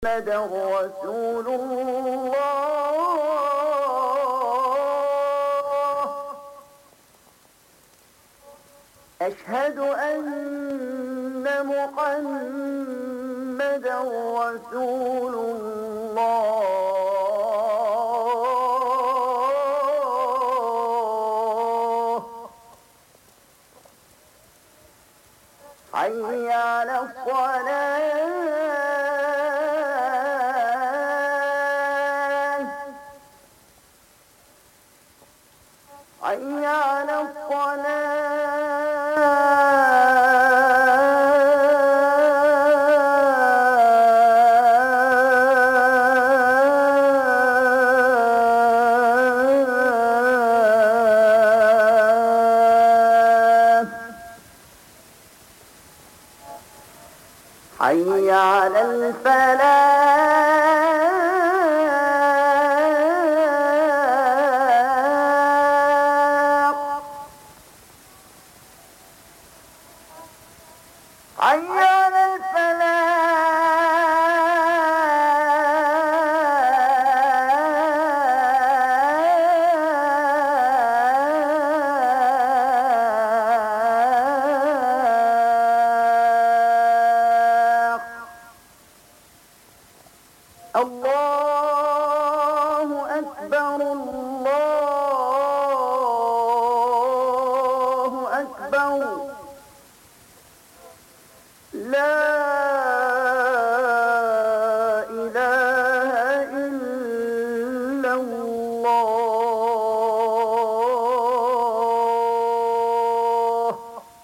محمد رسول الله أشهد أن محمد رسول الله حي على الصلاة حي على الصلاة حي على الفلاح حي على الفلاح الله أكبر الله أكبر لا إله إلا الله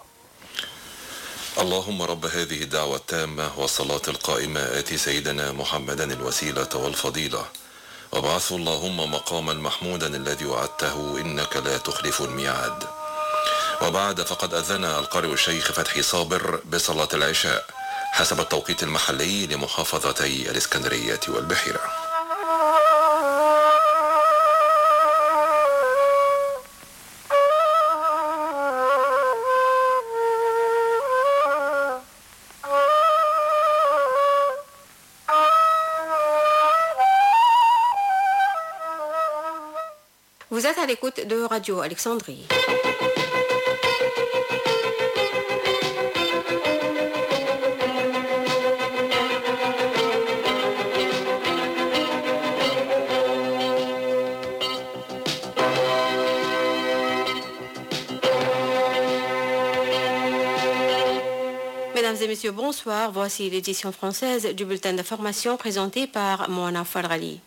اللهم رب هذه الدعوة التامة والصلاة القائمة آت سيدنا محمدا الوسيلة والفضيلة وابعثه اللهم مقاما محمودا الذي وعدته إنك لا تخلف الميعاد وبعد فقد أذن القارئ الشيخ فتحي صابر بصلاة العشاء حسب التوقيت المحلي لمحافظتي الإسكندرية والبحيرة Vous êtes à l'écoute de Radio Alexandrie. Mesdames et messieurs, bonsoir. Voici l'édition française du bulletin d'information présenté par Moana Fadrali.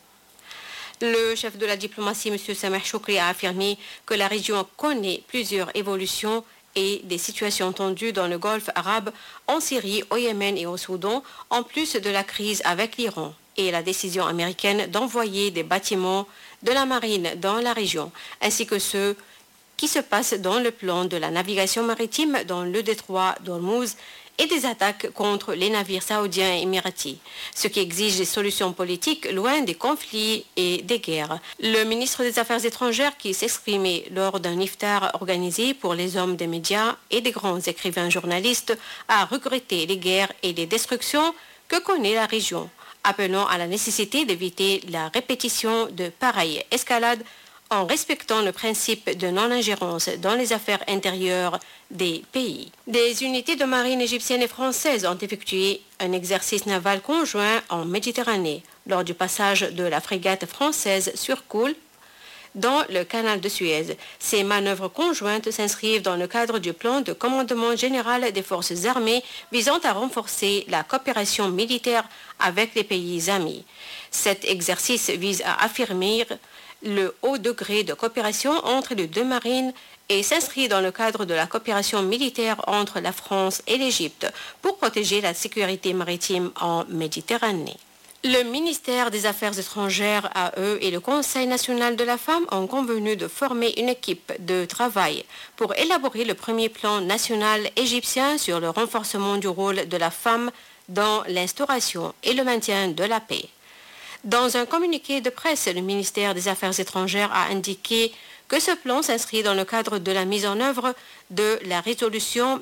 Le chef de la diplomatie, M. Sameh Choukri, a affirmé que la région connaît plusieurs évolutions et des situations tendues dans le Golfe arabe, en Syrie, au Yémen et au Soudan, en plus de la crise avec l'Iran et la décision américaine d'envoyer des bâtiments de la marine dans la région, ainsi que ceux qui se passent dans le plan de la navigation maritime dans le détroit d'Ormuz et des attaques contre les navires saoudiens et émiratis, ce qui exige des solutions politiques loin des conflits et des guerres. Le ministre des Affaires étrangères qui s'exprimait lors d'un iftar organisé pour les hommes des médias et des grands écrivains journalistes a regretté les guerres et les destructions que connaît la région, appelant à la nécessité d'éviter la répétition de pareilles escalades en respectant le principe de non-ingérence dans les affaires intérieures des pays. Des unités de marine égyptienne et française ont effectué un exercice naval conjoint en Méditerranée lors du passage de la frégate française sur Coul dans le canal de Suez. Ces manœuvres conjointes s'inscrivent dans le cadre du plan de commandement général des forces armées visant à renforcer la coopération militaire avec les pays amis. Cet exercice vise à affirmer le haut degré de coopération entre les deux marines et s'inscrit dans le cadre de la coopération militaire entre la France et l'Égypte pour protéger la sécurité maritime en Méditerranée. Le ministère des Affaires étrangères, AE, et le Conseil national de la femme ont convenu de former une équipe de travail pour élaborer le premier plan national égyptien sur le renforcement du rôle de la femme dans l'instauration et le maintien de la paix. Dans un communiqué de presse, le ministère des Affaires étrangères a indiqué que ce plan s'inscrit dans le cadre de la mise en œuvre de la résolution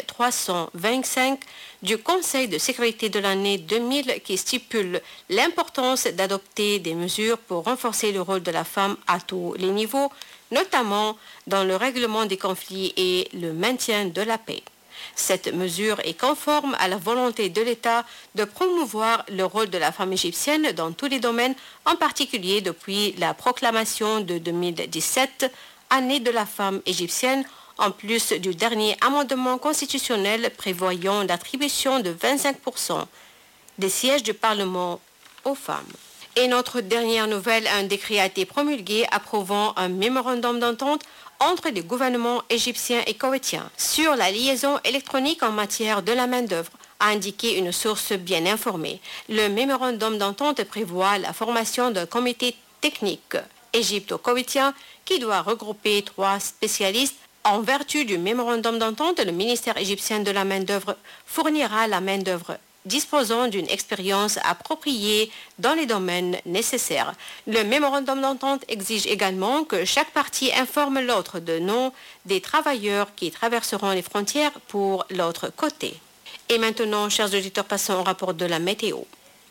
1325 du Conseil de sécurité de l'année 2000 qui stipule l'importance d'adopter des mesures pour renforcer le rôle de la femme à tous les niveaux, notamment dans le règlement des conflits et le maintien de la paix. Cette mesure est conforme à la volonté de l'État de promouvoir le rôle de la femme égyptienne dans tous les domaines, en particulier depuis la proclamation de 2017, année de la femme égyptienne, en plus du dernier amendement constitutionnel prévoyant l'attribution de 25% des sièges du Parlement aux femmes. Et notre dernière nouvelle, un décret a été promulgué approuvant un mémorandum d'entente entre les gouvernements égyptiens et koweïtiens sur la liaison électronique en matière de la main-d'œuvre a indiqué une source bien informée. Le mémorandum d'entente prévoit la formation d'un comité technique égypto-koweïtien qui doit regrouper trois spécialistes. En vertu du mémorandum d'entente, le ministère égyptien de la main-d'œuvre fournira la main-d'œuvre disposant d'une expérience appropriée dans les domaines nécessaires. Le mémorandum d'entente exige également que chaque partie informe l'autre de nom des travailleurs qui traverseront les frontières pour l'autre côté. Et maintenant, chers auditeurs, passons au rapport de la météo.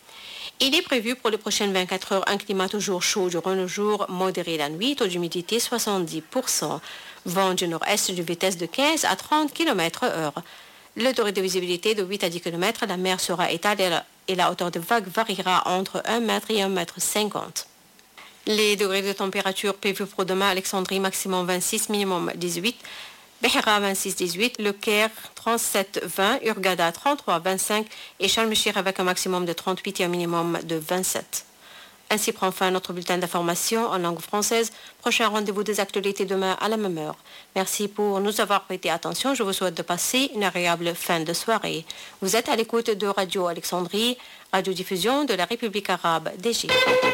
Il est prévu pour les prochaines 24 heures un climat toujours chaud durant le jour, modéré la nuit, taux d'humidité 70%, vent du nord-est d'une vitesse de 15 à 30 km heure. Le degré de visibilité de 8 à 10 km, la mer sera étalée et la hauteur de vague variera entre 1 mètre et 1 mètre 50. Les degrés de température prévus pour demain, Alexandrie maximum 26, minimum 18, Behra 26-18, Le Caire 37-20, Urgada 33-25 et Charles avec un maximum de 38 et un minimum de 27. Ainsi prend fin notre bulletin d'information en langue française. Prochain rendez-vous des actualités demain à la même heure. Merci pour nous avoir prêté attention. Je vous souhaite de passer une agréable fin de soirée. Vous êtes à l'écoute de Radio Alexandrie, radiodiffusion de la République arabe d'Égypte.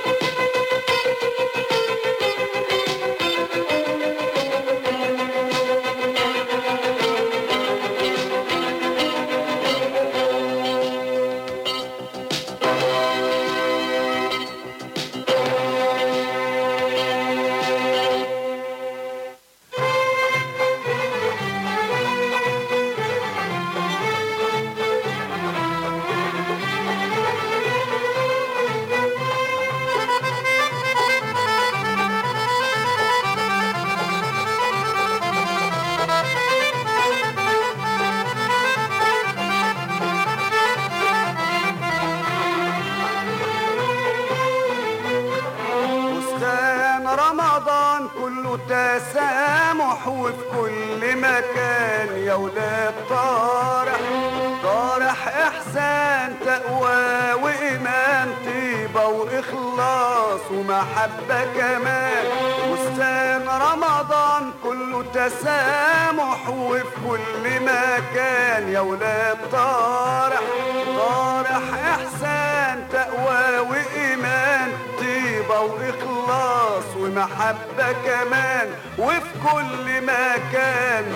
بستان رمضان كله تسامح وفي كل مكان يا ولاد طارح طارح احسان تقوى وايمان طيبه واخلاص ومحبه كمان بستان رمضان كله تسامح وفي كل مكان يا ولاد طارح طارح احسان تقوى وايمان طيبة وإخلاص ومحبة كمان وفي كل مكان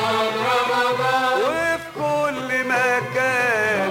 وفي كل مكان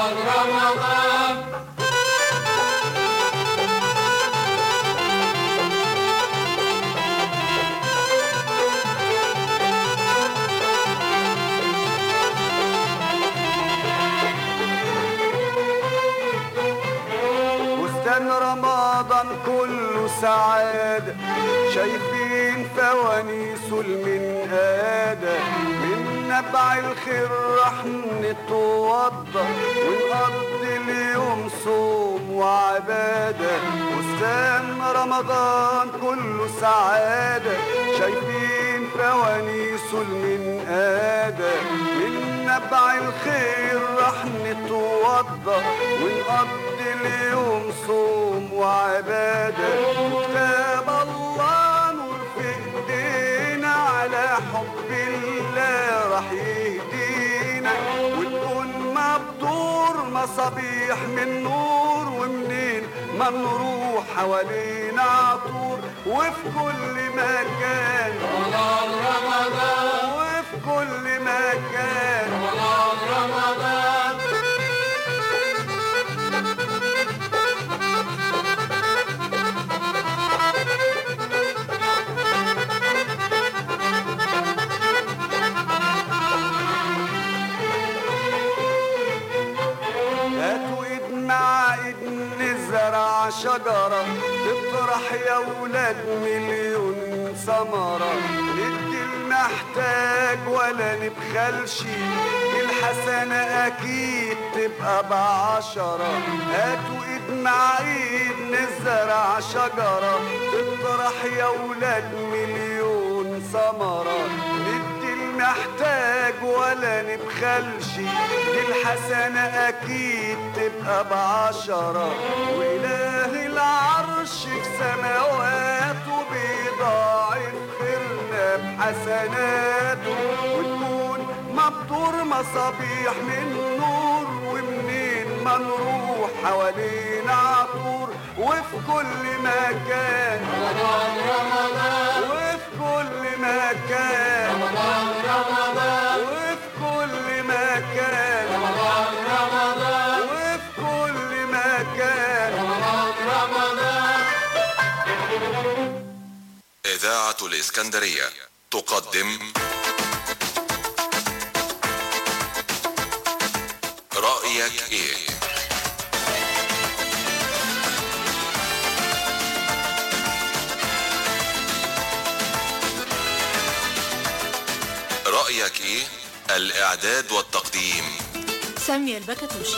بستان رمضان كله سعادة شايفين فوانيسه المنقادة من نبع الخير رح نتوضى ونقضي اليوم صوم وعبادة بستان رمضان كله سعادة شايفين فوانيسه المنقادة من نبع الخير رح نتوضى ونقضي اليوم صوم وعبادة كتاب الله نور في ايدينا على حب الله رح يهدينا ونكون مبدور مصابيح من نور ومنين ما نروح حوالينا عطور وفي كل مكان وفي كل مكان نزرع شجرة تطرح يا ولاد مليون ثمرة ندي المحتاج ولا نبخلش الحسنة أكيد تبقى بعشرة هاتوا إيد مع إيد نزرع شجرة تطرح يا ولاد مليون ثمرة ندي المحتاج ولا نبخلش دي الحسنة أكيد تبقى بعشرة وإله العرش في سماواته بيضاعف خيرنا بحسناته وتكون مبدور مصابيح من نور ومنين ما نروح حوالينا عطور وفي كل مكان رمضان رمضان وفي كل مكان رمضان رمضان وفي كل مكان رمضان رمضان وفي كل مكان رمضان رمضان إذاعة الإسكندرية تقدم رأيك إيه؟ رأيك إيه؟ الإعداد والتقديم سامية البكتوشي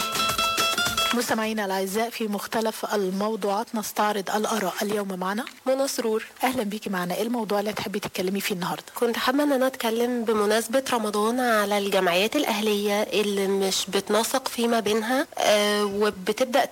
مستمعينا الأعزاء في مختلف الموضوعات نستعرض الآراء اليوم معنا منى سرور أهلا بيكي معنا إيه الموضوع اللي تحبي تتكلمي فيه النهاردة كنت حابة ان انا اتكلم بمناسبة رمضان على الجمعيات الاهلية اللي مش بتنسق فيما بينها آه، وبتبدأ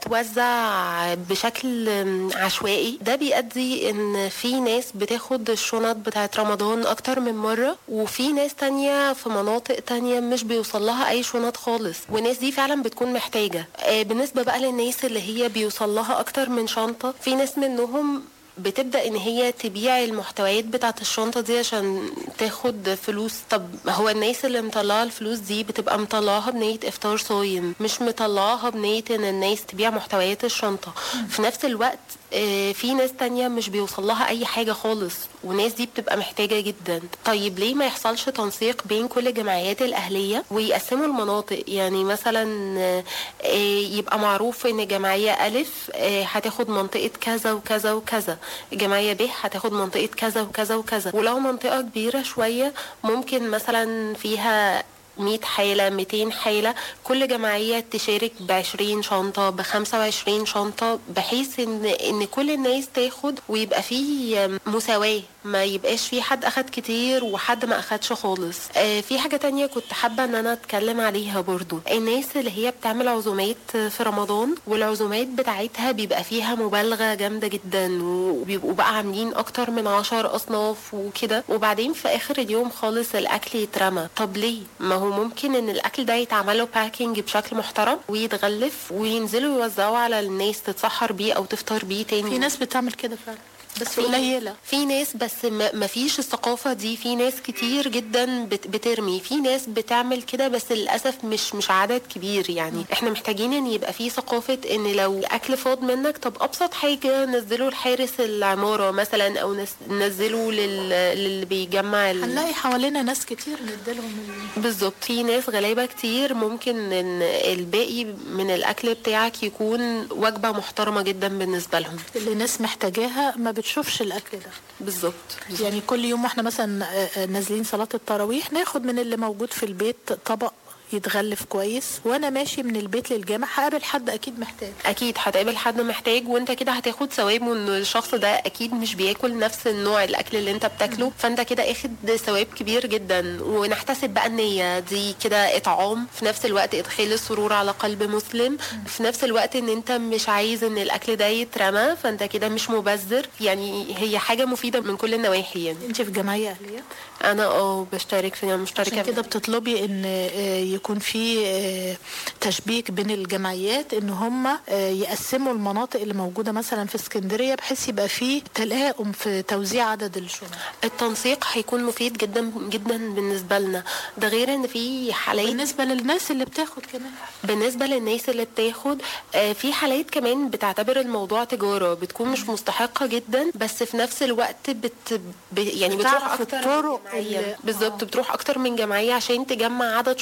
توزع بشكل آم، عشوائي ده بيؤدي ان في ناس بتاخد الشنط بتاعت رمضان اكتر من مرة وفي ناس تانية في مناطق تانية مش بيوصل لها اي شنط خالص والناس دي فعلا بتكون محتاجة آه، بالنسبة بقى للناس اللي هي بيوصل لها اكتر من شنطة في ناس منهم بتبدا ان هي تبيع المحتويات بتاعه الشنطه دي عشان تاخد فلوس طب هو الناس اللي مطلعه الفلوس دي بتبقى مطلعاها بنيه افطار صايم مش مطلعاها بنيه ان الناس تبيع محتويات الشنطه في نفس الوقت آه، في ناس تانية مش بيوصل لها اي حاجة خالص وناس دي بتبقى محتاجة جدا طيب ليه ما يحصلش تنسيق بين كل الجمعيات الأهلية ويقسموا المناطق يعني مثلا آه، آه، يبقى معروف ان جمعية ألف آه، هتاخد منطقة كذا وكذا وكذا جمعية ب هتاخد منطقة كذا وكذا وكذا ولو منطقة كبيرة شوية ممكن مثلا فيها 100 حالة 200 حالة كل جمعية تشارك ب 20 شنطة ب 25 شنطة بحيث ان ان كل الناس تاخد ويبقى فيه مساواة ما يبقاش في حد اخد كتير وحد ما اخدش خالص آه في حاجة تانية كنت حابة ان انا اتكلم عليها برضو الناس اللي هي بتعمل عزومات في رمضان والعزومات بتاعتها بيبقى فيها مبالغة جامدة جدا وبيبقوا بقى عاملين اكتر من عشر اصناف وكده وبعدين في اخر اليوم خالص الاكل يترمى طب ليه ما هو ممكن ان الاكل ده يتعمل له باكينج بشكل محترم ويتغلف وينزلوا يوزعوا على الناس تتسحر بيه او تفطر بيه تاني في ناس بتعمل كده فعلا بس في- قليلة في ناس بس ما ما فيش الثقافة دي في ناس كتير جدا بت- بترمي في ناس بتعمل كده بس للأسف مش مش عدد كبير يعني احنا محتاجين ان يبقى في ثقافة ان لو اكل فاض منك طب ابسط حاجة نزله لحارس العمارة مثلا او نس- نزله لل- للي بيجمع ال... هنلاقي حوالينا ناس كتير نديلهم ال... بالظبط في ناس غلابة كتير ممكن ان الباقي من الاكل بتاعك يكون وجبة محترمة جدا بالنسبة لهم اللي ناس محتاجاها ما بتشوفش الأكل ده بالظبط يعني كل يوم واحنا مثلا آه، آه، نازلين صلاة التراويح ناخد من اللي موجود في البيت طبق يتغلف كويس وانا ماشي من البيت للجامع هقابل حد اكيد محتاج اكيد هتقابل حد محتاج وانت كده هتاخد ثواب وان الشخص ده اكيد مش بياكل نفس النوع الاكل اللي انت بتاكله فانت كده اخد ثواب كبير جدا ونحتسب بقى النية دي كده اطعام في نفس الوقت ادخال السرور على قلب مسلم في نفس الوقت ان انت مش عايز ان الاكل ده يترمى فانت كده مش مبذر يعني هي حاجة مفيدة من كل النواحي يعني انت في جمعية اهلية انا اه بشترك في مشتركة عشان كده بتطلبي ان آه، يكون في آه، تشبيك بين الجمعيات ان هم آه، يقسموا المناطق اللي موجوده مثلا في اسكندريه بحيث يبقى في تلاؤم في توزيع عدد الشنط التنسيق هيكون مفيد جدا جدا بالنسبة لنا ده غير ان في حالات بالنسبه للناس اللي بتاخد كمان بالنسبة للناس اللي بتاخد آه، في حالات كمان بتعتبر الموضوع تجارة بتكون مش مستحقة جدا بس في نفس الوقت بت ب يعني بتروح بتعرف أكتر الطرق من جمعية اللي- بالظبط بتروح أكتر من جمعية عشان تجمع عدد شنط أكتر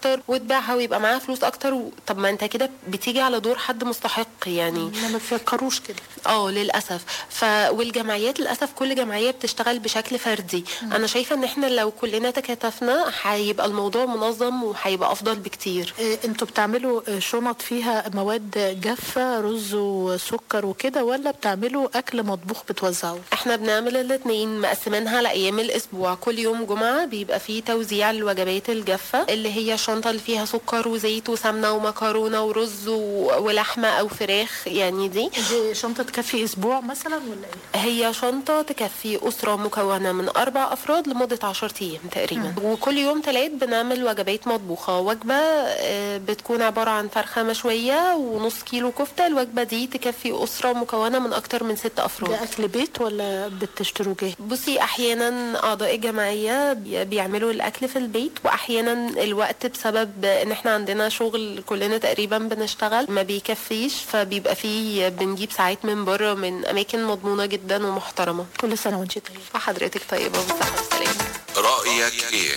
اكتر وتبيعها ويبقى معاها فلوس اكتر و... طب ما انت كده بتيجي على دور حد مستحق يعني ما بيفكروش كده اه للاسف ف والجمعيات للاسف كل جمعيه بتشتغل بشكل فردي مم. انا شايفه ان احنا لو كلنا تكاتفنا هيبقى الموضوع منظم وهيبقى افضل بكتير إيه، انتوا بتعملوا آه، شنط فيها مواد جافة رز وسكر وكده ولا بتعملوا اكل مطبوخ بتوزعوه احنا بنعمل الاتنين مقسمينها لايام الاسبوع كل يوم جمعه بيبقى فيه توزيع الوجبات الجافه اللي هي الشنطه اللي فيها سكر وزيت وسمنه ومكرونه ورز و- ولحمه او فراخ يعني دي دي شنطه تكفي اسبوع مثلا ولا ايه هي شنطه تكفي اسره مكونه من اربع افراد لمده 10 ايام تقريبا وكل يوم تلات بنعمل وجبات مطبوخه وجبه آه، بتكون عباره عن فرخه مشويه ونص كيلو كفته الوجبه دي تكفي اسره مكونه من اكتر من ست افراد ده اكل بيت ولا بتشتروا جاهز بصي احيانا اعضاء الجمعيه بي- بيعملوا الاكل في البيت واحيانا الوقت بسبب ان احنا عندنا شغل كلنا تقريبا بنشتغل ما بيكفيش فبيبقى فيه بنجيب ساعات من بره من اماكن مضمونه جدا ومحترمه كل سنه وانت طيبه وحضرتك طيبه بالصحه والسلامه رأيك ايه؟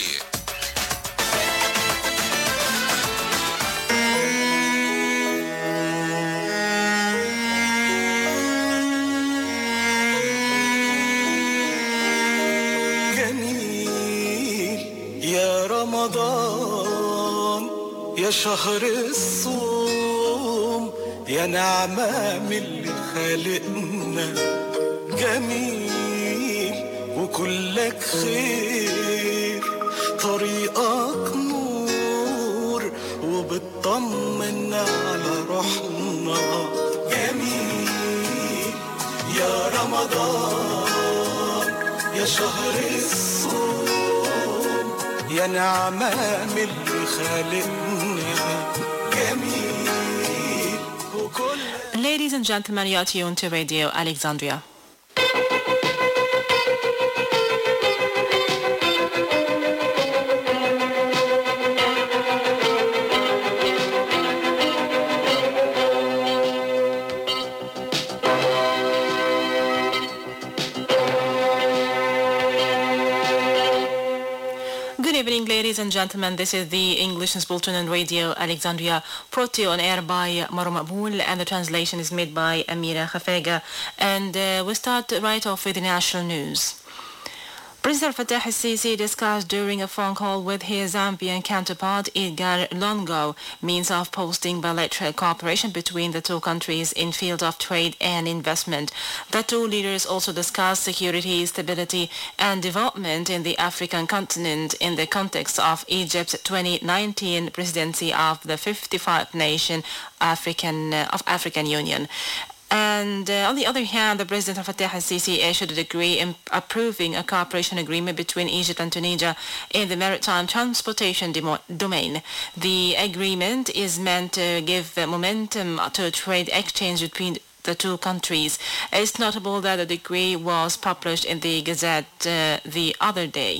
جميل يا رمضان يا شهر الصوم يا نعمة من اللي خالقنا جميل وكلك خير طريقك نور وبتطمن على روحنا جميل يا رمضان يا شهر الصوم يا نعمة من اللي خالقنا جميل وكل Ladies and gentlemen, you're tuned to Radio Alexandria. Good evening, ladies and gentlemen. This is the English Bulletin on Radio Alexandria, brought to you on air by Maro Maqbool, and the translation is made by Amira Khafega. And uh, we start right off with the national news. President Fattah al-Sisi discussed during a phone call with his Zambian counterpart Edgar Lungo means of posting bilateral cooperation between the two countries in field of trade and investment. The two leaders also discussed security, stability and development in the African continent in the context of Egypt's 2019 presidency of the 55th nation African uh, of African Union. And uh, on the other hand, the President of Fattah al-Sisi issued a decree in approving a cooperation agreement between Egypt and Tunisia in the maritime transportation demo- domain. The agreement is meant to give uh, momentum to trade exchange between the two countries. It's notable that the decree was published in the Gazette uh, the other day.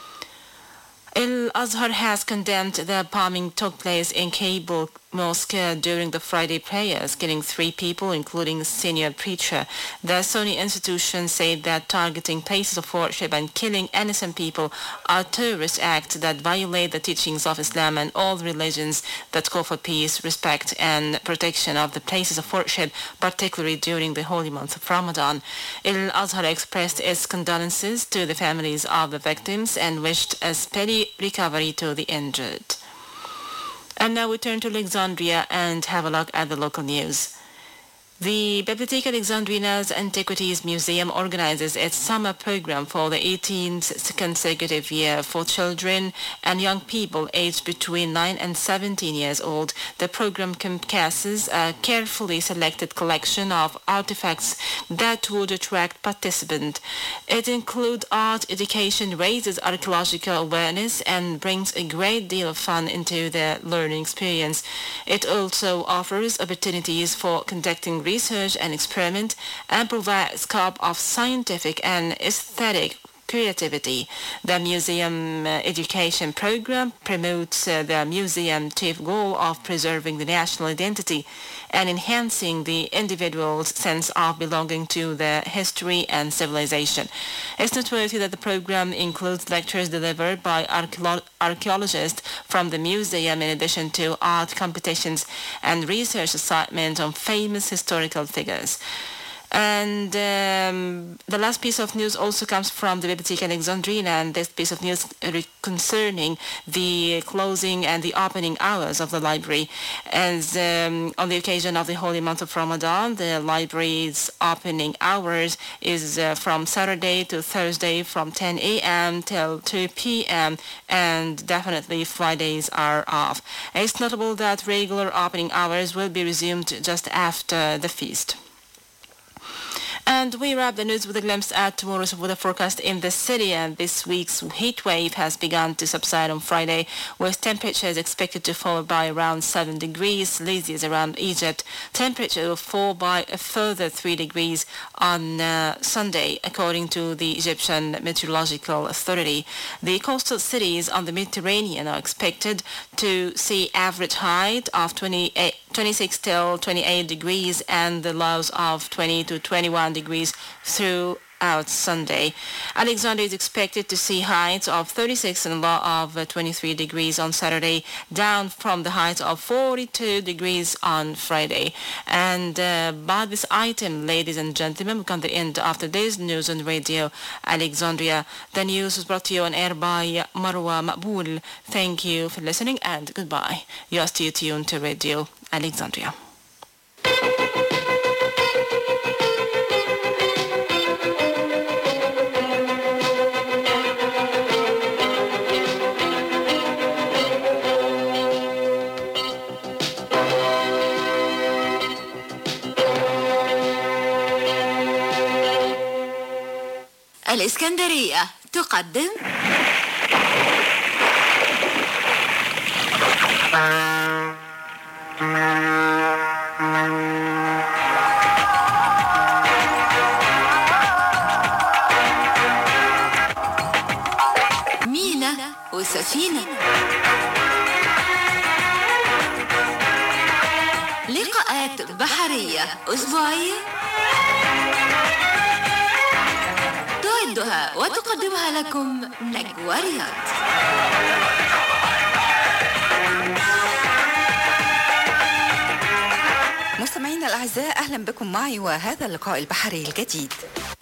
Al-Azhar has condemned the bombing took place in Kabul mosque during the Friday prayers, killing three people, including a senior preacher. The Sunni institution said that targeting places of worship and killing innocent people are terrorist acts that violate the teachings of Islam and all religions that call for peace, respect, and protection of the places of worship, particularly during the holy month of Ramadan. Al-Azhar expressed its condolences to the families of the victims and wished a speedy recovery to the injured. And now we turn to Alexandria and have a look at the local news. The Bibliotheca Alexandrina's Antiquities Museum organizes its summer program for the 18th consecutive year for children and young people aged between 9 and 17 years old. The program encompasses a carefully selected collection of artifacts that would attract participants. It includes art education, raises archaeological awareness, and brings a great deal of fun into the learning experience. It also offers opportunities for conducting research and experiment and provides scope of scientific and aesthetic creativity. The museum uh, education program promotes uh, the museum chief goal of preserving the national identity and enhancing the individual's sense of belonging to the history and civilization. It's noteworthy that the program includes lectures delivered by archeolo- archaeologists from the museum in addition to art competitions and research assignments on famous historical figures. And um, the last piece of news also comes from the Bibliotheca Alexandrina, and this piece of news re- concerning the closing and the opening hours of the library. As um, on the occasion of the holy month of Ramadan, the library's opening hours is uh, from Saturday to Thursday from 10 a.m. till 2 p.m. and definitely Fridays are off. It's notable that regular opening hours will be resumed just after the feast. And we wrap the news with a glimpse at tomorrow's weather forecast in the city. And this week's heat wave has begun to subside on Friday, with temperatures expected to fall by around 7 degrees Celsius around Egypt. Temperature will fall by a further 3 degrees on uh, Sunday, according to the Egyptian Meteorological Authority. The coastal cities on the Mediterranean are expected to see average height of 28, 26 till 28 degrees and the lows of 20 to 21 degrees throughout Sunday. Alexandria is expected to see heights of 36 and a low of uh, 23 degrees on Saturday, down from the heights of 42 degrees on Friday. And uh, by this item, ladies and gentlemen, we come to the end of today's news on Radio Alexandria. The news was brought to you on air by Marwa Maqbool. Thank you for listening and goodbye. You are still tuned to Radio Alexandria. الإسكندرية تقدم مينا وسفينة لقاءات بحرية أسبوعية تعدها وتقدمها لكم نجوى رياض مستمعينا الأعزاء أهلا بكم معي وهذا اللقاء البحري الجديد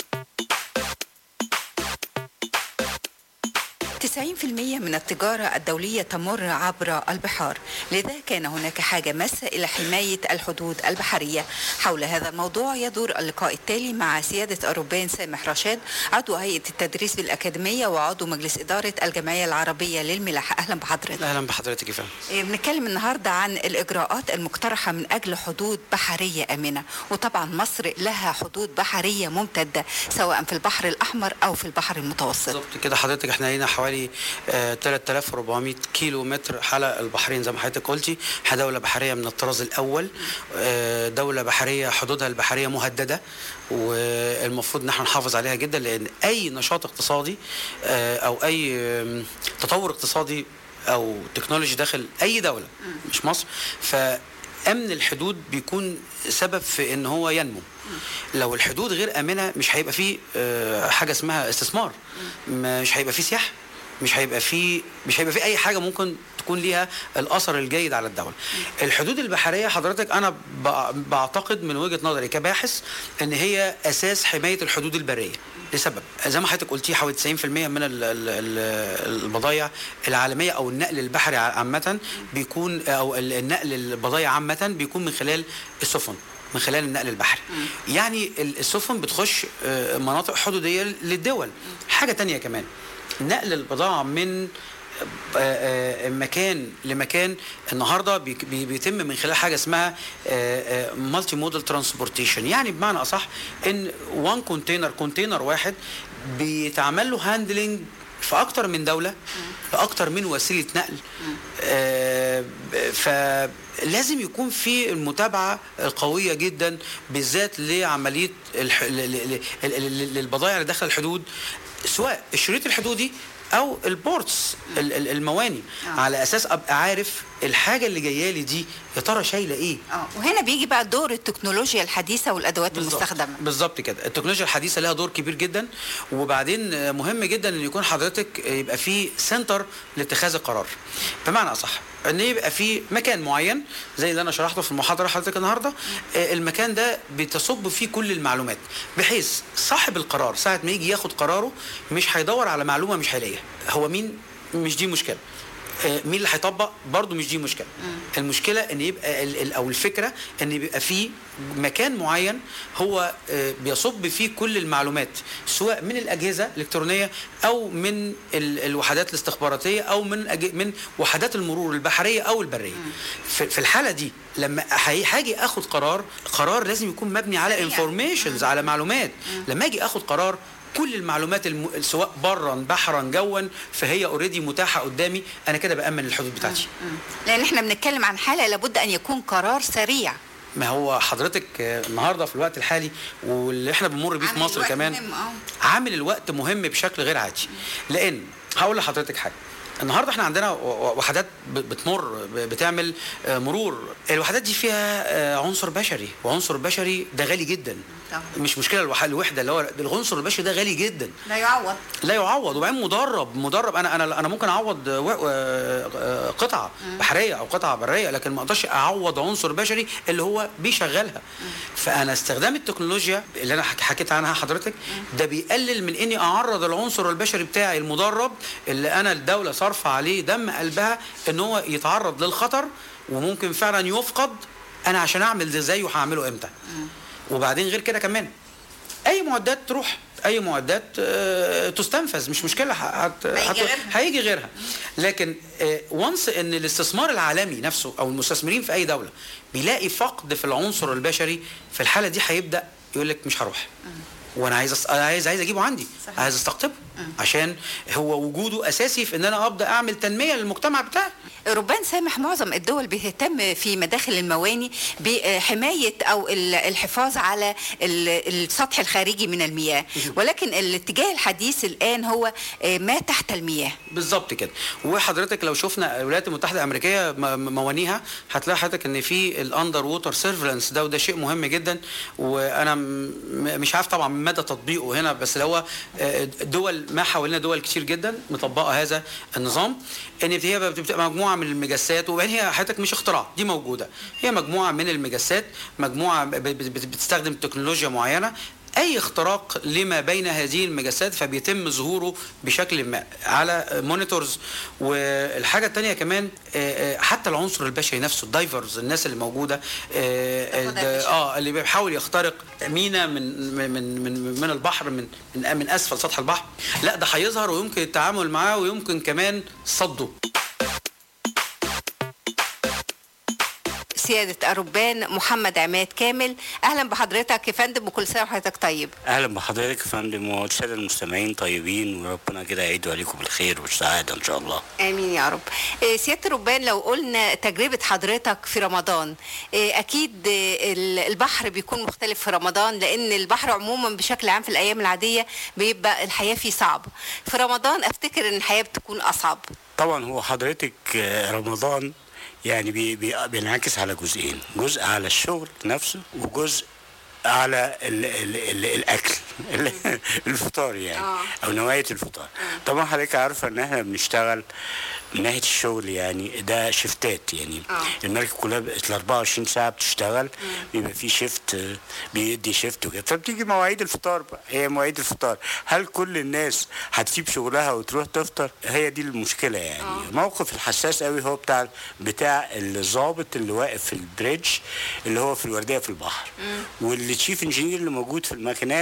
90% من التجارة الدولية تمر عبر البحار لذا كان هناك حاجة ماسة إلى حماية الحدود البحرية حول هذا الموضوع يدور اللقاء التالي مع سيادة الربان سامح رشاد عضو هيئة التدريس بالأكاديمية وعضو مجلس إدارة الجمعية العربية للملاحة أهلا بحضرتك اهلا بحضرتك يا فندم إيه، بنتكلم النهارده عن الاجراءات المقترحه من اجل حدود بحريه امنه وطبعا مصر لها حدود بحريه ممتده سواء في البحر الاحمر او في البحر المتوسط بالظبط كده حضرتك احنا لينا حوالي آه 3400 كيلو متر حلق البحرين زي ما حضرتك قلتي احنا دوله بحريه من الطراز الاول آه دوله بحريه حدودها البحريه مهدده والمفروض ان احنا نحافظ عليها جدا لان اي نشاط اقتصادي آه او اي آم، تطور اقتصادي او تكنولوجي داخل اي دوله مش مصر فامن الحدود بيكون سبب في ان هو ينمو لو الحدود غير امنه مش هيبقى فيه آه، حاجه اسمها استثمار مش هيبقى فيه سياحه مش هيبقى فيه مش هيبقى فيه اي حاجه ممكن تكون ليها الاثر الجيد على الدوله الحدود البحريه حضرتك انا بع- بعتقد من وجهه نظري كباحث ان هي اساس حمايه الحدود البريه لسبب زي ما حضرتك قلتي حوالي 90% من ال- ال- ال- البضائع العالميه او النقل البحري عامه بيكون او ال- النقل البضائع عامه بيكون من خلال السفن من خلال النقل البحري يعني ال- السفن بتخش آه، مناطق حدوديه للدول حاجه تانية كمان نقل البضاعه من آه، آه، مكان لمكان النهارده بي- بي- بيتم من خلال حاجه اسمها مالتي موديل ترانسبورتيشن يعني بمعنى اصح ان وان كونتينر كونتينر واحد بيتعمل له هاندلنج في اكتر من دوله في اكتر من وسيله نقل آه، ب- فلازم يكون في المتابعه قويه جدا بالذات لعمليه الح... ل- ل- ل- ل- للبضائع اللي داخل الحدود سواء الشريط الحدودي او البورتس ال- ال- المواني على اساس ابقى عارف الحاجه اللي جايه لي دي يا ترى شايله ايه اه وهنا بيجي بقى دور التكنولوجيا الحديثه والادوات بالظبط. المستخدمه بالظبط كده التكنولوجيا الحديثه لها دور كبير جدا وبعدين آه، مهم جدا ان يكون حضرتك آه، يبقى في سنتر لاتخاذ القرار بمعنى اصح ان يبقى في مكان معين زي اللي انا شرحته في المحاضره حضرتك النهارده آه، المكان ده بتصب فيه كل المعلومات بحيث صاحب القرار ساعه ما يجي ياخد قراره مش هيدور على معلومه مش هيلاقيها هو مين مش دي مشكله آه، مين اللي هيطبق برضه مش دي مشكله المشكله ان يبقى ال- ال- او الفكره ان يبقى في مكان معين هو آه، بيصب فيه كل المعلومات سواء من الاجهزه الالكترونيه او من ال- الوحدات الاستخباراتيه او من أج- من وحدات المرور البحريه او البريه في في الحاله دي لما هي- هاجي اخد قرار قرار لازم يكون مبني على انفورميشنز على معلومات لما اجي اخد قرار كل المعلومات الم... سواء برا بحرا جوا فهي اوريدي متاحه قدامي انا كده بامن الحدود بتاعتي لان احنا بنتكلم عن حاله لابد ان يكون قرار سريع ما هو حضرتك آه، النهارده في الوقت الحالي واللي احنا بنمر بيه في عامل مصر الوقت كمان مهم، آه. عامل الوقت مهم بشكل غير عادي لان هقول لحضرتك حاجه النهارده احنا عندنا و- و- وحدات ب- بتمر ب- بتعمل آه، مرور الوحدات دي فيها آه، عنصر بشري وعنصر بشري ده غالي جدا طبعا. مش مشكله الوح- الوحده اللي هو العنصر البشري ده غالي جدا لا يعوض لا يعوض وبعدين مدرب مدرب انا انا انا ممكن اعوض و- و- قطعه بحريه او قطعه بريه لكن ما اقدرش اعوض عنصر بشري اللي هو بيشغلها فانا استخدام التكنولوجيا اللي انا حك- حكيت عنها حضرتك ده بيقلل من اني اعرض العنصر البشري بتاعي المدرب اللي انا الدوله صارفه عليه دم قلبها ان هو يتعرض للخطر وممكن فعلا يفقد انا عشان اعمل ده زيه هعمله امتى وبعدين غير كده كمان اي معدات تروح اي معدات آه، تستنفذ مش مشكله ه- هت- هيجي هت- غيرها. هيجي غيرها لكن وانس ان الاستثمار العالمي نفسه او المستثمرين في اي دوله بيلاقي فقد في العنصر البشري في الحاله دي هيبدا يقول لك مش هروح وانا عايز أس... أنا عايز عايز اجيبه عندي صحيح. عايز استقطبه عشان هو وجوده اساسي في ان انا ابدا اعمل تنميه للمجتمع بتاعي ربان سامح معظم الدول بتهتم في مداخل المواني بحماية أو ال- الحفاظ على ال- السطح الخارجي من المياه ولكن الاتجاه الحديث الآن هو آه، ما تحت المياه بالظبط كده وحضرتك لو شفنا الولايات المتحده الامريكيه م- م- موانيها هتلاقي حضرتك ان في الاندر ووتر سيرفلنس ده وده شيء مهم جدا وانا م- م- مش عارف طبعا مدى تطبيقه هنا بس اللي هو آه، دول ما حوالينا دول كتير جدا مطبقه هذا النظام ان هي بتبقى مجموعه من المجسات وبعدين هي حضرتك مش اختراع دي موجوده هي مجموعه من المجسات مجموعه ب- ب- بت- بتستخدم تكنولوجيا معينه اي اختراق لما بين هذه المجسات فبيتم ظهوره بشكل ما على مونيتورز والحاجه الثانيه كمان آه، آه، حتى العنصر البشري نفسه الدايفرز الناس اللي موجوده آه، تاخد ال- أكشن. اه اللي بيحاول يخترق مينا من من من من, من البحر من من, من اسفل سطح البحر لا ده هيظهر ويمكن التعامل معاه ويمكن كمان صده سيادة الربان محمد عماد كامل أهلا بحضرتك يا فندم وكل سنة وحضرتك طيب اهلا بحضرتك يا فندم والساده المستمعين طيبين وربنا كده يعيد عليكم بالخير والسعاده ان شاء الله آمين يا رب آه، سيادة الربان لو قلنا تجربة حضرتك في رمضان آه، أكيد آه، ال- البحر بيكون مختلف في رمضان لأن البحر عموما بشكل عام في الأيام العادية بيبقى الحياة فيه صعبة في رمضان أفتكر إن الحياة بتكون أصعب طبعا هو حضرتك آه، رمضان يعني بي بي بينعكس على جزئين جزء على الشغل نفسه وجزء على ال ال ال الاكل ال- الفطار يعني آه. او نوعيه الفطار طبعا حضرتك عارفه ان احنا بنشتغل من ناحيه الشغل يعني ده شفتات يعني آه. المركب كلها بقت ال 24 ساعه بتشتغل بيبقى في شيفت آه، بيدي شيفت وكده فبتيجي مواعيد الفطار بقى هي مواعيد الفطار هل كل الناس هتسيب شغلها وتروح تفطر هي دي المشكله يعني الموقف الحساس قوي هو بتاع بتاع الضابط اللي واقف في البريدج اللي هو في الورديه في البحر والتشيف انجينير اللي موجود في الماكينات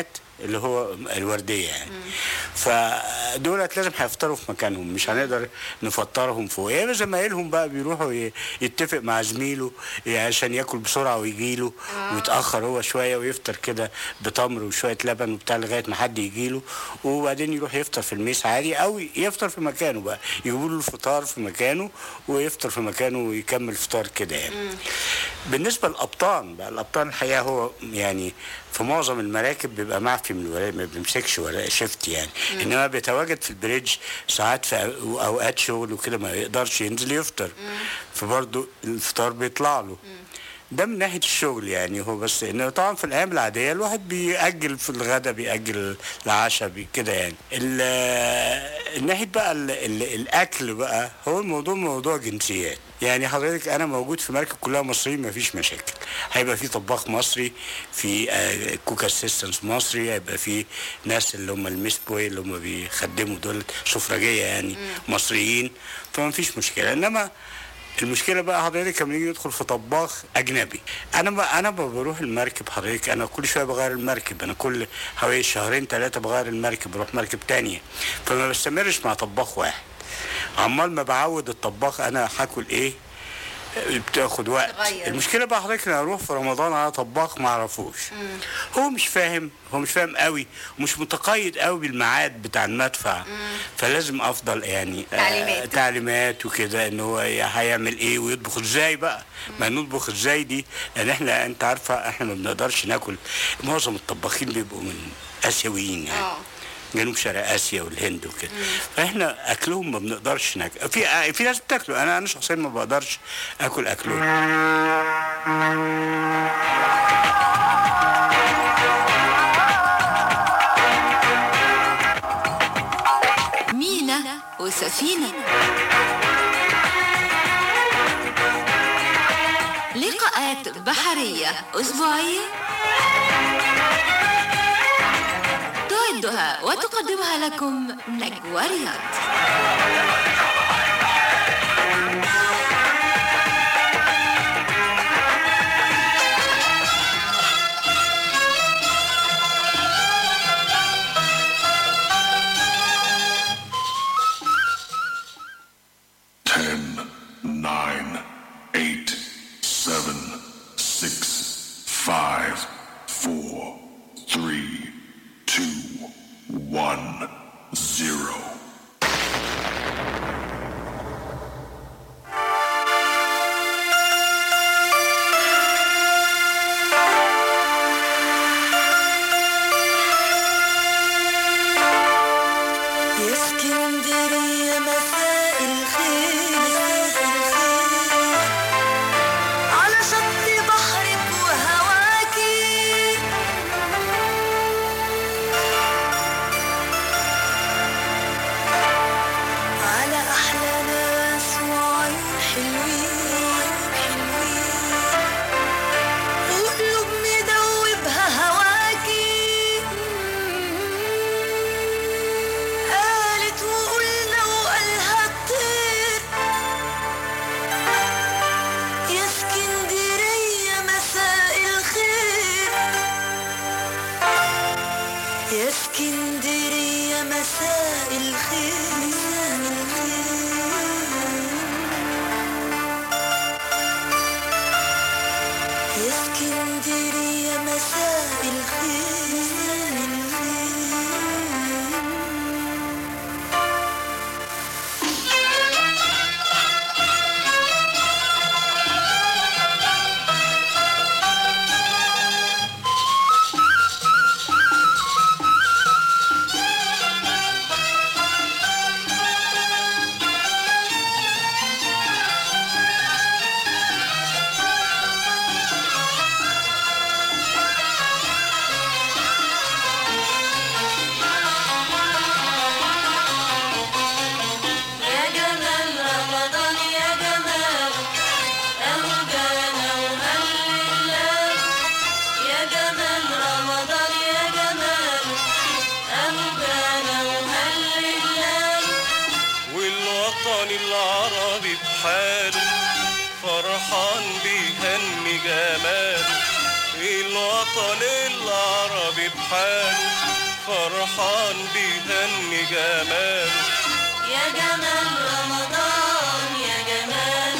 اللي هو الورديه يعني فدولت لازم هيفطروا في مكانهم مش هنقدر نفطرهم فوق يا اما زمايلهم بقى بيروحوا ي- يتفق مع زميله عشان ياكل بسرعه ويجي له ويتاخر هو شويه ويفطر كده بتمر وشويه لبن وبتاع لغايه ما حد يجي له وبعدين يروح يفطر في الميس عادي او يفطر في مكانه بقى يجيبوا له الفطار في مكانه ويفطر في مكانه ويكمل فطار كده يعني بالنسبه للابطان بقى الابطان الحقيقه هو يعني في معظم المراكب بيبقى معفي من الولاء ما بيمسكش ولا شيفت يعني انما بيتواجد في البريدج ساعات في أو- اوقات شغل وكده ما يقدرش ينزل يفطر فبرضه الفطار بيطلع له ده من ناحيه الشغل يعني هو بس انه طبعا في الايام العاديه الواحد بيأجل في الغداء بيأجل العشاء بي- كده يعني ال- الناحيه بقى ال ال الاكل بقى هو الموضوع موضوع جنسيات يعني حضرتك انا موجود في مركب كلها مصريين مفيش مشاكل هيبقى في طباخ مصري في آه، كوك اسيستنس مصري هيبقى في ناس اللي هم الميس بوي اللي هم بيخدموا دول سفرجيه يعني مصريين فما فيش مشكله انما المشكله بقى حضرتك لما نيجي ندخل في طباخ اجنبي انا بقى انا بقى بروح المركب حضرتك انا كل شويه بغير المركب انا كل حوالي شهرين ثلاثه بغير المركب بروح مركب تانية فما بستمرش مع طباخ واحد عمال ما بعود الطباخ انا هاكل ايه بتاخد وقت تغير. المشكله بقى حضرتك انا اروح في رمضان على طباخ ما اعرفوش هو مش فاهم هو مش فاهم قوي ومش متقيد قوي بالميعاد بتاع المدفع فلازم افضل يعني آه، تعليمات. تعليمات وكده ان هو هيعمل ايه ويطبخ ازاي بقى ما نطبخ ازاي دي لان احنا انت عارفه احنا ما بنقدرش ناكل معظم الطباخين بيبقوا من اسيويين يعني اه جنوب شرق اسيا والهند وكده فاحنا اكلهم ما بنقدرش ناكل في في ناس بتاكله انا انا شخصيا ما بقدرش اكل اكلهم مينا وسفينة لقاءات بحرية أسبوعية تعدها وتقدمها لكم نجوى رياض Ten, nine, eight, seven, six, five, four, three, two, one, zero. يا اسكندرية مساء الخير على شط بحرك وهواكي على أحلى ناس وعيون حلوين وقلوب مدوبها هواكي قالت وقلنا وقالها الطير يا اسكندرية مساء الخير يا اسكندرية مساء الخير يا اسكندرية مساء الخير يا جمال رمضان يا جمال أهدانا وهللنا يا جمال رمضان يا جمال أهدانا وهللنا والوطن العربي بحاله فرحان بيهني جماله الوطن العربي بحاله فرحان بيهني جماله يا جمال رمضان يا جمال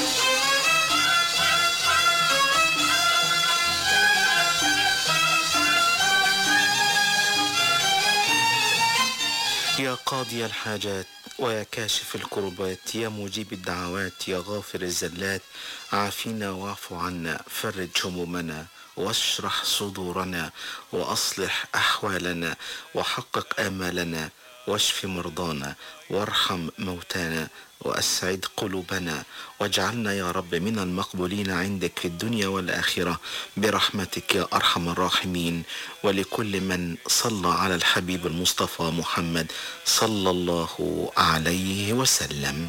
يا قاضي الحاجات ويا كاشف الكربات يا مجيب الدعوات يا غافر الزلات عافينا واعف عنا فرج همومنا واشرح صدورنا واصلح احوالنا وحقق امالنا واشف مرضانا وارحم موتانا واسعد قلوبنا واجعلنا يا رب من المقبولين عندك في الدنيا والاخره برحمتك يا ارحم الراحمين ولكل من صلى على الحبيب المصطفى محمد صلى الله عليه وسلم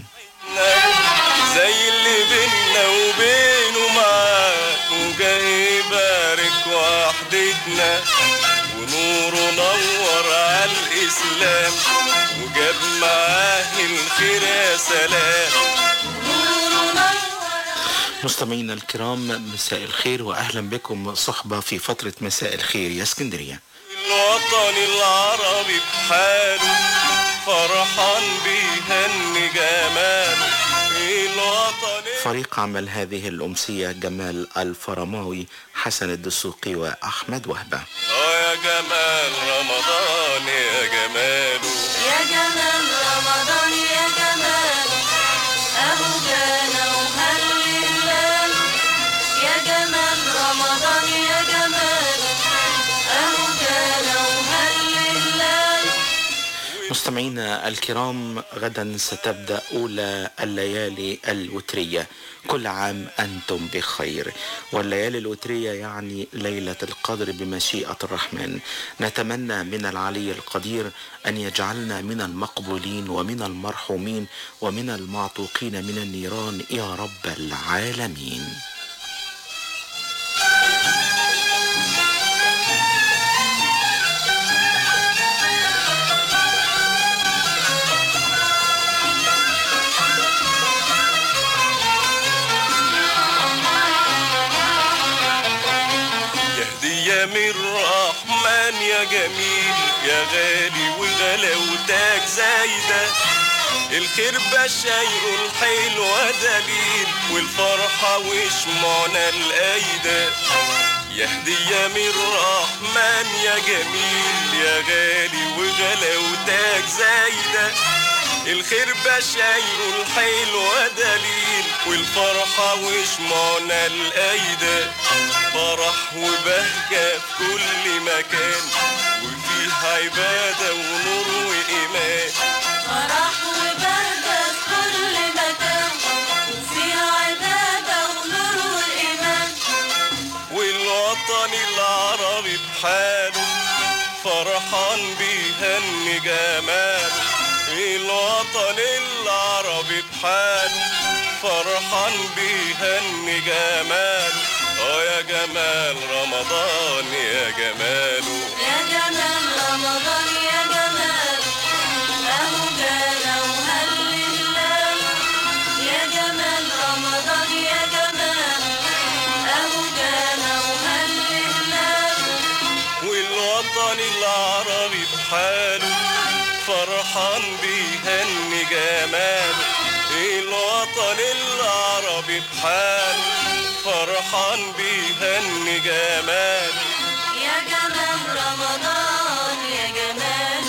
زي اللي بينا وبينه معاك وجاي يبارك وحدتنا ونوره نور على الإسلام وجاب معاه الخير يا سلام نور نور مستمعينا الكرام مساء الخير واهلا بكم صحبه في فتره مساء الخير يا اسكندريه الوطن العربي بحاله فرحان بيهني جماله الوطن فريق عمل هذه الامسيه جمال الفرماوي حسن الدسوقي واحمد وهبه اه يا جمال رمضان يا جماله يا جمال رمضان يا جمال أهو جانا وهللال يا جمال رمضان يا جمال أهو جانا وهللال مستمعينا الكرام غدا ستبدا اولى الليالي الوتريه كل عام انتم بخير والليالي الوتريه يعني ليله القدر بمشيئه الرحمن نتمنى من العلي القدير ان يجعلنا من المقبولين ومن المرحومين ومن المعتوقين من النيران يا رب العالمين يا هدية من الرحمن يا جميل يا غالي وغلاوتك زايدة الخير بشاير الحلوة دليل والفرحة وشمعنا الأيدة يا هدية من الرحمن يا جميل يا غالي وغلاوتك زايدة الخير بشاير الحلوة دليل والفرحة وشمعنا الأيدة فرح وبهجة في كل مكان وفيه عبادة ونور وإيمان فرح وبهجة في كل مكان وفيها عبادة ونور وإيمان والوطن العربي بحاله فرحان بيهني جماله الوطن العربي بحاله فرحان بيهني جماله اه يا جمال رمضان يا جماله يا جمال رمضان يا جمال أهو جانا وهللال يا جمال رمضان يا جمال أهو جانا وهللال والوطن العربي بحاله فرحان بيهني جماله الوطن العربي بحاله فرحان بيهني جماله يا جمال رمضان يا جمال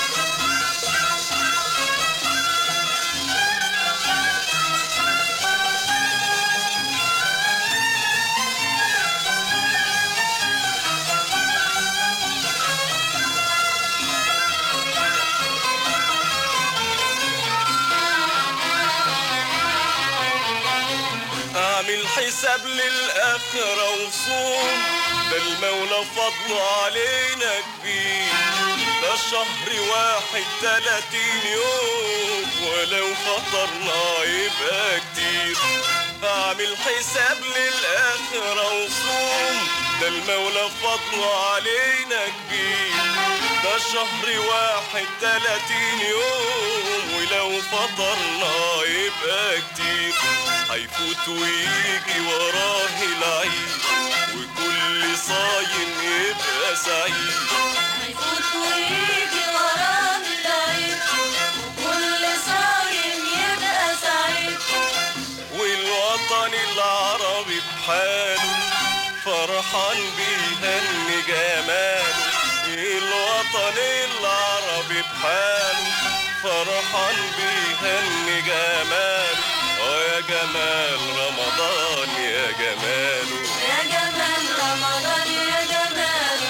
اعمل حساب للآخرة وصوم ده المولى فضله علينا كبير ده شهر واحد تلاتين يوم ولو فطرنا يبقى كتير اعمل حساب للآخرة وصوم ده المولى فضله علينا كبير ده شهر واحد تلاتين يوم ولو فطرنا يبقى كتير هيفوت ويجي وراه العيد وكل كل صايم يبقى سعيد هيفوت ويجي وراه العيد وكل صايم يبقى سعيد والوطن العربي بحاله فرحان بيهني جماله الوطن العربي بحاله فرحان بيهني جماله اه يا جمال رمضان يا جماله يا جمال رمضان يا جمال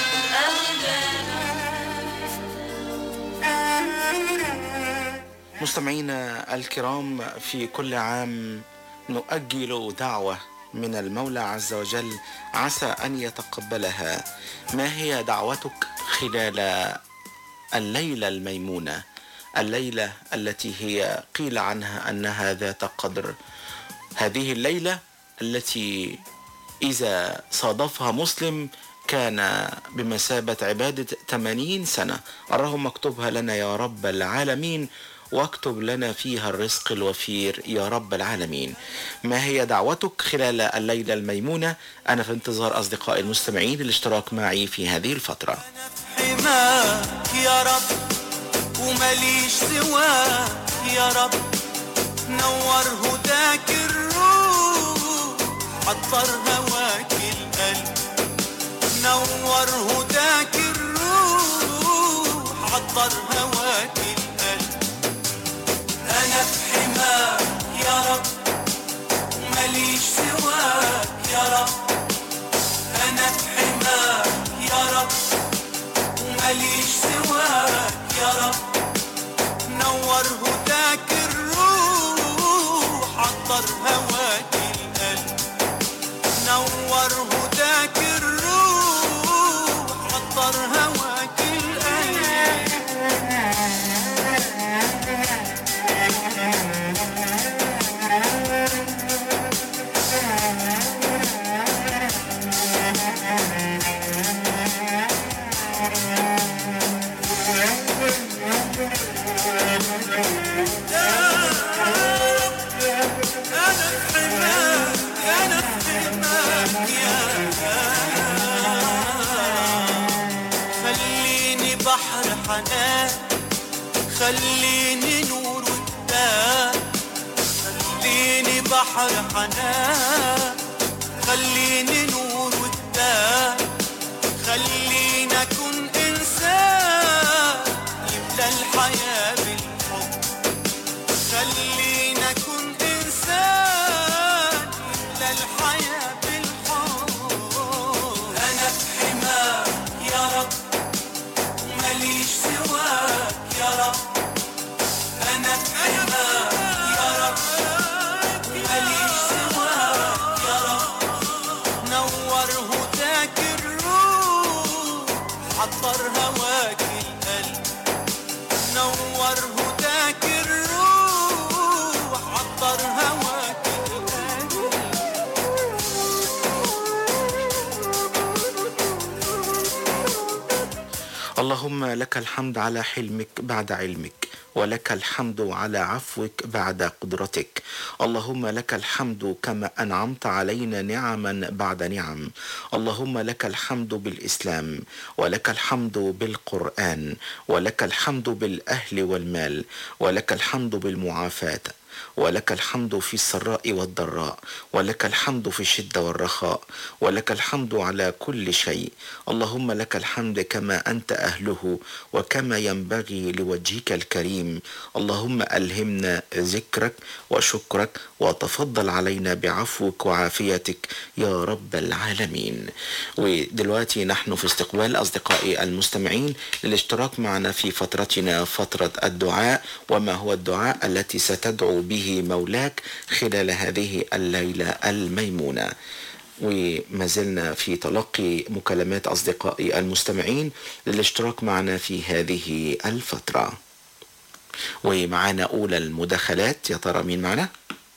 أهدانا مستمعينا الكرام في كل عام نؤجل دعوة من المولى عز وجل عسى أن يتقبلها ما هي دعوتك خلال الليلة الميمونة الليلة التي هي قيل عنها أنها ذات قدر هذه الليلة التي إذا صادفها مسلم كان بمثابة عبادة 80 سنة اللهم اكتبها لنا يا رب العالمين واكتب لنا فيها الرزق الوفير يا رب العالمين ما هي دعوتك خلال الليلة الميمونة أنا في انتظار أصدقائي المستمعين للاشتراك معي في هذه الفترة حماك يا رب ومليش سواك يا رب نور هداك الروح عطر هواك القلب نور هداك الروح عطر هواك القلب انا في حماك يا رب ومليش سواك يا رب انا في حماك يا رب ومليش سواك يا رب نور هداك الروح عطر هواك القلب نور هداك الروح عطر هواك خليني بحر حنان خليني نور وكتاب خليني بحر حنان خليني نور وكتاب خليني اكون انسان يملى الحياة بالحب خليني اكون انسان يملى الحياة بالحب انا في حماك يا رب ماليش سواك يا رب انا في حماك يا رب ماليش سواك يا رب نور هداك الروح عطر هواك القلب نور هداك الروح عطر هواك اللهم لك الحمد على حلمك بعد علمك ولك الحمد على عفوك بعد قدرتك اللهم لك الحمد كما أنعمت علينا نعما بعد نعم اللهم لك الحمد بالإسلام ولك الحمد بالقرآن ولك الحمد بالأهل والمال ولك الحمد بالمعافاة ولك الحمد في السراء والضراء ولك الحمد في الشدة والرخاء ولك الحمد على كل شيء اللهم لك الحمد كما أنت أهله وكما ينبغي لوجهك الكريم اللهم ألهمنا ذكرك وشكرك وتفضل علينا بعفوك وعافيتك يا رب العالمين ودلوقتي نحن في استقبال أصدقائي المستمعين للاشتراك معنا في فترتنا فترة الدعاء وما هو الدعاء التي ستدعو به مولاك خلال هذه الليلة الميمونة وما زلنا في تلقي مكالمات أصدقائي المستمعين للاشتراك معنا في هذه الفترة ومعنا أولى المداخلات يا ترى مين معنا؟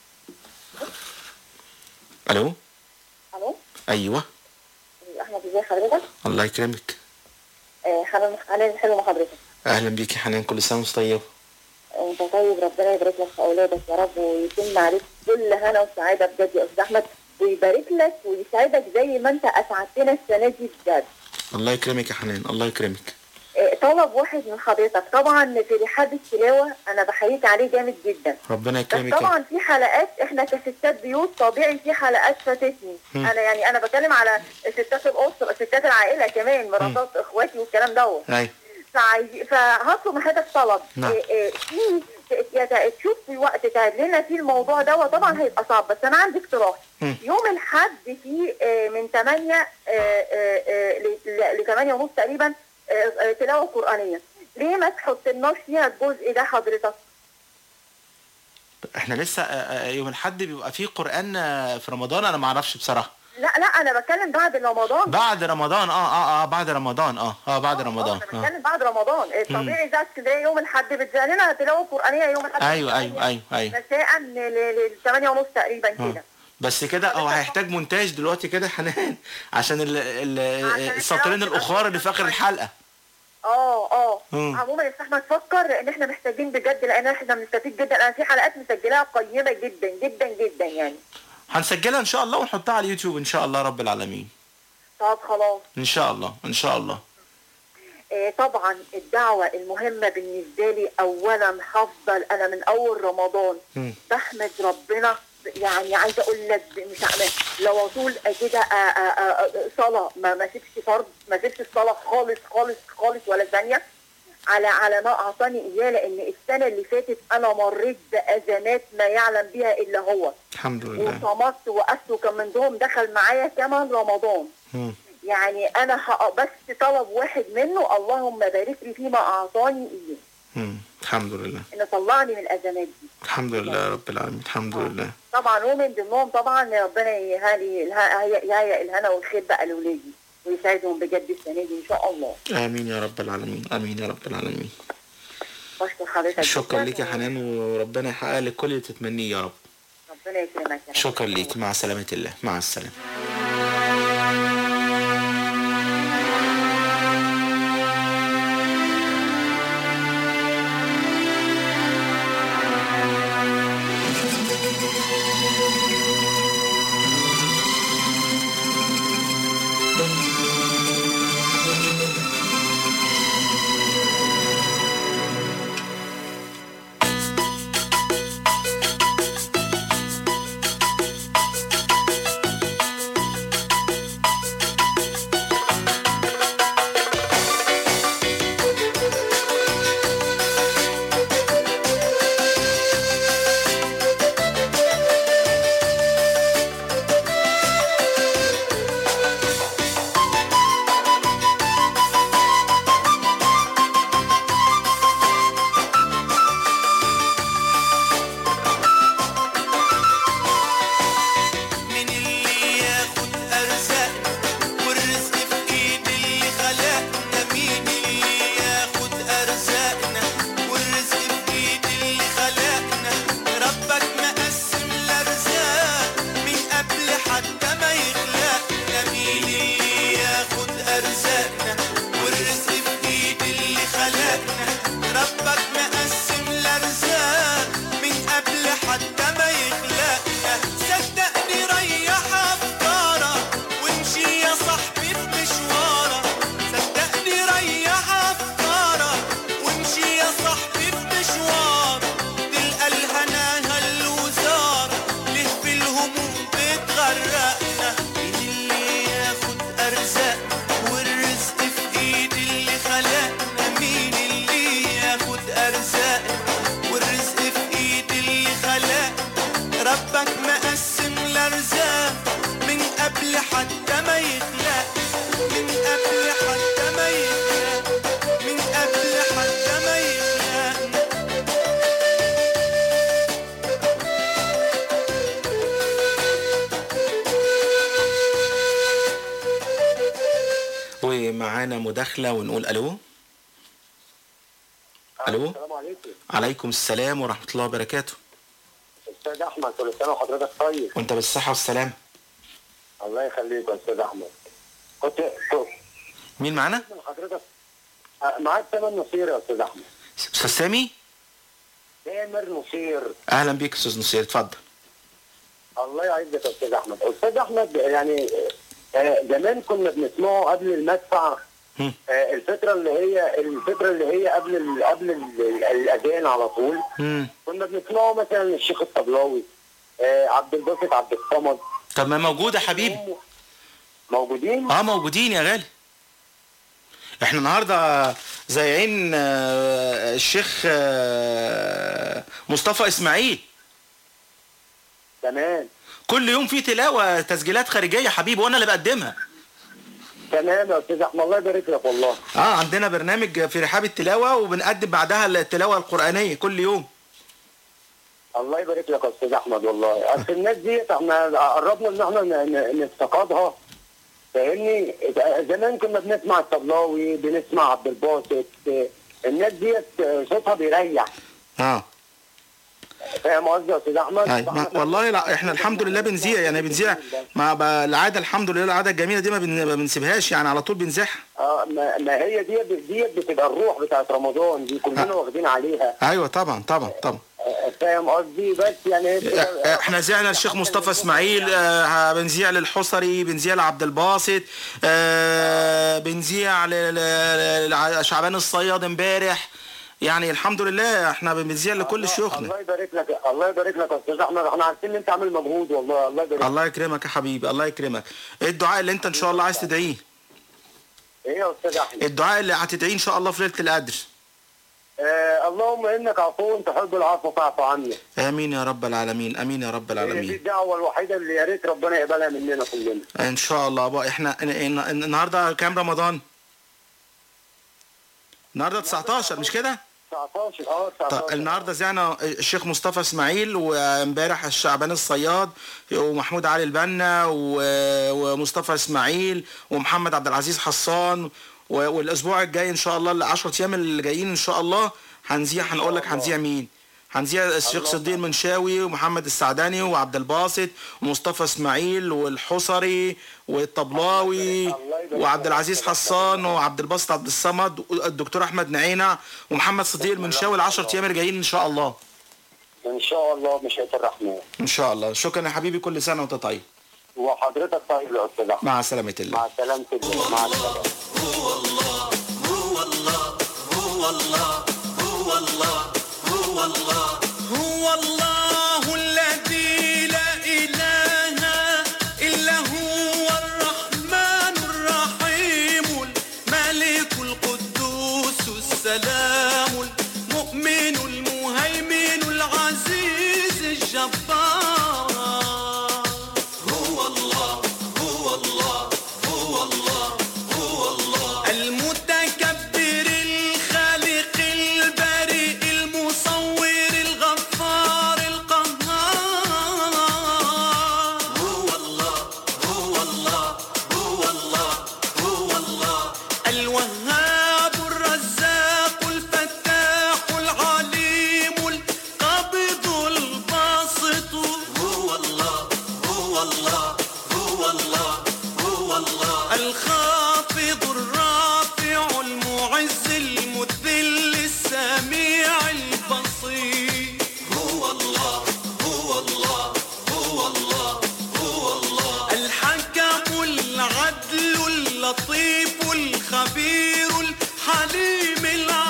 ألو الو أيوة احمد ازي حضرتك الله يكرمك آه، حنان حنان حلو مع حضرتك أهلا بيك يا حنان كل سنة وانت طيب انت طيب ربنا يبارك لك في اولادك يا رب ويتم عليك كل هنا وسعاده بجد يا استاذ احمد ويبارك لك ويسعدك زي ما انت اسعدتنا السنه دي بجد الله يكرمك يا حنان الله يكرمك آه، طلب واحد من حضرتك طبعا في رحاب التلاوه انا بحييك عليه جامد جدا ربنا بس يكرمك يا طبعا في حلقات احنا كستات بيوت طبيعي في حلقات فاتتني مم. انا يعني انا بتكلم على ستات الاسره ستات العائله كمان مراتات اخواتي والكلام دوت ايوه فعايز فهطلب من حضرتك طلب نعم. إيه إيه في يت- تشوف في وقت تعد لنا فيه الموضوع دوت طبعا هيبقى صعب بس انا عندي اقتراح مم. يوم الحد فيه آه، من 8 ل 8 ونص تقريبا آه، آه، تلاوه قرانيه ليه ما تحطلناش فيها الجزء ده حضرتك احنا لسه آه، آه، يوم الحد بيبقى فيه قرآن آه، في رمضان انا ما اعرفش بصراحة لا لا انا بتكلم بعد رمضان بعد رمضان اه اه اه بعد رمضان اه اه بعد رمضان انا اه بتكلم بعد رمضان الطبيعي ده اسكندريه يوم الحد بتزال لنا تلاوه قرانيه يوم الحد ايوه ايوه ايوه ايوه مساء ل 8 ونص تقريبا آه. كده بس كده هو هيحتاج مونتاج دلوقتي كده يا حنان عشان ال- ال- السطرين الاخر اللي في اخر الحلقه اه اه مم. عموما يا احمد فكر ان احنا محتاجين بجد لان احنا بنستفيد جدا انا في حلقات مسجلاها قيمه جدا جدا جدا يعني هنسجلها ان شاء الله ونحطها على اليوتيوب ان شاء الله رب العالمين طب خلاص ان شاء الله ان شاء الله آه طبعا الدعوه المهمه بالنسبه لي اولا هفضل انا من اول رمضان مم. بحمد ربنا يعني عايزه اقول لك مش عارف لو اطول كده آه، آه، آه، صلاه ما ما سيبش فرض ما سيبش الصلاه خالص خالص خالص ولا ثانيه على على ما اعطاني اياه لان السنه اللي فاتت انا مريت بازمات ما يعلم بها الا هو الحمد لله وصمت وقفت وكان من ضمنهم دخل معايا كمان رمضان مم. يعني انا هق- بس طلب واحد منه اللهم بارك لي فيما اعطاني اياه مم. الحمد لله انه طلعني من الازمات دي الحمد لله رب العالمين الحمد لله طبعا ومن ضمنهم طبعا ربنا يهالي يهيئ الهنا والخير بقى لاولادي ويساعدهم بجد السنه دي ان شاء الله امين يا رب العالمين امين يا رب العالمين بشكر حضرتك شكرا جداً لك يا حنان وربنا يحقق لك كل اللي تتمنيه يا رب ربنا يكرمك يا رب. شكرا لك مع سلامة الله مع السلامة من اللي ياخد ارزاقنا والرزق في ايد اللي خلقنا مين اللي ياخد ارزاقنا والرزق في ايد اللي خلقنا ربك مقسم الارزاق من قبل حتى ما يخلقنا مين اللي ياخد ارزاقنا والرزق في ايد اللي خلقنا ربك مقسم الارزاق من قبل حتى ما يخلقنا صدقني ريح افكارك وامشي يا صاحبي في مشوارك صدقني ريح افكارك وامشي يا صاحبي في مشوارك تلقى الهنا هالوزارة ليه في الهموم بتغرقنا مين اللي ياخد ارزاقنا والرزق في ايد اللي خلقنا مين اللي ياخد ارزاقنا والرزق في ايد اللي خلقنا ربك مقسم الارزاق من قبل حتى ما يخلق من قبل حتى ما يخلق من قبل حتى ما يخلق ومعانا مداخلة ونقول ألو ألو السلام عليكم عليكم السلام ورحمة الله وبركاته استاذ احمد كل سنه وحضرتك طيب وانت بالصحة والسلام الله يخليك يا استاذ احمد كنت كنت مين معانا؟ من حضرتك آه، معاك تامر نصير يا استاذ احمد أستاذ سامي تامر نصير أهلا بيك أستاذ نصير اتفضل الله يعزك يا استاذ احمد استاذ احمد يعني آه، زمان كنا بنسمعه قبل المدفع هم. آه، الفتره اللي هي الفتره اللي هي قبل ال- قبل ال- الاذان على طول مم. كنا بنسمعه مثلا الشيخ الطبلاوي آه، عبد الباسط عبد الصمد طب ما موجود يا حبيبي موجودين اه موجودين يا غالي احنا النهارده زايعين آه، الشيخ آه، مصطفى اسماعيل تمام كل يوم في تلاوه تسجيلات خارجيه يا حبيبي وانا اللي بقدمها تمام يا استاذ احمد الله يبارك لك والله اه عندنا برنامج في رحاب التلاوه وبنقدم بعدها التلاوه القرانيه كل يوم الله يبارك لك يا استاذ احمد والله اصل الناس ديت احنا قربنا ان احنا ن- ن- نفتقدها فاهمني زمان كنا بنسمع الطبلاوي بنسمع عبد الباسط الناس ديت صوتها بيريح اه فاهم قصدي يا استاذ احمد؟ أي. ما والله لا احنا الحمد لله بنذيع يعني بنذيع ما ب- العاده الحمد لله العاده الجميله دي ما بن- ما بنسيبهاش يعني على طول بنذيعها اه ما, ما هي ديت ديت بتبقى الروح بتاعت رمضان دي كلنا واخدين عليها ايوه طبعا طبعا طبعا آه، فاهم قصدي بس يعني هي بتبقى- احنا زعنا الشيخ مصطفى اسماعيل آه، بنذيع للحصري بنذيع لعبد الباسط آه، بنذيع ل- ل- ل- شعبان الصياد امبارح يعني الحمد لله احنا بنذيع لكل شيوخنا الله يبارك لك الله يبارك لك يا استاذ احمد احنا عارفين ان انت عامل مجهود والله الله يبارك الله يكرمك يا حبيبي الله يكرمك ايه الدعاء اللي انت ان شاء الله عايز تدعيه ايه يا استاذ احمد الدعاء اللي هتدعيه ان شاء الله في ليله القدر آه اللهم انك عفو تحب العفو فاعف عني امين يا رب العالمين امين يا رب هي دي العالمين الدعوه الوحيده اللي يا ريت ربنا يقبلها مننا كلنا ان شاء الله بقى احنا ن- ن- النهارده كام رمضان النهارده 19 مش كده 19 اه طب 19 النهارده زعنا الشيخ مصطفى اسماعيل وامبارح الشعبان الصياد ومحمود علي البنا و- ومصطفى اسماعيل ومحمد عبد العزيز حسان و- والاسبوع الجاي ان شاء الله ال 10 ايام اللي جايين ان شاء الله هنذيع هنقول لك هنذيع مين هنذيع الشيخ صديق المنشاوي ومحمد السعداني وعبد الباسط ومصطفى اسماعيل والحصري والطبلاوي وعبد العزيز حسان وعبد الباسط عبد الصمد والدكتور احمد نعينع ومحمد صديق المنشاوي ال 10 ايام اللي جايين ان شاء الله ان شاء الله مشيئه الرحمن ان شاء الله شكرا يا حبيبي كل سنه وانت طيب وحضرتك طيب يا استاذ احمد مع سلامه الله مع سلامه الله مع السلامه هو الله هو الله هو الله هو الله هو الله هو الله الذي لا إله إلا هو الرحمن الرحيم الملك القدوس السلام المؤمن المهيمن العزيز الجبار هو الله هو الله هو الله هو الله المتكبر الخالق البارئ المصور الغفار القهار هو الله هو الله هو الله هو الله الوهاب الرزاق الفتاح العليم القابض الباسط هو الله هو الله هو الله هو الله الخافض الرافع المعز المذل السميع البصير هو الله هو الله هو الله هو الله الحكم العدل اللطيف الخبير الحليم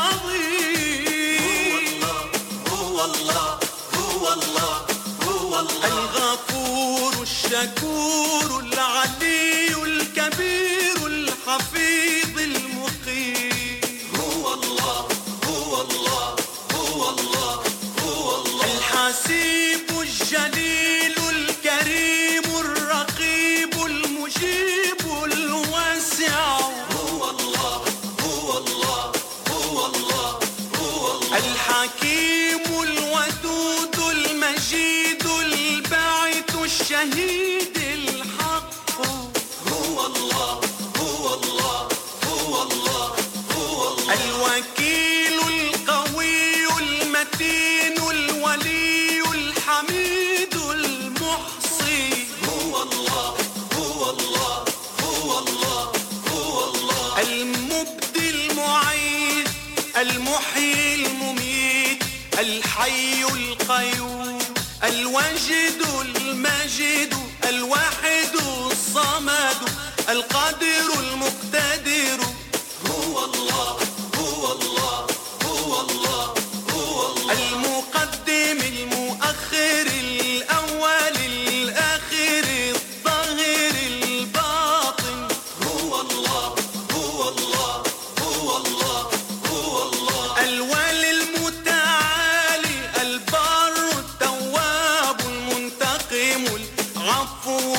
العظيم هو الله هو الله هو الله الغفور الشكور العلي الكبير الحفيظ المقيم هو الله هو الله هو الله هو الله الحسيب الجليل الكريم الرقيب المجيب الواسع هو الله هو الله هو الله هو الله الحكيم الودود المجيد الباعث الشهيد الحق هو الله هو الله هو الله هو الله الوكيل القوي المتين الولي الحميد المحصي هو الله هو الله هو الله هو الله المبدي المعيد المحيي المميت الحي القيوم الواجد الماجد الواحد الصمد القادر المقتدر هو الله هو الله هو الله هو الله المقدم المؤخر الأول الآخر الظاهر الباطن هو الله هو الله هو الله هو الله الوالي المتعالي البر التواب المنتقم العفو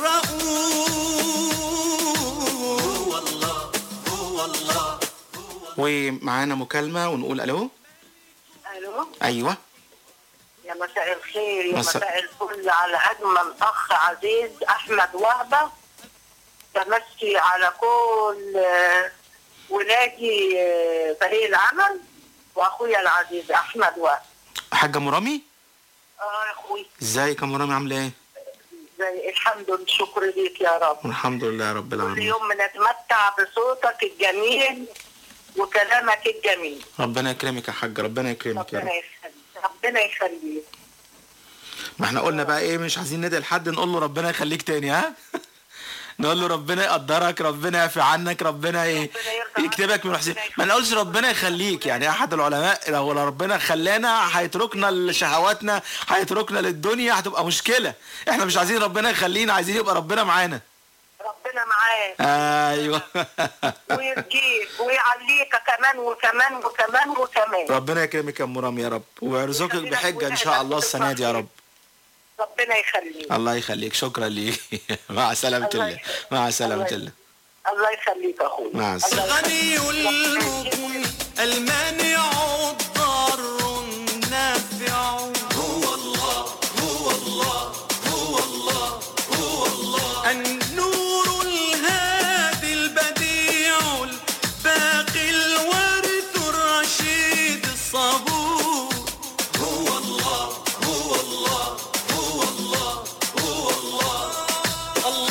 الرؤوف هو الله هو الله ومعانا مكالمة ونقول ألو الو أيوة يا مساء الخير يا مساء- مساء الفل على اجمل اخ عزيز احمد وهبه تمسي على كل آه، ولادي آه، فريق العمل واخويا العزيز احمد وهبه حاجة مرامي اه يا اخوي ازيك يا مرامي عاملة ايه زي الحمد لله شكر ليك يا رب الحمد لله رب كل العالمين يوم بنتمتع بصوتك الجميل وكلامك الجميل ربنا يكرمك يا حاج ربنا يكرمك يا ربنا رب يخليك ربنا يخليك ما احنا قلنا بقى ايه مش عايزين ندعي لحد نقول له ربنا يخليك تاني ها نقول له ربنا يقدرك ربنا يعفي عنك ربنا ايه يكتبك من الحسين ما نقولش ربنا يخليك يعني احد العلماء لو ربنا خلانا هيتركنا لشهواتنا هيتركنا للدنيا هتبقى مشكله احنا مش عايزين ربنا يخلينا عايزين يبقى ربنا معانا ربنا معاك ايوه ويرجيك ويعليك كمان وكمان وكمان وكمان ربنا يكرمك يا ام رامي يا رب ويرزقك بحجه ان شاء الله السنه دي يا رب ربنا يخليك الله يخليك شكرا ليك مع سلامه الله الله مع سلامه الله الله يخليك يا اخويا مع السلامه الغني المغني المانع الضار النافع هو الله هو الله هو الله هو الله النور الهادي البديع الباقي الورث الرشيد الصبور هو الله هو الله هو الله هو الله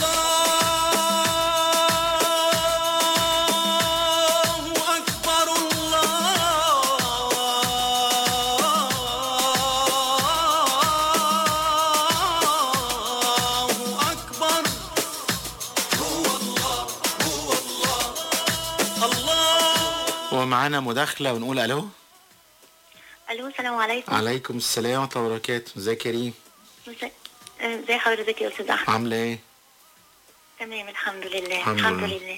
الله أكبر الله أكبر هو الله هو الله الله ومعانا مداخله ونقول الو الو السلام عليكم عليكم السلام ورحمه الله وبركاته ازيك يا كريم مساء- آه، ازي حضرتك يا استاذ احمد عامله ايه تمام الحمد لله الحمد الحمد لله. لله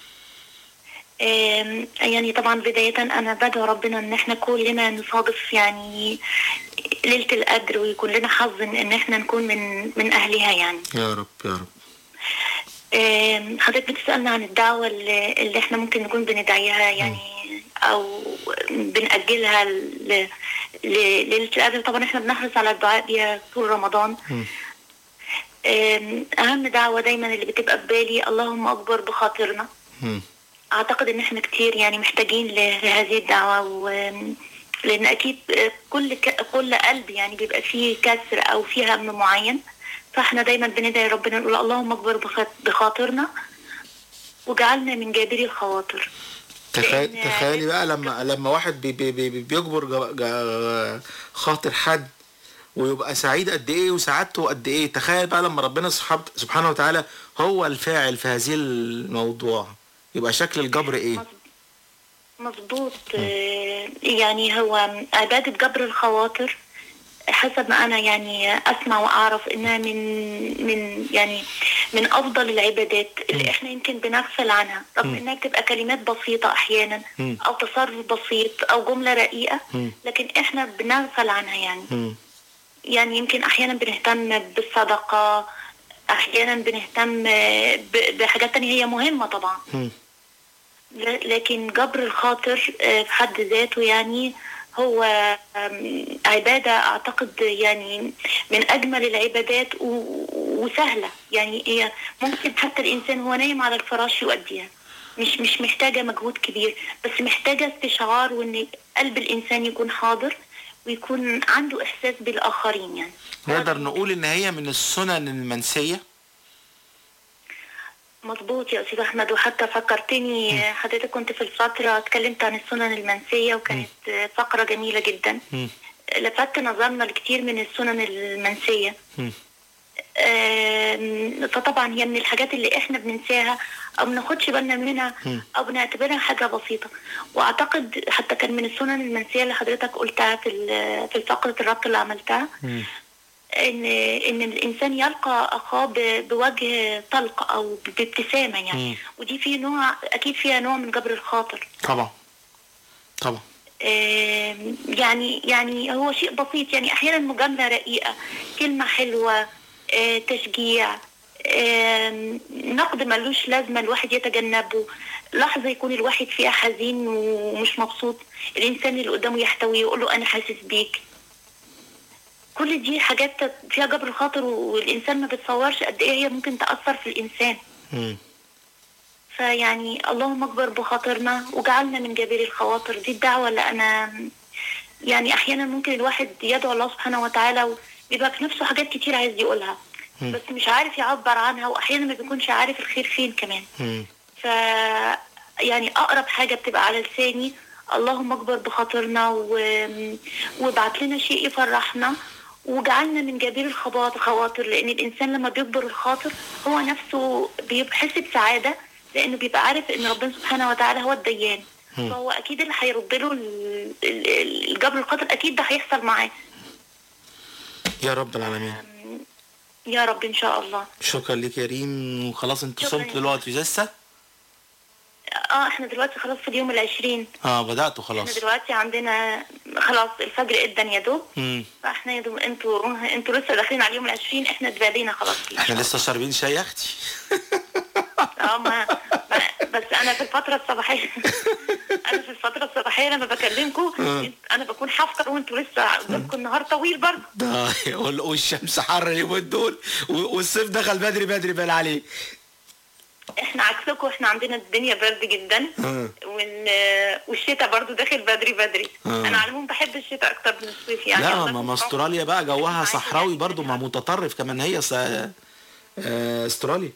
آم، يعني طبعا بداية أنا بدعو ربنا إن إحنا كلنا نصادف يعني ليلة القدر ويكون لنا حظ إن إن إحنا نكون من من أهلها يعني يا رب يا رب آم، حضرتك بتسألنا عن الدعوة اللي اللي إحنا ممكن نكون بندعيها يعني أو بنأجلها ل- ل- ليلة القدر طبعا إحنا بنحرص على الدعاء بيها طول رمضان آم، أهم دعوة دايما اللي بتبقى في بالي اللهم أكبر بخاطرنا مم. اعتقد ان احنا كتير يعني محتاجين ل- لهذه الدعوة و لان اكيد كل ك... كل قلب يعني بيبقى فيه كسر او فيه هم معين فاحنا دايما بندعي ربنا نقول اللهم اكبر بخ- بخاطرنا وجعلنا من جابري الخواطر تخيل لأن- تخيلي بقى لما لما واحد بي بي بي بيجبر جا- جا- خاطر حد ويبقى سعيد قد ايه وسعادته قد ايه تخيل بقى لما ربنا سبحانه سبحانه وتعالى هو الفاعل في هذه الموضوع يبقى شكل الجبر ايه مظبوط آه، يعني هو عبادة جبر الخواطر حسب ما انا يعني اسمع واعرف انها من من يعني من افضل العبادات اللي احنا يمكن بنغفل عنها رغم مم. انها بتبقى كلمات بسيطة احيانا مم. او تصرف بسيط او جملة رقيقة مم. لكن احنا بنغفل عنها يعني يعني يمكن احيانا بنهتم بالصدقة احيانا بنهتم ب- بحاجات تانية هي مهمة طبعا ل- لكن جبر الخاطر آه، في حد ذاته يعني هو آم، عبادة أعتقد يعني من أجمل العبادات و- وسهلة يعني هي ممكن حتى الإنسان هو نايم على الفراش يؤديها مش مش محتاجة مجهود كبير بس محتاجة استشعار وإن قلب الإنسان يكون حاضر ويكون عنده إحساس بالآخرين يعني نقدر نقول ان هي من السنن المنسيه مظبوط يا أستاذ أحمد وحتى فكرتني حضرتك كنت في الفترة اتكلمت عن السنن المنسية وكانت فقرة جميلة جدا لفت نظرنا لكتير من السنن المنسية مم. آم، فطبعا هي من الحاجات اللي احنا بننساها او بناخدش بالنا منها مم. او بنعتبرها حاجة بسيطة واعتقد حتى كان من السنن المنسية اللي حضرتك قلتها في ال- في فقرة الربط اللي عملتها ان ان الانسان يلقى اخاه ب- بوجه طلق او بابتسامة يعني مم. ودي في نوع اكيد فيها نوع من جبر الخاطر طبعا طبعا آم، يعني يعني هو شيء بسيط يعني احيانا مجامله رقيقه كلمه حلوه آه، تشجيع آم، نقد ملوش لازمه الواحد يتجنبه لحظه يكون الواحد فيها حزين ومش مبسوط الانسان اللي قدامه يحتويه ويقول له انا حاسس بيك كل دي حاجات فيها جبر خاطر والانسان ما بتصورش قد ايه هي ممكن تاثر في الانسان مم. فيعني اللهم اكبر بخاطرنا وجعلنا من جبير الخواطر دي الدعوة اللي أنا يعني أحيانا ممكن الواحد يدعو الله سبحانه وتعالى ويبقى في نفسه حاجات كتير عايز يقولها مم. بس مش عارف يعبر عنها وأحيانا ما بيكونش عارف الخير فين كمان مم. ف يعني أقرب حاجة بتبقى على لساني اللهم اكبر بخاطرنا و... وابعت لنا شيء يفرحنا وجعلنا من جبير الخواطر خواطر لان الانسان لما بيكبر الخاطر هو نفسه بيحس بسعاده لانه بيبقى عارف ان ربنا سبحانه وتعالى هو الديان مم. فهو اكيد اللي هيرد له ال- ال- الجبر الخاطر اكيد ده هيحصل معاه يا رب العالمين يا رب ان شاء الله شكرا لك يا ريم وخلاص انت شكراً صمت يا دلوقتي لسه اه احنا دلوقتي خلاص في اليوم العشرين اه بدأتوا احنا خلاص دلوقتي عندنا خلاص الفجر ادن يا دوب مم. فاحنا يا دوب انتوا انتوا لسه داخلين على اليوم العشرين احنا اتبادينا خلاص احنا لسه شاربين شاي يا اختي اه ما, ما بس انا في الفتره الصباحيه انا في الفتره الصباحيه لما بكلمكم آه. انا بكون حافظه وانتوا لسه قدامكم النهار طويل برضه ده وال- والشمس حر اليومين دول و- والصيف دخل بدري بدري بال عليه احنا عكسكم احنا عندنا الدنيا برد جدا آه. وال- والشتاء برضو داخل بدري بدري آه. انا على العموم بحب الشتاء اكتر من الصيف يعني لا الله ما ما يكون استراليا بقى جوها صحراوي برضو ما متطرف كمان هي س... آه، استراليا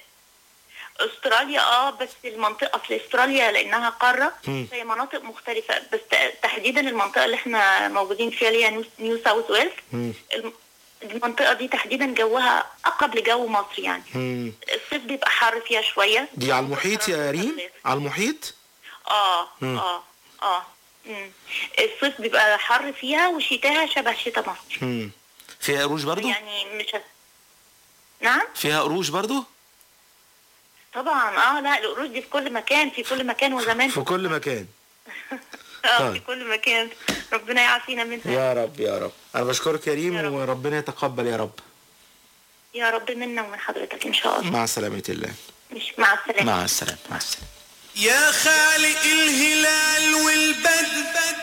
استراليا اه بس المنطقه اصل استراليا لانها قاره مم. هي مناطق مختلفه بس ت- تحديدا المنطقه اللي احنا موجودين فيها اللي هي نيو, نيو ساوث ويلز مم. الم- المنطقه دي تحديدا جوها اقرب لجو مصر يعني مم. الصيف بيبقى حر فيها شويه دي على المحيط يا ريم على المحيط اه مم. اه اه مم. الصيف بيبقى حر فيها وشتاها شبه شتاء مصر مم. فيها قروش برضو يعني مش هت... نعم فيها قروش برضو طبعا اه لا القروش دي في كل مكان في كل مكان وزمان في كل مكان اه طيب. في كل مكان ربنا يعافينا منها يا رب يا رب انا بشكرك يا ريم وربنا يتقبل يا رب يا رب منا ومن حضرتك ان شاء الله مع سلامة الله مش مع السلامه مع السلامة مع السلامة يا خالق الهلال والبدر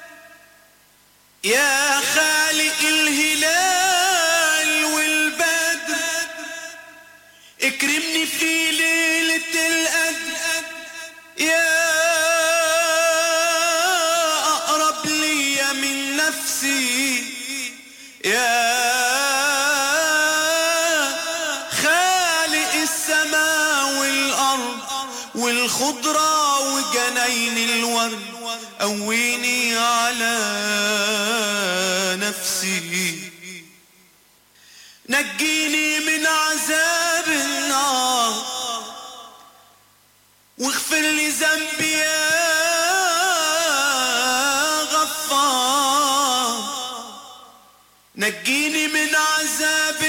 يا خالق الهلال والبدر اكرمني في ليلة القدر يا أقرب لي من نفسي يا خالق السماء والأرض والخضرة وجناين الورد قويني على نفسي نجيني من عذاب النار واغفر لي ذنبي يا غفار نجيني من عذاب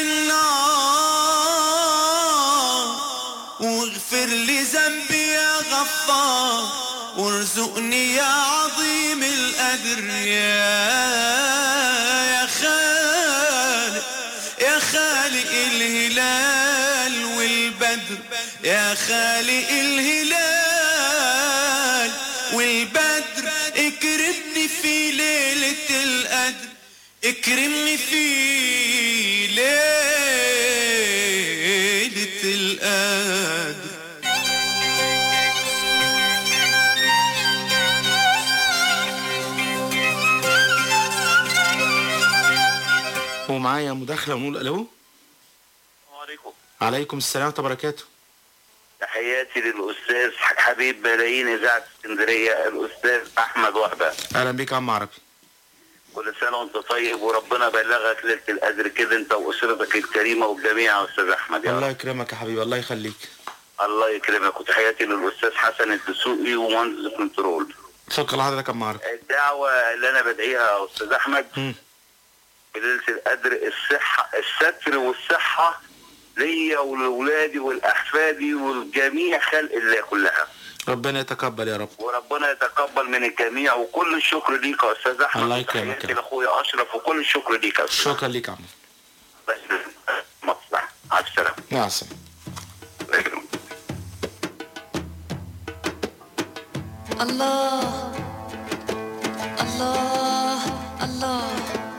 النار واغفر لي ذنبي يا غفار وارزقني يا عظيم الأجر يا يا خالق يا خالق الهلال والبدر يا خالق الهلال والبدر اكرمني في ليلة القدر اكرمني في ليلة القدر ومعايا مداخلة ونقول الو عليكم عليكم السلام ورحمة الله وبركاته تحياتي للاستاذ حبيب ملايين اذاعه اسكندريه الاستاذ احمد وهبه اهلا بيك يا عم عربي كل سنه وانت طيب وربنا يبلغك ليله القدر كده انت واسرتك الكريمه والجميع يا استاذ احمد يا رب. الله يكرمك يا حبيبي الله يخليك الله يكرمك وتحياتي للاستاذ حسن الدسوقي ومهندس الكنترول شكرا لحضرتك يا عمار الدعوه اللي انا بدعيها يا استاذ احمد مم. بليله القدر الصحه الستر والصحه ليا ولولادي ولاحفادي والجميع خلق الله كلها ربنا يتقبل يا رب وربنا يتقبل من الجميع وكل الشكر ليك يا استاذ احمد الله يكرمك يا وتحياتي لاخويا اشرف وكل الشكر ليك يا استاذ شكرا ليك يا عم بس مصلحه مع السلامه مع السلامه الله الله الله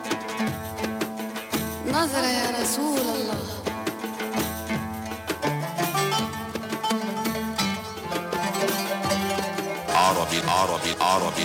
نظرة يا رسول الله عربي عربي عربي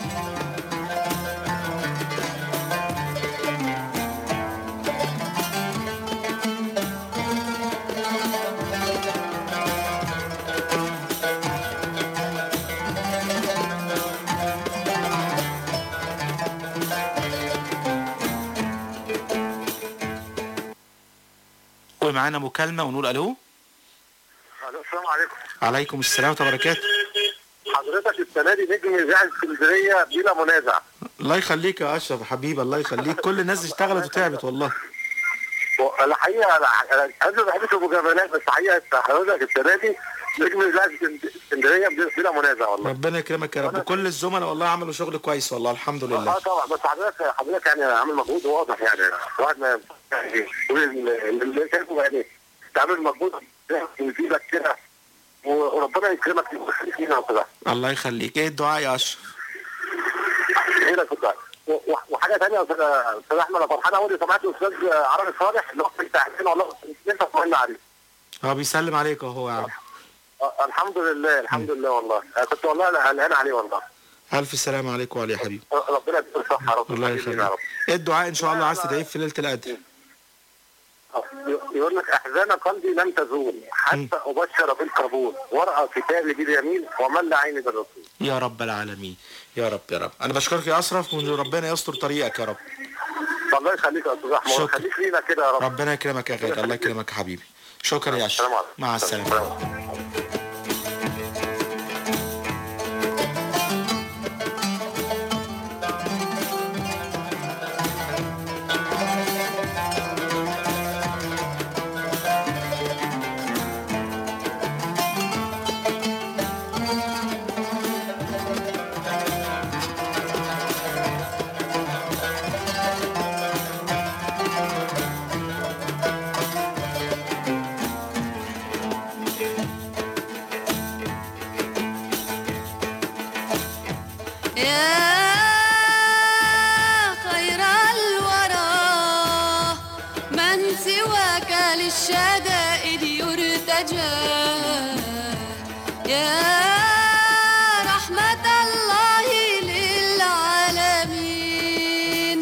ومعانا مكالمة ونقول ألو السلام عليكم عليكم السلام ورحمة الله وبركاته حضرتك السنه دي نجم اذاعه اسكندريه بلا منازع الله يخليك يا أشرف يا حبيبي الله يخليك كل الناس اشتغلت وتعبت والله الحقيقه انا انا ما بحبش المجاملات بس الحقيقه حضرتك السنه دي نجم اذاعه اسكندريه بلا منازع والله ربنا يكرمك يا رب وكل الزملاء والله عملوا شغل كويس والله الحمد اه لله طبعا بس حضرتك حضرتك يعني عامل مجهود واضح يعني الواحد ما يعني يقول ال- اللي شايفه يعني تعمل مجهود يفيدك كده وربنا يكرمك ويخليك فينا وكده الله يخليك ايه الدعاء يا أشرف ايه ده كنت و- و- وحاجه ثانيه يا استاذ استاذ احمد انا فرحان قوي سمعت الاستاذ عربي صالح اللي هو في التعليم والله انت طمنا عليه هو بيسلم عليك اهو يا عم آه، الحمد لله الحمد لله والله آه، كنت والله أنا قلقان عليه والله ألف سلام عليك وعلي يا حبيبي آه، ربنا يديك الصحه يا رب الله يخليك يخليك يا رب ايه الدعاء ان شاء الله عايز تدعيه في ليله القدر آه، يقول لك احزان قلبي لن تزول حتى ابشر بالقبول وارى كتابي باليمين ومل عيني بالرسول يا رب العالمين يا رب يا رب انا بشكرك يا اشرف وان ربنا يستر طريقك يا رب الله يخليك يا استاذ احمد شكرا. ويخليك لينا كده يا رب ربنا يكرمك يا غالي الله يكرمك يا حبيبي شكرا يا اشرف مع السلامه يا خير الورى من سواك للشدائد يرتجى يا رحمة الله للعالمين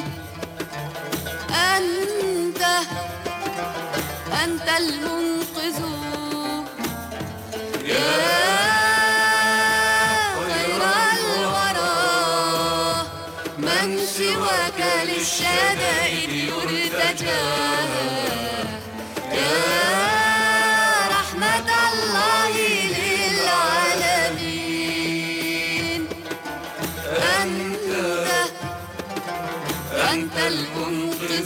أنت أنت المنقذ يا خير الورى من سواك للشدائد يرتجى يا رحمة الله للعالمين أنت أنت المنقذ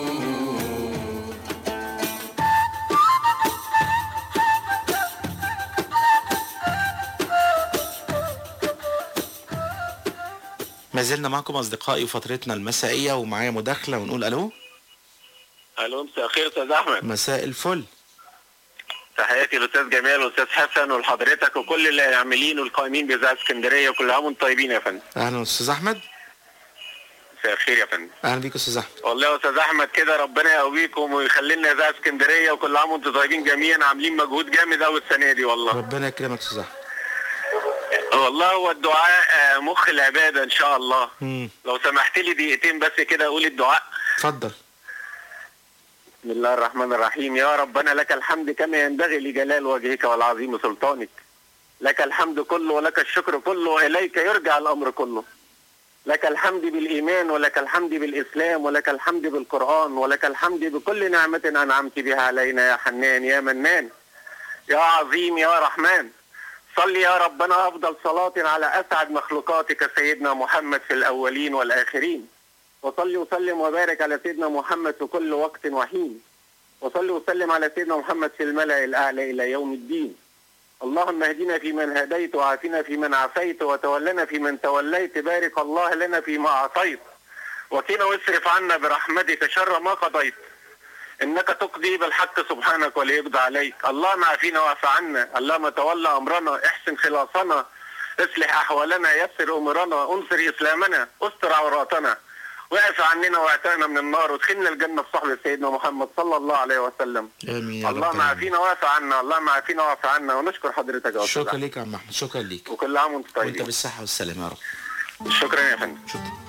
ما زلنا معكم اصدقائي وفترتنا المسائيه ومعايا مداخله ونقول الو الو مساء الخير استاذ احمد مساء الفل تحياتي للاستاذ جمال والاستاذ حسن ولحضرتك وكل اللي عاملين والقائمين باذاعه اسكندريه وكل عام وانتم طيبين يا فندم اهلا استاذ احمد مساء الخير يا فندم اهلا بيك استاذ احمد والله يا استاذ احمد كده ربنا يقويكم ويخلي لنا اذاعه اسكندريه وكل عام وانتم طيبين جميعا عاملين مجهود جامد قوي السنه دي والله ربنا يكرمك استاذ احمد والله هو الدعاء آه، مخ العباده ان شاء الله مم. لو سمحت لي دقيقتين بس كده اقول الدعاء اتفضل بسم الله الرحمن الرحيم يا ربنا لك الحمد كما ينبغي لجلال وجهك والعظيم سلطانك لك الحمد كله ولك الشكر كله وإليك يرجع الأمر كله لك الحمد بالإيمان ولك الحمد بالإسلام ولك الحمد بالقرآن ولك الحمد بكل نعمة أنعمت بها علينا يا حنان يا منان يا عظيم يا رحمن صل يا ربنا أفضل صلاة على أسعد مخلوقاتك سيدنا محمد في الأولين والآخرين وصل وسلم وبارك على سيدنا محمد في كل وقت وحين وصل وسلم على سيدنا محمد في الملأ الأعلى إلى يوم الدين اللهم اهدنا فيمن هديت وعافنا فيمن عافيت وتولنا فيمن توليت بارك الله لنا فيما أعطيت وقنا واصرف عنا برحمتك شر ما قضيت انك تقضي بالحق سبحانك ولا يقضى عليك اللهم عافينا واعف عنا اللهم تولى امرنا احسن خلاصنا اصلح احوالنا يسر امورنا انصر اسلامنا استر عوراتنا واعف عننا واعتقنا من النار وادخلنا الجنه بصحبه سيدنا محمد صلى الله عليه وسلم امين يا رب اللهم العالمين. عافينا واعف عنا اللهم عافينا واعف عنا ونشكر حضرتك يا استاذ شكرا أحمد. ليك يا عم احمد شكرا ليك وكل عام وانت وانت طيب بالصحه والسلامه يا رب شكرا يا فندم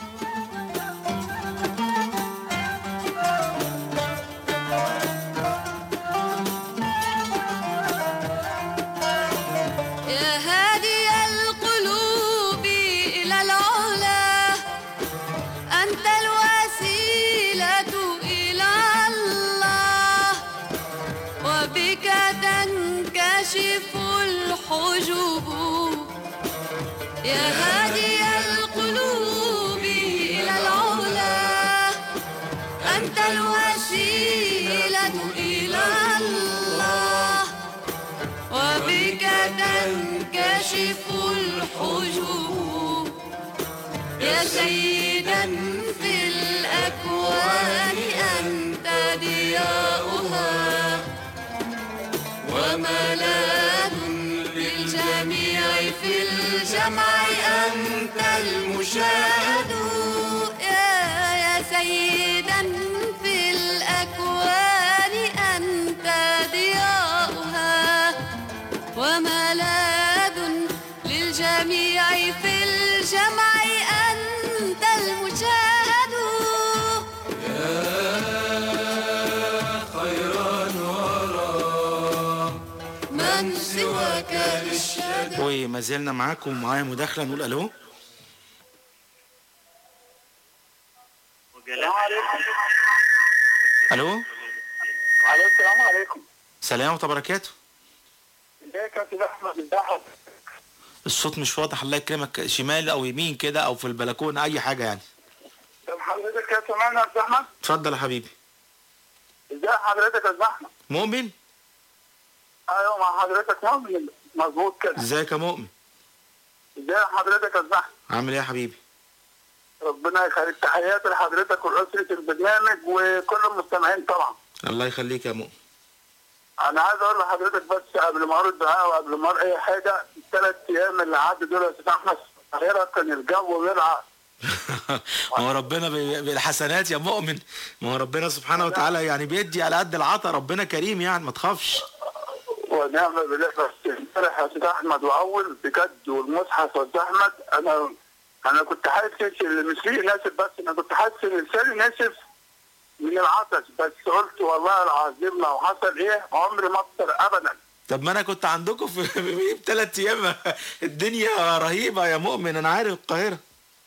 يا هادي القلوب إلى العلا أنت الوسيلة إلى الله وبك تنكشف الحجب يا هادي القلوب إلى العلا أنت الوسيلة إلى الله وبك تنكشف الحجب يا سيدا في الأكوان أنت ضياؤها وملاذ للجميع في الجمع أنت المشاهد يا يا سيدا في الأكوان أنت ضياؤها وملاذ للجميع في الجمع أنت المشاهد خيرا ورا من سواك للشهد وما زلنا معاكم ومعايا مداخله نقول الو الو عليكم السلام عليكم سلام ورحمه الله وبركاته ازيك يا استاذ احمد ازيك الصوت مش واضح الله يكرمك شمال او يمين كده او في البلكونه اي حاجه يعني طب حضرتك يا سمعنا يا استاذ احمد اتفضل يا حبيبي ازي حضرتك يا استاذ احمد مؤمن ايوه مع حضرتك مؤمن مظبوط كده ازيك يا مؤمن ازي حضرتك يا استاذ احمد عامل ايه يا حبيبي ربنا يخليك تحياتي لحضرتك ولأسرة البرنامج وكل المستمعين طبعا الله يخليك يا مؤمن انا عايز اقول لحضرتك بس قبل ما اقول الدعاء وقبل ما اقول اي حاجه الثلاث ايام اللي عدوا دول يا استاذ احمد في القاهره كان الجو بيلعب ما هو ربنا بي- بالحسنات يا مؤمن ما هو ربنا سبحانه وتعالى يعني بيدي على قد العطا ربنا كريم يعني ما تخافش ونعم بالله بس امبارح يا استاذ احمد واول بجد والمصحف يا استاذ احمد انا انا كنت حاسس اللي مش ليه ناسف بس انا كنت حاسس ان لساني ناسف من العطش بس قلت والله العظيم لو حصل ايه عمري ما افطر ابدا طب ما انا كنت عندكم في بثلاث ايام الدنيا رهيبه يا مؤمن انا عارف القاهره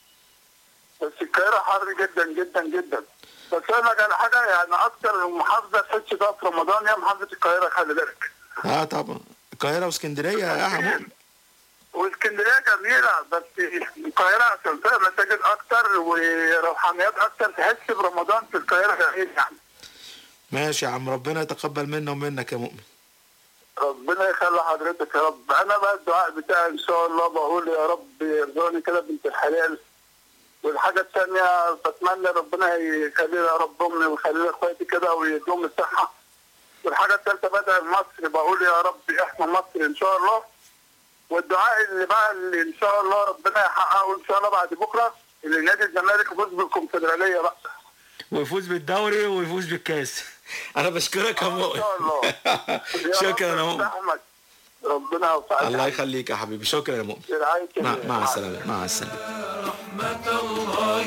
بس القاهره حر جدا جدا جدا بس اقول لك على حاجه يعني اكتر محافظه تحس ده في رمضان هي محافظه القاهره خلي بالك اه طبعا القاهره واسكندريه يا مؤمن واسكندريه جميله بس القاهره عشان فيها مساجد اكتر وروحانيات اكتر تحس برمضان في القاهره جميل يعني ماشي يا عم ربنا يتقبل منا ومنك يا مؤمن ربنا يخلي حضرتك يا رب انا بقى الدعاء بتاعي ان شاء الله بقول يا رب يرزقني كده بنت الحلال والحاجة الثانية بتمنى ربنا يخلي لي يا رب امي ويخلي لي اخواتي كده ويديهم الصحة والحاجة الثالثة بدأ مصر بقول يا رب احنا مصر ان شاء الله والدعاء اللي بقى اللي ان شاء الله ربنا يحققه ان شاء الله بعد بكرة اللي نادي الزمالك يفوز بالكونفدرالية بقى ويفوز بالدوري ويفوز بالكاس انا بشكرك يا مؤمن يا شكرا يا رب مؤمن احمد ربنا يوفقك الله يخليك يا حبيبي شكرا يا مؤمن برعاية مع, الله. مع السلامه مع السلامه رحمة الله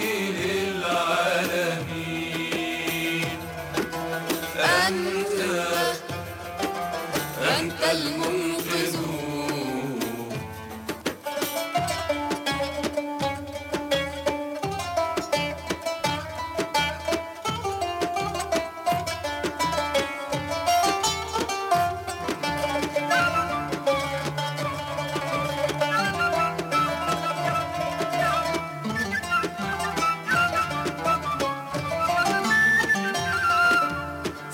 للعالمين أنت أنت المنقذ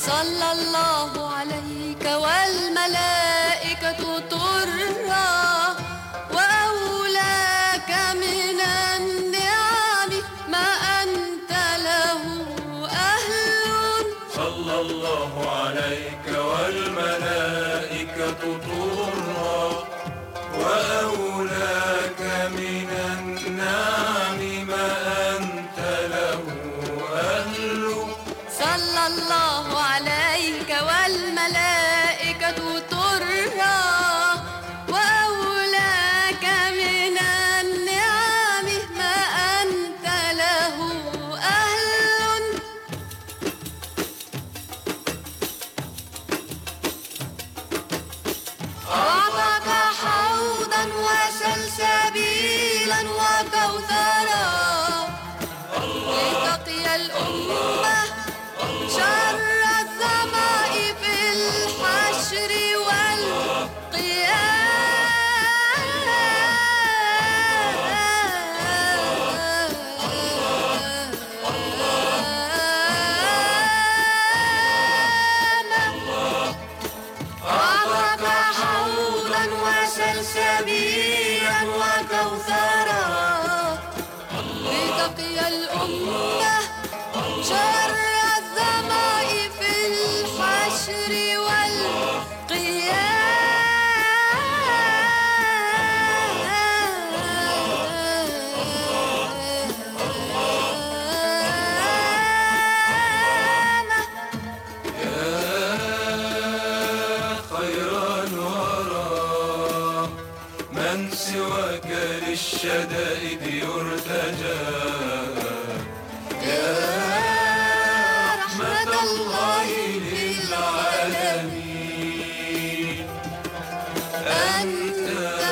صلى الله عليك والملائكة طرا وأولاك من النعم ما أنت له أهل صلى الله عليك والملائكة طرا وأولاك من النعم ما أنت له أهل صلى الله عليك والملائكة طرا وأولاك من النعم ما أنت له أهل أعطاك حوضا وسلسبيلا وكوثرا لتقي الأمة شر الظمأ في الحشر والقيامة أعطاك حوضا وسلسبيلا وكوثرا لتقي الأمة شر الظمأ في الحشر يا خير الورى من سواك للشدائد يرتجى يا رحمة الله للعالمين أنت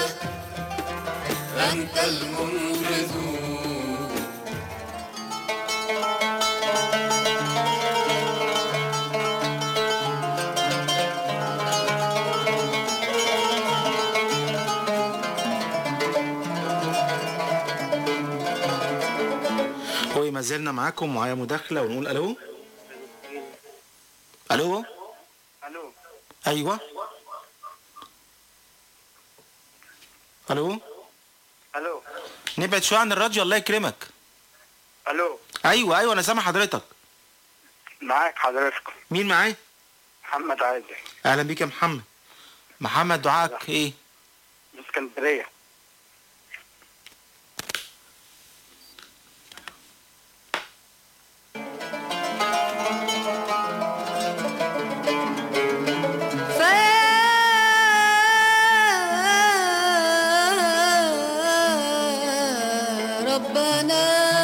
أنت المنقذ وما زلنا معاكم معايا مداخلة ونقول ألو ألو الو أيوة ألو الو نبعد شوية عن الراديو الله يكرمك الو أيوة أيوة أنا سامع حضرتك معاك حضرتك مين معايا محمد عادل أهلا بيك يا محمد محمد دعاك إيه من اسكندريه ربنا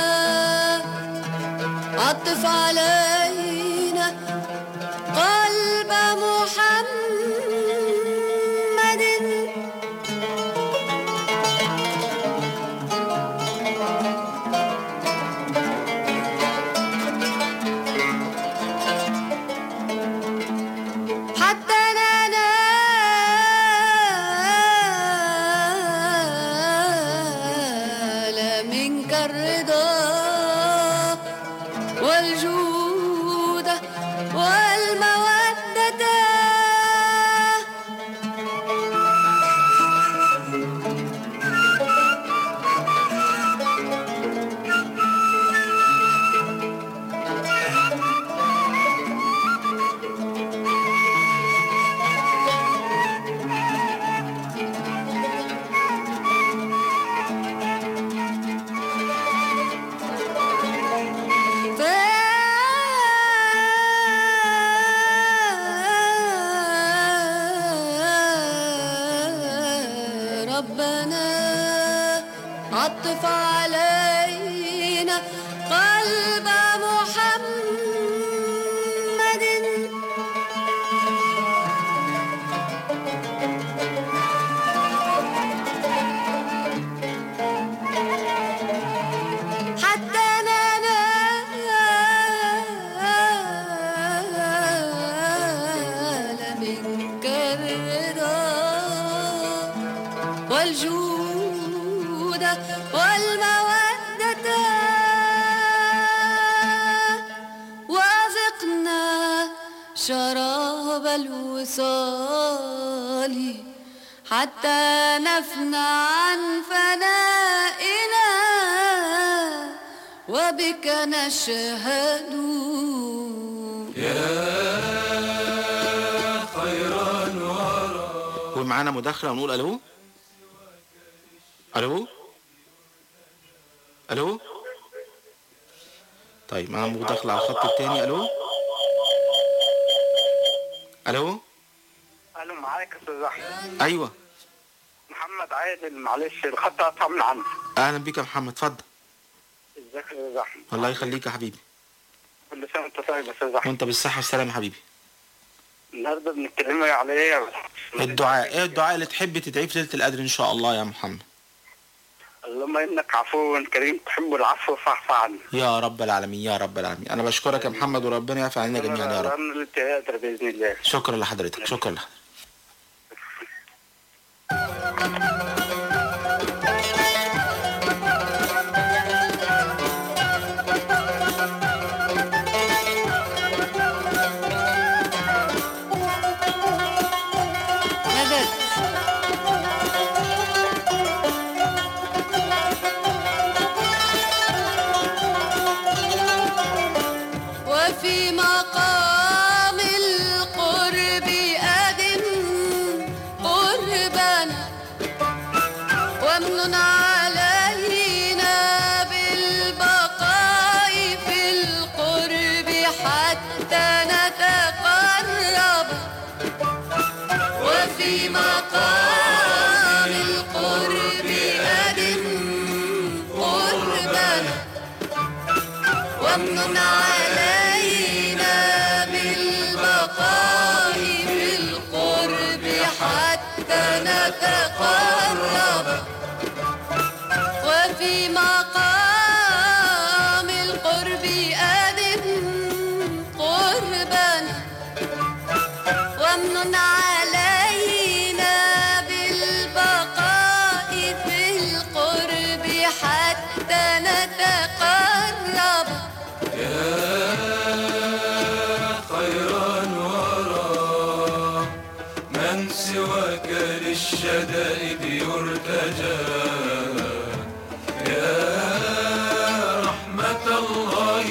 عطف علينا قلب محمد حتى ننال منك الرضا والجود والمودة ربنا عطف علينا قلب محمد حتى ننال منك الرضا والجود والمودة شراب الوصال حتى نفنى عن فنائنا وبك نشهد ومعانا مداخلة ونقول ألو ألو ألو طيب معانا مداخلة على الخط التاني ألو ألو الو معاك يا استاذ احمد أيوة محمد عادل معلش الخط قطع من عندي أهلا بيك يا محمد اتفضل ازيك يا استاذ احمد الله يخليك يا حبيبي كل سنه وانت طيب يا استاذ احمد وأنت بالصحة والسلامة يا حبيبي النهارده بنتكلم على ايه الدعاء إيه الدعاء اللي تحب تدعيه في ليلة القدر إن شاء الله يا محمد اللهم انك عفو كريم تحب العفو فاعف عني يا رب العالمين يا رب العالمين أنا بشكرك يا محمد وربنا يعفي علينا جميعا يا رب ربنا التياتر باذن الله شكرا لحضرتك شكرا لحضرتك مدد وفي مقام القرب أدم قربنا وامن علينا بالبقاء في القرب حتى نتقرب وفي مقام القرب أدم قربنا وامن علينا بالبقاء في القرب حتى نتقرب وفي مقام القرب أدم قربنا وامن علينا بالبقاء في القرب حتى نتقرب خير الورى من سواك للشدائد يرتجى يا رحمة الله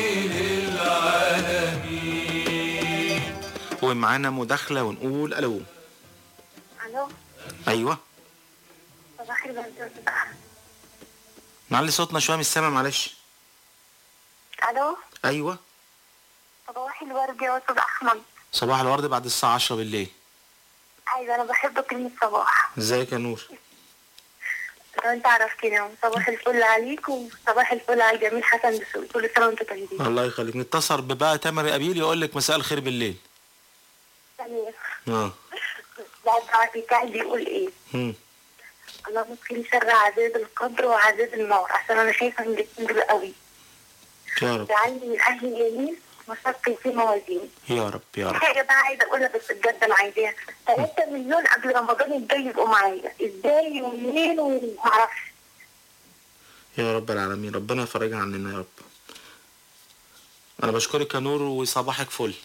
للعالمين ومعانا مداخلة ونقول ألو الو أيوة صباح الخير يا استاذ احمد نعلي صوتنا شوية مش سامع معلش الو أيوة صباح الورد يا استاذ احمد صباح الورد بعد الساعة 10 بالليل عايزه انا بحب كلمه صباح ازيك يا نور لو انت عرفتني صباح الفل عليك وصباح الفل على جميل حسن دسوقي كل سنه وانتم طيبين الله يخليك نتصل ببقى تامر قبيل يقول لك مساء الخير بالليل ثانية اه بعد دعوتي بتاعي بيقول ايه مم. اللهم اكفني شر عذاب القبر وعذاب النار عشان انا شايفه ان الاتنين دول قوي يا رب جعلني من اهل اليمين وشقي في موازين يا رب يا رب حاجه بقى عايزه اقولها بس بجد انا عايزاها 3 مليون قبل رمضان الجاي يبقوا معايا ازاي ومنين ومعرفش يا رب العالمين ربنا يفرجها عننا يا رب انا بشكرك يا نور وصباحك فل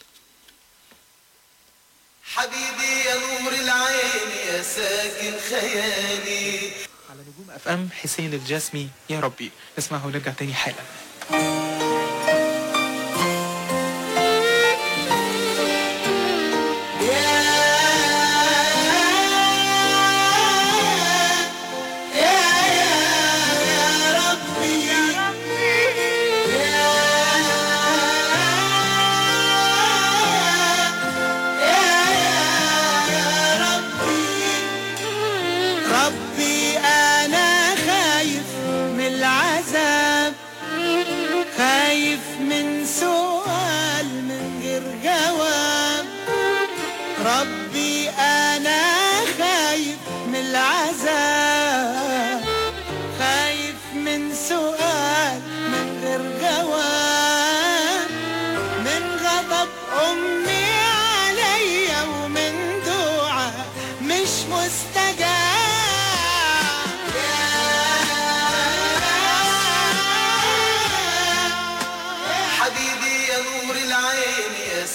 حبيبي يا نور العين يا ساكن خيالي على نجوم اف ام حسين الجسمي يا ربي نسمعه ونرجع تاني حالا ربي أنا خايف من العذاب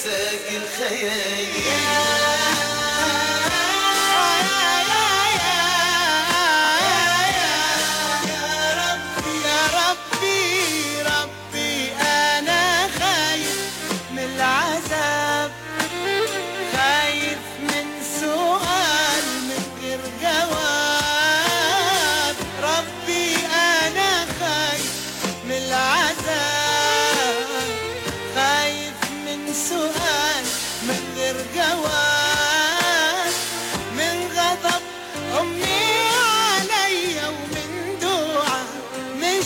ساكن خيالي يا ربي ربي أنا خايف من العذاب خايف من سؤال من غير جواب ربي أنا خايف من العذاب خايف من سؤال من غير جواب من غضب أمي عليا ومن دعاء مش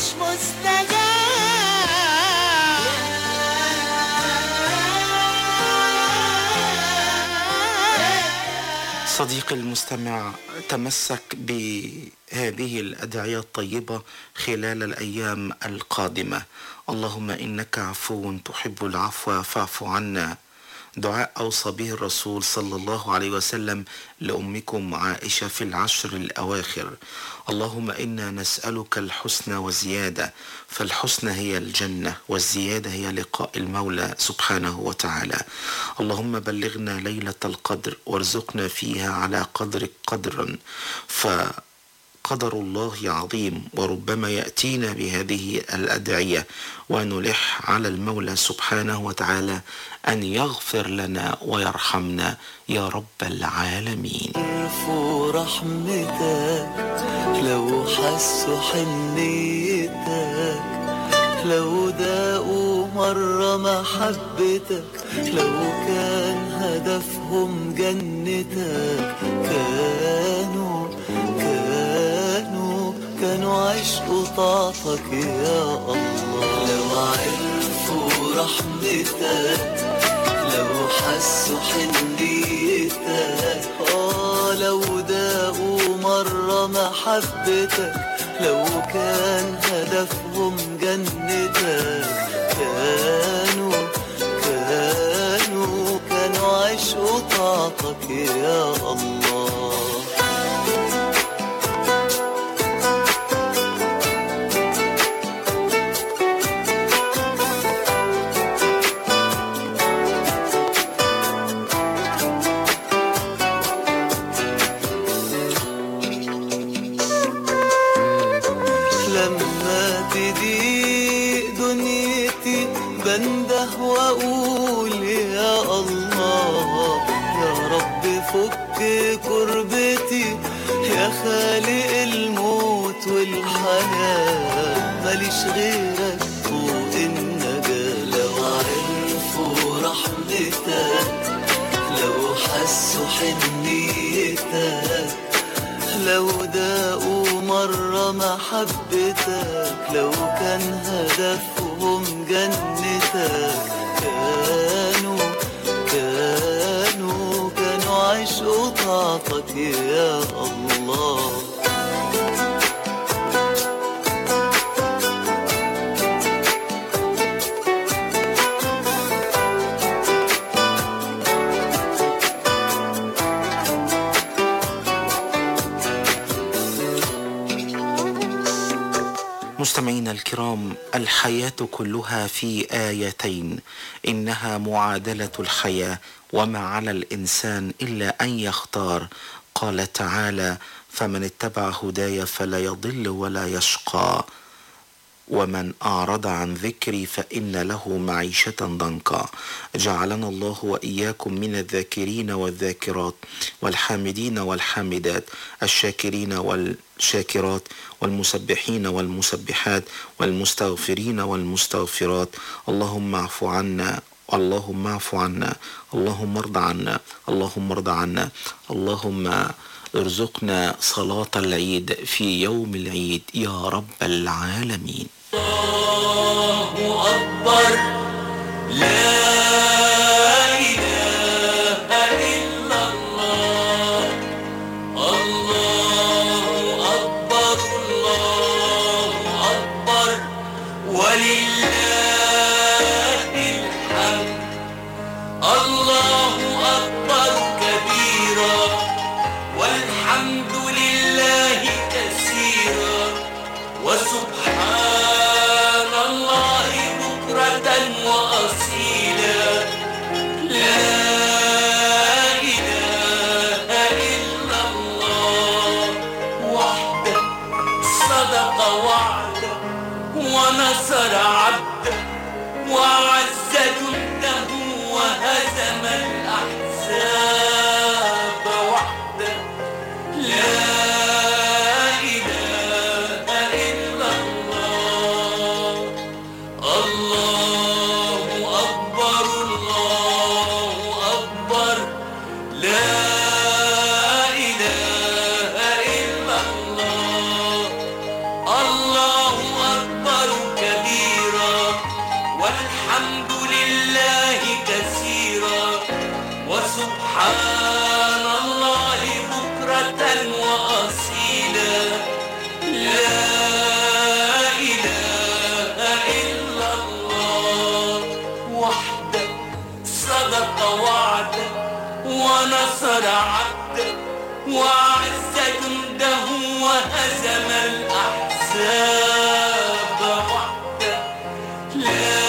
مستجاب صديقي المستمع تمسك بهذه الأدعية الطيبة خلال الأيام القادمة اللهم إنك عفو تحب العفو فاعف عنا دعاء أوصى به الرسول صلى الله عليه وسلم لأمكم عائشة في العشر الأواخر اللهم إنا نسألك الحسنى وزيادة فالحسنى هي الجنة والزيادة هي لقاء المولى سبحانه وتعالى اللهم بلغنا ليلة القدر وارزقنا فيها على قدرك قدرا ف قدر الله عظيم وربما يأتينا بهذه الأدعية ونلح على المولى سبحانه وتعالى أن يغفر لنا ويرحمنا يا رب العالمين عرفوا رحمتك لو حسوا حنيتك لو داقوا مرة محبتك لو كان هدفهم جنتك كانوا كانوا كانوا عشقوا طاعتك يا الله لو عرفوا رحمتك لو حسوا حنيتك اه لو داقوا مرة محبتك لو كان هدفهم جنتك كانوا كانوا كانوا عشقوا طاعتك يا الله لما تضيق دنيتي بنده واقول يا الله يا رب فك كربتي يا خالق الموت والحياة ماليش غيرك فوق النجاة لو عرفوا رحمتك لو حسوا حنيتك لو داقوا مرة محبتك لو كان هدفهم جنتك كانوا كانوا كانوا عشقوا طاعتك يا الله مستمعينا الكرام الحياة كلها في آيتين إنها معادلة الحياة وما على الإنسان إلا أن يختار قال تعالى فمن اتبع هداي فلا يضل ولا يشقى ومن أعرض عن ذكري فإن له معيشة ضنكا جعلنا الله وإياكم من الذاكرين والذاكرات والحامدين والحامدات الشاكرين والشاكرات والمسبحين والمسبحات والمستغفرين والمستغفرات اللهم اعف عنا اللهم اعف عنا اللهم ارض عنا اللهم ارض عنا اللهم ارزقنا صلاة العيد في يوم العيد يا رب العالمين الله أكبر لا إله إلا الله الله أكبر الله أكبر ولله الحمد الله أكبر كبيرا والحمد لله كثيرا وسبحان ونصر عبده وعز جنده وهزم الأحزاب وحده لا إله إلا الله الله أكبر الله أكبر لا إله إلا الله الله أكبر كبيرا والحمد لله كثيرا وسبحان الله بكرة وأصيلا لا إله إلا الله وحده صدق وعده ونصر عبده وأعز جنده وهزم الأحزاب وحده لا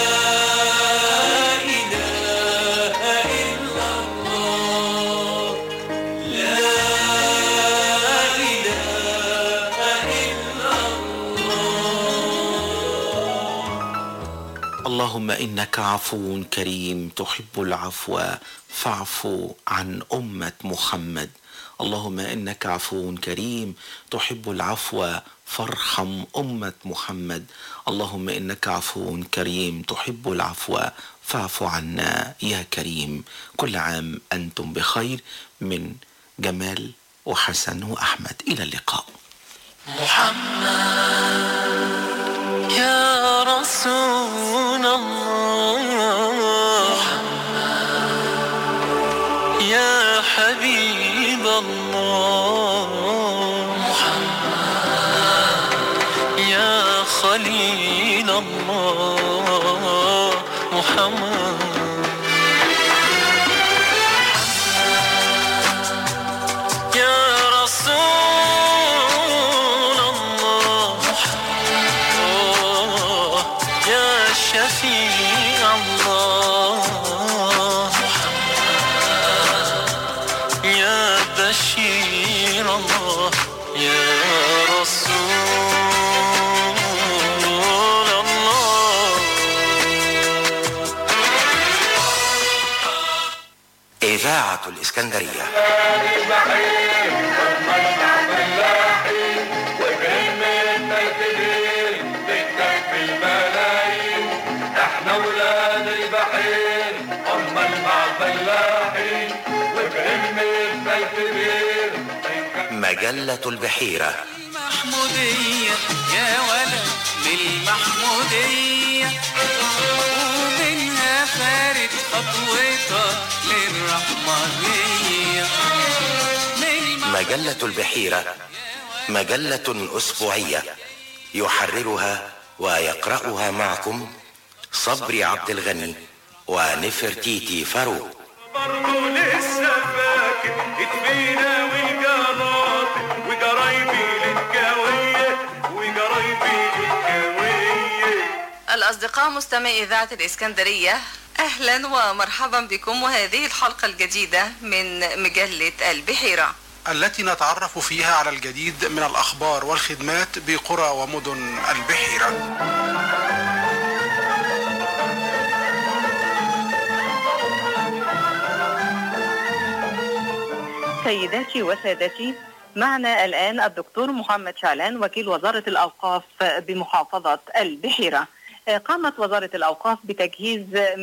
إله إلا الله لا إله إلا اللهم إنك عفو كريم تحب العفو فاعف عن أمة محمد اللهم إنك عفو كريم تحب العفو فارحم أمة محمد اللهم إنك عفو كريم تحب العفو فاعف عنا يا كريم كل عام أنتم بخير من جمال وحسن وأحمد إلى اللقاء محمد يا رسول الله يا حبيب الله محمد يا خليل الله محمد يا رسول الله يا شفيع الله يا بشير الله يا رسول الله إذاعة الإسكندرية احنا ولاد البحير هم مع فلاحين وبهمة بيت كبير مجلة البحيرة محمودية يا ولد للمحمودية ومنها فارد خطوتها للرحمانية مجلة البحيرة مجلة أسبوعية يحررها ويقرأها معكم صبري عبد الغني ونفرتيتي فاروق برضه لسه فاكر كتبينا والقناطر وقرايبي للكاوية وقرايبي للكاوية الأصدقاء مستمعي إذاعة الإسكندرية أهلا ومرحبا بكم وهذه الحلقة الجديدة من مجلة البحيرة التي نتعرف فيها على الجديد من الأخبار والخدمات بقرى ومدن البحيرة سيداتي وسادتي معنا الآن الدكتور محمد شعلان وكيل وزارة الأوقاف بمحافظة البحيرة قامت وزارة الأوقاف بتجهيز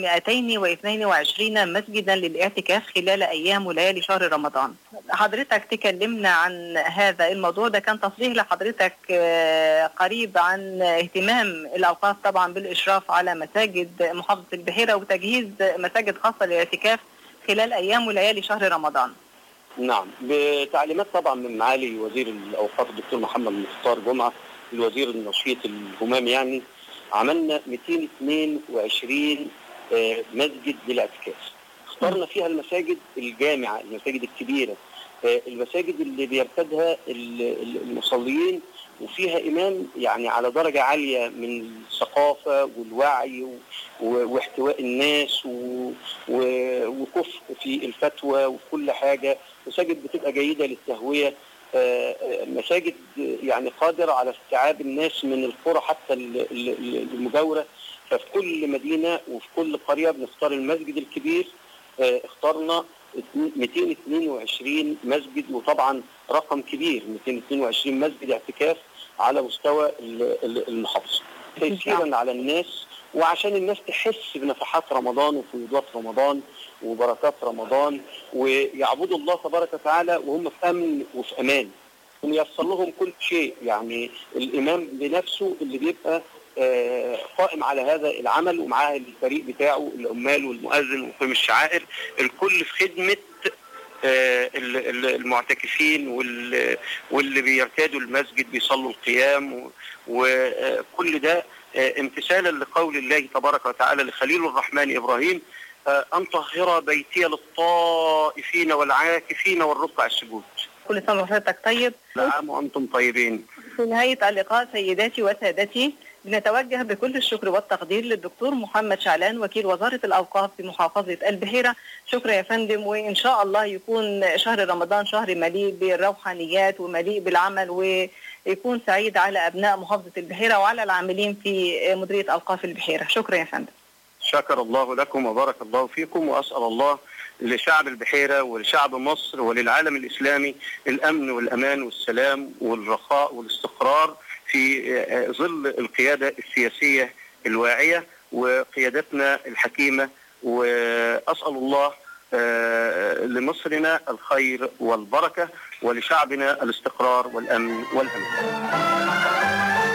222 مسجدا للاعتكاف خلال أيام وليالي شهر رمضان حضرتك تكلمنا عن هذا الموضوع ده كان تصريح لحضرتك آه، قريب عن اهتمام الأوقاف طبعا بالإشراف على مساجد محافظة البحيرة وتجهيز مساجد خاصة للاعتكاف خلال أيام وليالي شهر رمضان نعم بتعليمات طبعا من معالي وزير الاوقاف الدكتور محمد مختار جمعه الوزير النشيط الهمام يعني عملنا 222 آه، مسجد للاعتكاف اخترنا فيها المساجد الجامعه المساجد الكبيره آه، المساجد اللي بيرتادها ال- ال- المصلين وفيها امام يعني على درجه عاليه من الثقافه والوعي و- و- واحتواء الناس و- و- وكفء في الفتوى وفي كل حاجه مساجد بتبقى جيده للتهويه آه، آه، مساجد آه، يعني قادره على استيعاب الناس من القرى حتى ال- ال- ال- المجاوره ففي كل مدينه وفي كل قريه بنختار المسجد الكبير آه، اخترنا 222 مسجد وطبعا رقم كبير 222 مسجد اعتكاف على مستوى ال- ال- المحافظه تيسيرا على الناس وعشان الناس تحس بنفحات رمضان وفيوضات رمضان وبركات رمضان ويعبدوا الله تبارك وتعالى وهم في امن وفي امان ويسر لهم كل شيء يعني الامام بنفسه اللي بيبقى آه، قائم على هذا العمل ومعاه الفريق بتاعه العمال والمؤذن ومقيم الشعائر الكل في خدمه آه، ال- ال- المعتكفين وال- واللي بيرتادوا المسجد بيصلوا القيام و- وكل ده آه، امتثالا لقول الله تبارك وتعالى لخليل الرحمن ابراهيم آه، ان طهر بيتي للطائفين والعاكفين والركع السجود. كل سنه وحضرتك طيب كل عام وانتم طيبين. في نهاية اللقاء سيداتي وسادتي بنتوجه بكل الشكر والتقدير للدكتور محمد شعلان وكيل وزارة الأوقاف في محافظة البحيرة شكرا يا فندم وإن شاء الله يكون شهر رمضان شهر مليء بالروحانيات ومليء بالعمل ويكون سعيد على أبناء محافظة البحيرة وعلى العاملين في مديرية أوقاف البحيرة شكرا يا فندم شكر الله لكم وبارك الله فيكم واسال الله لشعب البحيره ولشعب مصر وللعالم الاسلامي الامن والامان والسلام والرخاء والاستقرار في آه، ظل القياده السياسيه الواعيه وقيادتنا الحكيمه واسال الله آه، لمصرنا الخير والبركه ولشعبنا الاستقرار والامن والامان.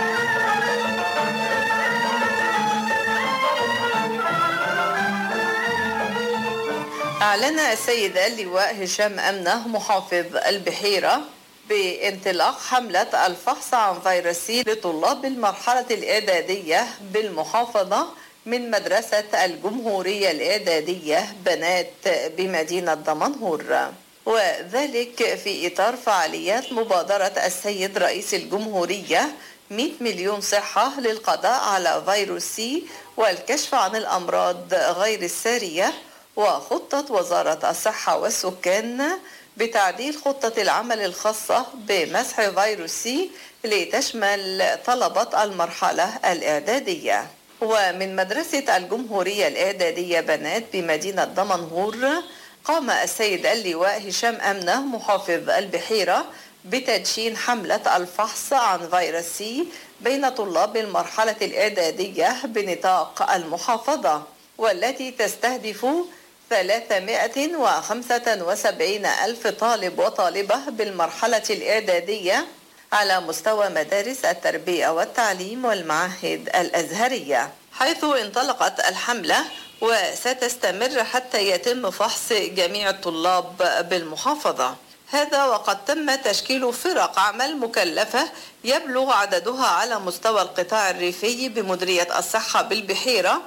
أعلن السيد اللواء هشام أمنة محافظ البحيرة بانطلاق حملة الفحص عن فيروس سي لطلاب المرحلة الإعدادية بالمحافظة من مدرسة الجمهورية الإعدادية بنات بمدينة دمنهور وذلك في إطار فعاليات مبادرة السيد رئيس الجمهورية 100 مليون صحة للقضاء على فيروس سي والكشف عن الأمراض غير السارية وخطة وزارة الصحة والسكان بتعديل خطة العمل الخاصة بمسح فيروس سي لتشمل طلبة المرحلة الإعدادية ومن مدرسة الجمهورية الإعدادية بنات بمدينة دمنهور قام السيد اللواء هشام أمنة محافظ البحيرة بتدشين حملة الفحص عن فيروس سي بين طلاب المرحلة الإعدادية بنطاق المحافظة والتي تستهدف 375 ألف طالب وطالبة بالمرحلة الإعدادية على مستوى مدارس التربية والتعليم والمعاهد الأزهرية حيث انطلقت الحملة وستستمر حتى يتم فحص جميع الطلاب بالمحافظة هذا وقد تم تشكيل فرق عمل مكلفة يبلغ عددها على مستوى القطاع الريفي بمديرية الصحة بالبحيرة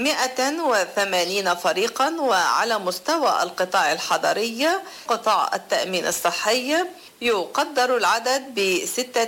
180 فريقا وعلى مستوى القطاع الحضري قطاع التأمين الصحي يقدر العدد ب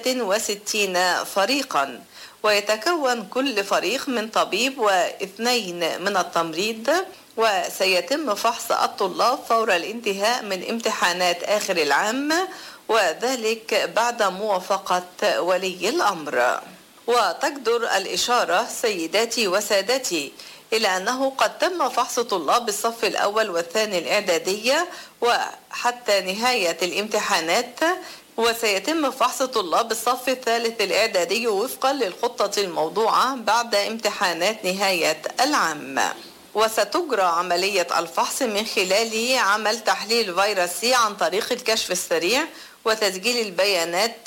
66 فريقا ويتكون كل فريق من طبيب واثنين من التمريض وسيتم فحص الطلاب فور الانتهاء من امتحانات آخر العام وذلك بعد موافقة ولي الأمر وتجدر الإشارة سيداتي وسادتي إلى أنه قد تم فحص طلاب الصف الأول والثاني الإعدادية وحتى نهاية الامتحانات وسيتم فحص طلاب الصف الثالث الإعدادي وفقا للخطة الموضوعة بعد امتحانات نهاية العام وستجرى عملية الفحص من خلال عمل تحليل فيروس سي عن طريق الكشف السريع وتسجيل البيانات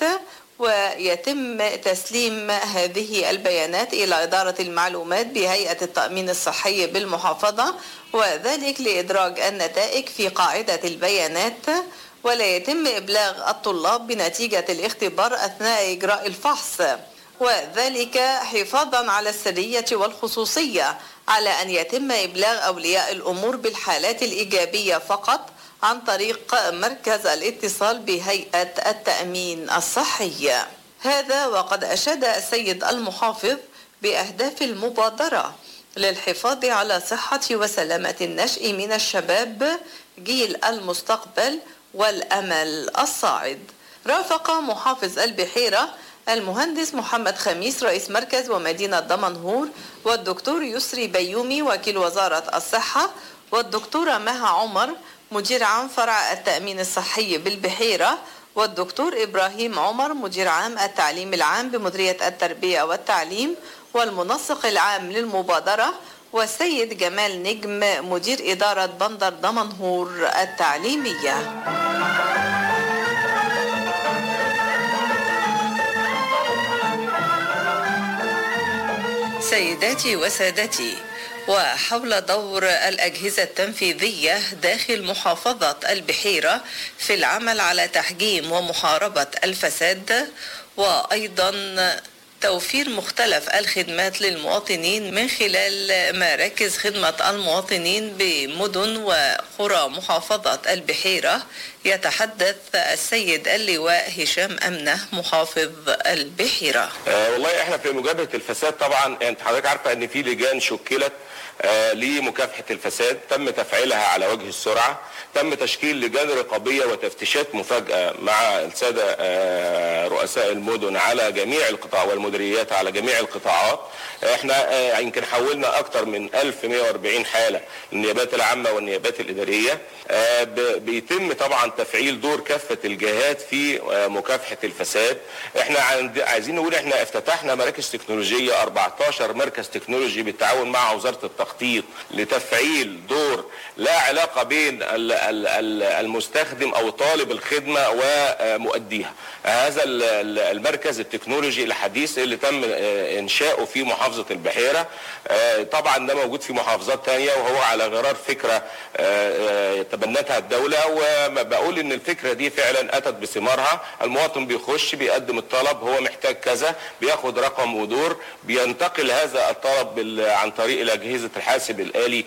ويتم تسليم هذه البيانات إلى إدارة المعلومات بهيئة التأمين الصحي بالمحافظة وذلك لإدراج النتائج في قاعدة البيانات ولا يتم إبلاغ الطلاب بنتيجة الاختبار أثناء إجراء الفحص وذلك حفاظا على السرية والخصوصية على أن يتم إبلاغ أولياء الأمور بالحالات الإيجابية فقط عن طريق مركز الاتصال بهيئة التأمين الصحي هذا وقد أشاد السيد المحافظ بأهداف المبادرة للحفاظ على صحة وسلامة النشء من الشباب جيل المستقبل والأمل الصاعد رافق محافظ البحيرة المهندس محمد خميس رئيس مركز ومدينة دمنهور والدكتور يسري بيومي وكيل وزارة الصحة والدكتورة مها عمر مدير عام فرع التأمين الصحي بالبحيرة والدكتور إبراهيم عمر مدير عام التعليم العام بمديرية التربية والتعليم والمنسق العام للمبادرة والسيد جمال نجم مدير إدارة بندر دمنهور التعليمية سيداتي وسادتي وحول دور الأجهزة التنفيذية داخل محافظة البحيرة في العمل على تحجيم ومحاربة الفساد وأيضا توفير مختلف الخدمات للمواطنين من خلال مراكز خدمة المواطنين بمدن وقرى محافظة البحيرة يتحدث السيد اللواء هشام أمنة محافظ البحيرة آه والله احنا في مجابهه الفساد طبعا انت حضرتك عارفه ان في لجان شكلت آه لمكافحه الفساد تم تفعيلها على وجه السرعه تم تشكيل لجان رقابيه وتفتيشات مفاجاه مع الساده آه رؤساء المدن على جميع القطاع والمديريات على جميع القطاعات احنا آه يمكن حولنا اكثر من 1140 حاله للنيابات العامه والنيابات الاداريه آه ب- بيتم طبعا تفعيل دور كافه الجهات في آه مكافحه الفساد احنا عند- عايزين نقول احنا افتتحنا مراكز تكنولوجيه 14 مركز تكنولوجي بالتعاون مع وزاره التخطيط لتفعيل دور لا علاقه بين ال- ال- ال- المستخدم او طالب الخدمه ومؤديها هذا ال- ال- المركز التكنولوجي الحديث اللي تم آه، انشاؤه في محافظه البحيره آه، طبعا ده موجود في محافظات تانية وهو على غرار فكره آه، آه، تبنتها الدوله وبقول ان الفكره دي فعلا اتت بثمارها المواطن بيخش بيقدم الطلب هو محتاج كذا بياخد رقم ودور بينتقل هذا الطلب بال- عن طريق الاجهزه الحاسب الالي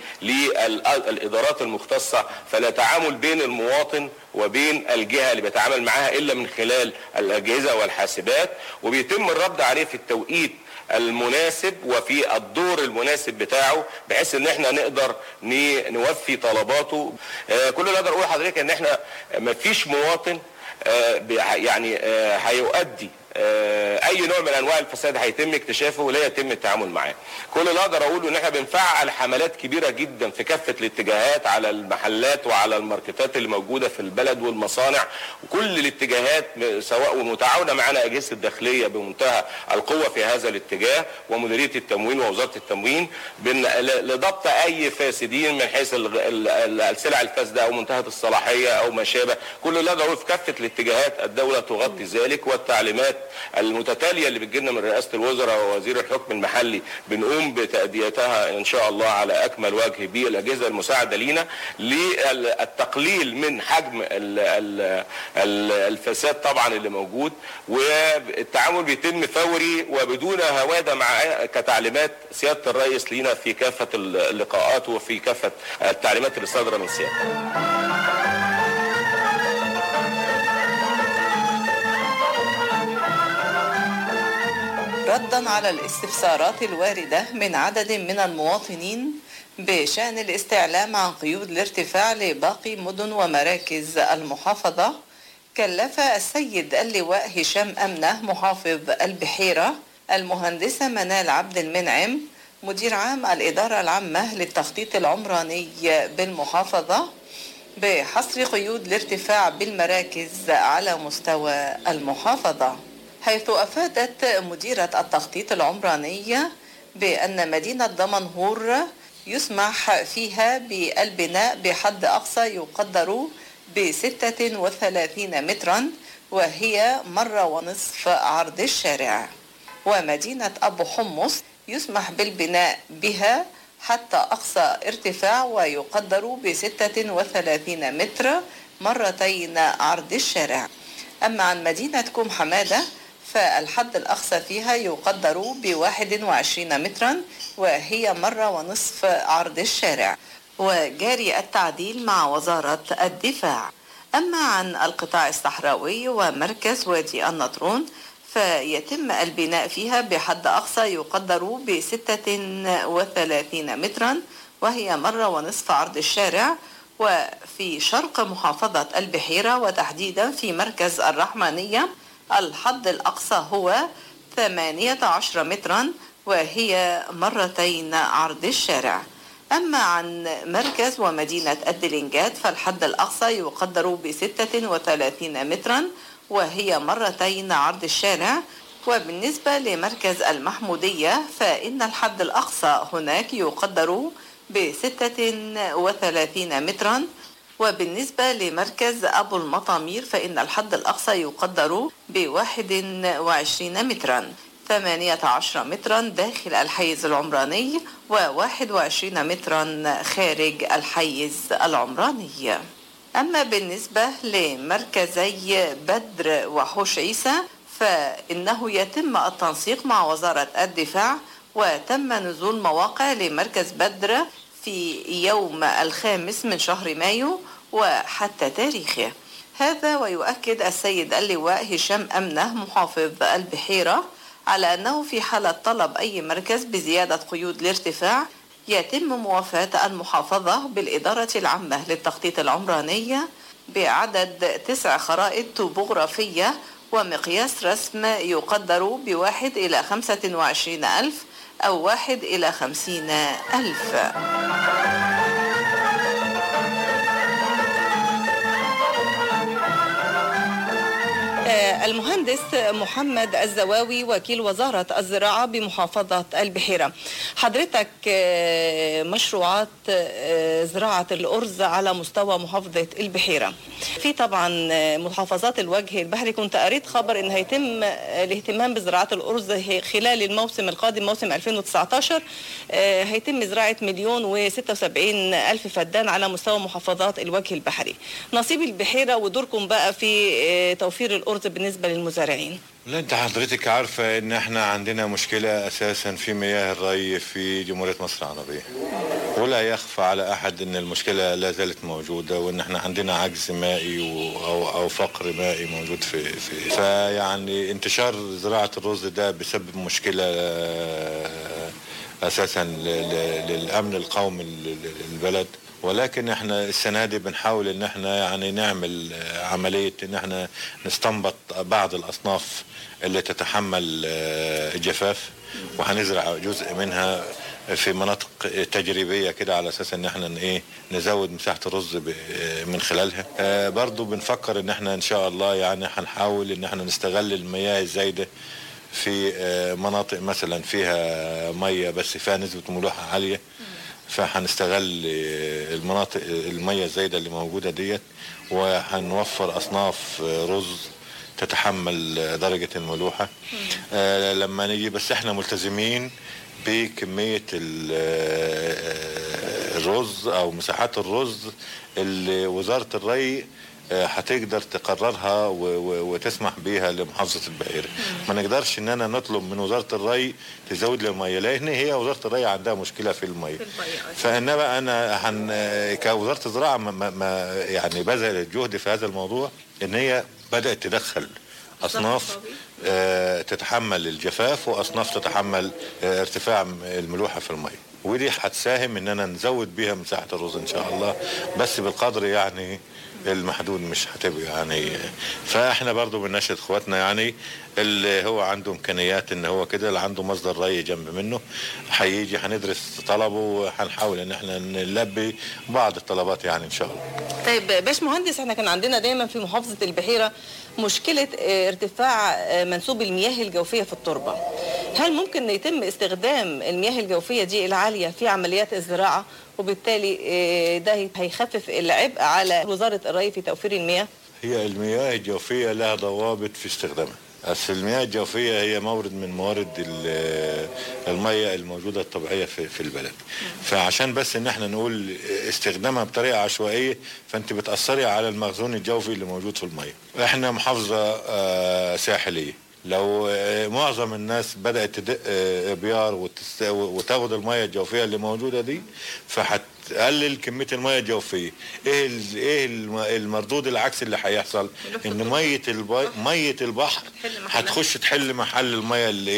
للادارات المختصه فلا تعامل بين المواطن وبين الجهه اللي بيتعامل معاها الا من خلال الاجهزه والحاسبات وبيتم الرد عليه في التوقيت المناسب وفي الدور المناسب بتاعه بحيث ان احنا نقدر ن- نوفي طلباته آه، كل اللي اقدر اقول لحضرتك ان احنا مفيش مواطن آه، بي- يعني آه، هيؤدي آه، اي نوع من انواع الفساد هيتم اكتشافه ولا يتم التعامل معاه كل اللي اقدر اقوله ان احنا بنفعل حملات كبيره جدا في كافه الاتجاهات على المحلات وعلى الماركتات اللي موجوده في البلد والمصانع وكل الاتجاهات سواء ومتعاونه معنا اجهزه الداخليه بمنتهى القوه في هذا الاتجاه ومديريه التموين ووزاره التموين بن- ل- لضبط اي فاسدين من حيث ال- ال- ال- السلع الفاسده او منتهيه الصلاحيه او ما شابه كل اللي اقدر اقوله في كافه الاتجاهات الدوله تغطي ذلك والتعليمات المتتاليه اللي بتجيلنا من رئاسه الوزراء ووزير الحكم المحلي بنقوم بتاديتها ان شاء الله على اكمل وجه بالاجهزه المساعده لينا للتقليل من حجم ال- ال- ال- الفساد طبعا اللي موجود والتعامل بيتم فوري وبدون هواده مع كتعليمات سياده الرئيس لينا في كافه اللقاءات وفي كافه التعليمات اللي صادره من سيادته ردا على الاستفسارات الواردة من عدد من المواطنين بشأن الاستعلام عن قيود الارتفاع لباقي مدن ومراكز المحافظة كلف السيد اللواء هشام أمنة محافظ البحيرة المهندسة منال عبد المنعم مدير عام الإدارة العامة للتخطيط العمراني بالمحافظة بحصر قيود الارتفاع بالمراكز على مستوى المحافظة حيث أفادت مديرة التخطيط العمراني بأن مدينة دمنهور يسمح فيها بالبناء بحد أقصى يقدر بستة وثلاثين مترا وهي مرة ونصف عرض الشارع ومدينة أبو حمص يسمح بالبناء بها حتى أقصى ارتفاع ويقدر بستة وثلاثين متر مرتين عرض الشارع أما عن مدينة كوم حمادة فالحد الأقصى فيها يقدر بواحد وعشرين مترا وهي مرة ونصف عرض الشارع وجاري التعديل مع وزارة الدفاع أما عن القطاع الصحراوي ومركز وادي النطرون فيتم البناء فيها بحد أقصى يقدر بستة وثلاثين مترا وهي مرة ونصف عرض الشارع وفي شرق محافظة البحيرة وتحديدا في مركز الرحمانية الحد الأقصى هو 18 مترا وهي مرتين عرض الشارع أما عن مركز ومدينة الدلنجات فالحد الأقصى يقدر ب 36 مترا وهي مرتين عرض الشارع وبالنسبة لمركز المحمودية فإن الحد الأقصى هناك يقدر ب 36 مترا وبالنسبة لمركز أبو المطامير فإن الحد الأقصى يقدر ب 21 مترا 18 مترا داخل الحيز العمراني و21 مترا خارج الحيز العمراني أما بالنسبة لمركزي بدر وحوش عيسى فإنه يتم التنسيق مع وزارة الدفاع وتم نزول مواقع لمركز بدر في يوم الخامس من شهر مايو وحتى تاريخه هذا ويؤكد السيد اللواء هشام أمنه محافظ البحيرة على أنه في حالة طلب أي مركز بزيادة قيود الارتفاع يتم موافاة المحافظة بالإدارة العامة للتخطيط العمراني بعدد تسع خرائط توبوغرافية ومقياس رسم يقدر بواحد إلى خمسة وعشرين ألف أو واحد إلى خمسين ألف آه، المهندس محمد الزواوي وكيل وزارة الزراعة بمحافظة البحيرة حضرتك آه، مشروعات آه، زراعة الأرز على مستوى محافظة البحيرة في طبعا آه، محافظات الوجه البحري كنت قريت خبر ان هيتم آه، الاهتمام بزراعة الأرز هي- خلال الموسم القادم موسم 2019 آه، هيتم زراعة مليون و76 ألف فدان على مستوى محافظات الوجه البحري نصيب البحيرة ودوركم بقى في آه، توفير الأرز بالنسبة للمزارعين لا انت حضرتك عارفة ان احنا عندنا مشكلة اساسا في مياه الري في جمهورية مصر العربية ولا يخفى على احد ان المشكلة لا زالت موجودة وان احنا عندنا عجز مائي و- او او فقر مائي موجود في في فيعني انتشار زراعة الرز ده بسبب مشكلة آه، اساسا ل- ل- للامن القومي لل- للبلد ولكن احنا السنه دي بنحاول ان احنا يعني نعمل آه، عمليه ان احنا نستنبط بعض الاصناف اللي تتحمل آه، الجفاف وهنزرع جزء منها في مناطق تجريبيه كده على اساس ان احنا ن- ايه نزود مساحه الرز ب- من خلالها آه، برضو بنفكر ان احنا ان شاء الله يعني هنحاول ان احنا نستغل المياه الزايده في آه، مناطق مثلا فيها ميه بس فيها نسبه ملوحه عاليه فهنستغل آه، المناطق الميه الزايده اللي موجوده ديت وهنوفر اصناف آه، رز تتحمل آه، درجه الملوحه آه، لما نيجي بس احنا ملتزمين بكميه ال- آه، الرز او مساحات الرز اللي وزاره الري آه، هتقدر تقررها و- و- وتسمح بيها لمحافظه البحيره ما نقدرش ان انا نطلب من وزاره الري تزود لي الميه لان هي وزاره الري عندها مشكله في الميه فانما انا هن كوزاره الزراعه ما- ما ما يعني بذلت جهد في هذا الموضوع ان هي بدات تدخل اصناف آه، تتحمل الجفاف واصناف تتحمل آه، ارتفاع الملوحه في الميه ودي هتساهم اننا نزود بيها مساحه الرز ان شاء الله بس بالقدر يعني المحدود مش هتبقى يعني فاحنا برضو بنناشد اخواتنا يعني اللي هو عنده امكانيات ان هو كده اللي عنده مصدر ري جنب منه هيجي هندرس طلبه وهنحاول ان احنا نلبي بعض الطلبات يعني ان شاء الله طيب باش مهندس احنا كان عندنا دايما في محافظة البحيرة مشكلة آه، ارتفاع آه، منسوب المياه الجوفية في التربة هل ممكن يتم استخدام المياه الجوفية دي العالية في عمليات الزراعة وبالتالي آه، ده هيخفف العبء على وزارة الري في توفير المياه هي المياه الجوفية لها ضوابط في استخدامها أصل المياه الجوفية هي مورد من موارد ال- المياه الموجودة الطبيعية في, في البلد فعشان بس ان احنا نقول استخدامها بطريقة عشوائية فانت بتأثري على المخزون الجوفي اللي موجود في المياه احنا محافظة آه، ساحلية لو آه، معظم الناس بدأت تدق آه، ابيار وتست- وتاخد المياه الجوفية اللي موجودة دي فهتقلل كمية المياه الجوفية ايه ال- ايه الم- المردود العكسي اللي هيحصل ان مية الب... مية البحر هتخش تحل محل المياه اللي ايه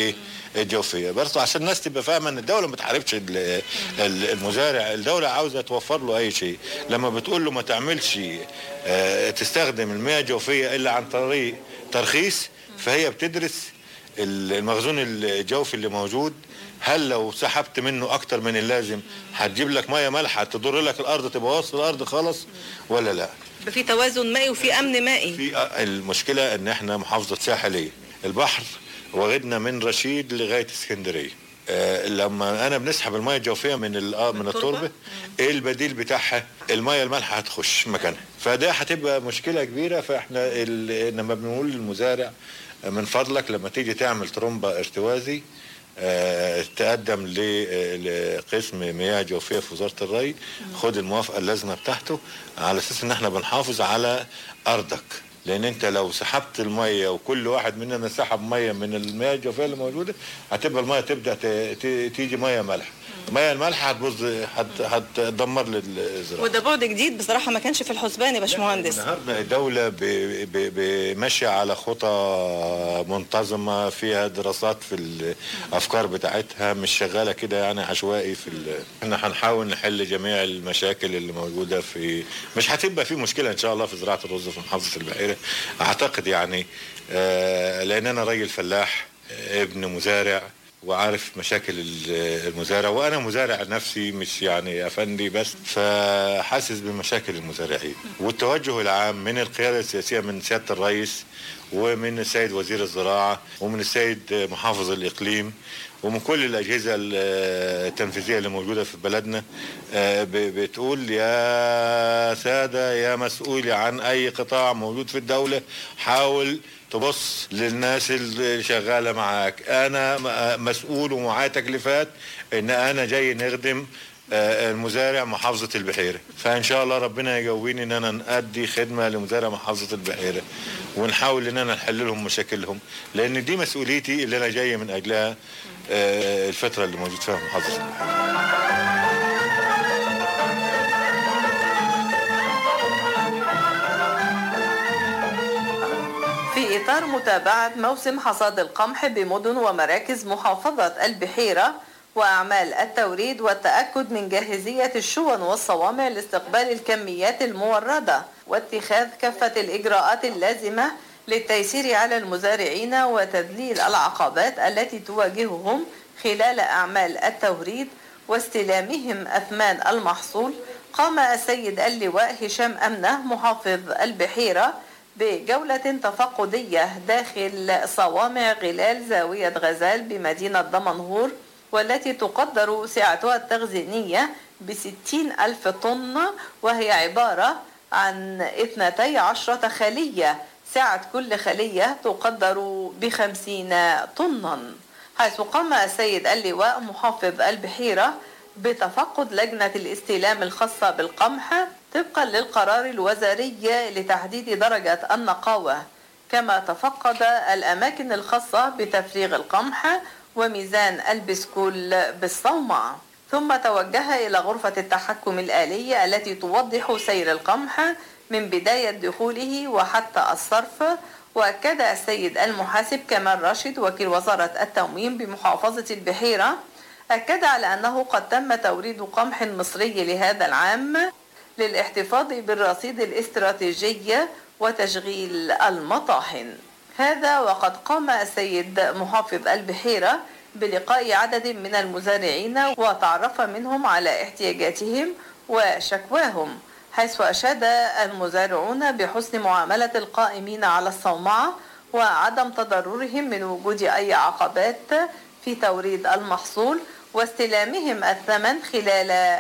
الجوفيه برضه عشان الناس تبقى فاهمه ان الدوله ما بتحاربش ال- ال- المزارع الدوله عاوزه توفر له اي شيء لما بتقول له ما تعملش آه، تستخدم المياه الجوفيه الا عن طريق ترخيص فهي بتدرس المخزون الجوفي اللي موجود هل لو سحبت منه اكتر من اللازم هتجيب لك ميه مالحه تضر لك الارض تبقى وسط الارض خالص ولا لا يبقى في توازن مائي وفي امن مائي في المشكله ان احنا محافظه ساحليه البحر واخدنا من رشيد لغايه اسكندريه آه، لما انا بنسحب الميه الجوفيه من ال- آه، من التربه ايه البديل بتاعها الميه المالحه هتخش مكانها فده هتبقى مشكله كبيره فاحنا ال- لما بنقول للمزارع آه، من فضلك لما تيجي تعمل ترمبه ارتوازي آه، تقدم ل- لقسم مياه جوفيه في وزاره الري خد الموافقه اللازمه بتاعته على اساس ان احنا بنحافظ على ارضك لان انت لو سحبت الميه وكل واحد مننا سحب ميه من المياه الجوفيه اللي موجوده هتبقى الميه تبدا ت- ت- تيجي ميه مالحه الميه المالحه هتبوظ هت- هتدمر للزراعه وده بعد جديد بصراحه ما كانش في الحسبان يا باشمهندس النهارده الدولة ب- ب- ب- ماشية على خطى منتظمة فيها دراسات في الأفكار بتاعتها مش شغالة كده يعني عشوائي في ال... احنا هنحاول نحل جميع المشاكل اللي موجودة في مش هتبقى في مشكلة إن شاء الله في زراعة الرز في محافظة البحيرة أعتقد يعني آه، لأن أنا راجل فلاح آه، ابن مزارع وعارف مشاكل ال- المزارع وانا مزارع نفسي مش يعني افندي بس فحاسس بمشاكل المزارعين والتوجه العام من القياده السياسيه من سياده الرئيس ومن السيد وزير الزراعه ومن السيد محافظ الاقليم ومن كل الاجهزه ال- التنفيذيه اللي موجوده في بلدنا آه، ب- بتقول يا ساده يا مسؤولي عن اي قطاع موجود في الدوله حاول تبص للناس اللي شغاله معاك انا م- مسؤول ومعايا تكليفات ان انا جاي نخدم آه، المزارع محافظة البحيرة فإن شاء الله ربنا يقويني إن أنا نأدي خدمة لمزارع محافظة البحيرة ونحاول إن أنا نحل لهم مشاكلهم لأن دي مسؤوليتي اللي أنا جاي من أجلها آه، الفترة اللي موجود فيها محافظة البحيرة في إطار متابعة موسم حصاد القمح بمدن ومراكز محافظة البحيرة وأعمال التوريد والتأكد من جاهزية الشون والصوامع لاستقبال الكميات الموردة واتخاذ كافة الإجراءات اللازمة للتيسير على المزارعين وتذليل العقبات التي تواجههم خلال أعمال التوريد واستلامهم أثمان المحصول قام السيد اللواء هشام أمنة محافظ البحيرة بجولة تفقدية داخل صوامع غلال زاوية غزال بمدينة دمنهور والتي تقدر سعتها التخزينية بستين ألف طن وهي عبارة عن اثنتي عشرة خلية سعة كل خلية تقدر بخمسين طنا حيث قام السيد اللواء محافظ البحيرة بتفقد لجنة الاستلام الخاصة بالقمح طبقا للقرار الوزاري لتحديد درجة النقاوة كما تفقد الأماكن الخاصة بتفريغ القمح وميزان البسكول بالصومعة ثم توجه إلى غرفة التحكم الآلي التي توضح سير القمح من بداية دخوله وحتى الصرف وأكد السيد المحاسب كمال راشد وكيل وزارة التموين بمحافظة البحيرة أكد على أنه قد تم توريد قمح مصري لهذا العام للاحتفاظ بالرصيد الاستراتيجي وتشغيل المطاحن هذا وقد قام السيد محافظ البحيرة بلقاء عدد من المزارعين وتعرف منهم على احتياجاتهم وشكواهم حيث أشاد المزارعون بحسن معاملة القائمين على الصومعة وعدم تضررهم من وجود أي عقبات في توريد المحصول واستلامهم الثمن خلال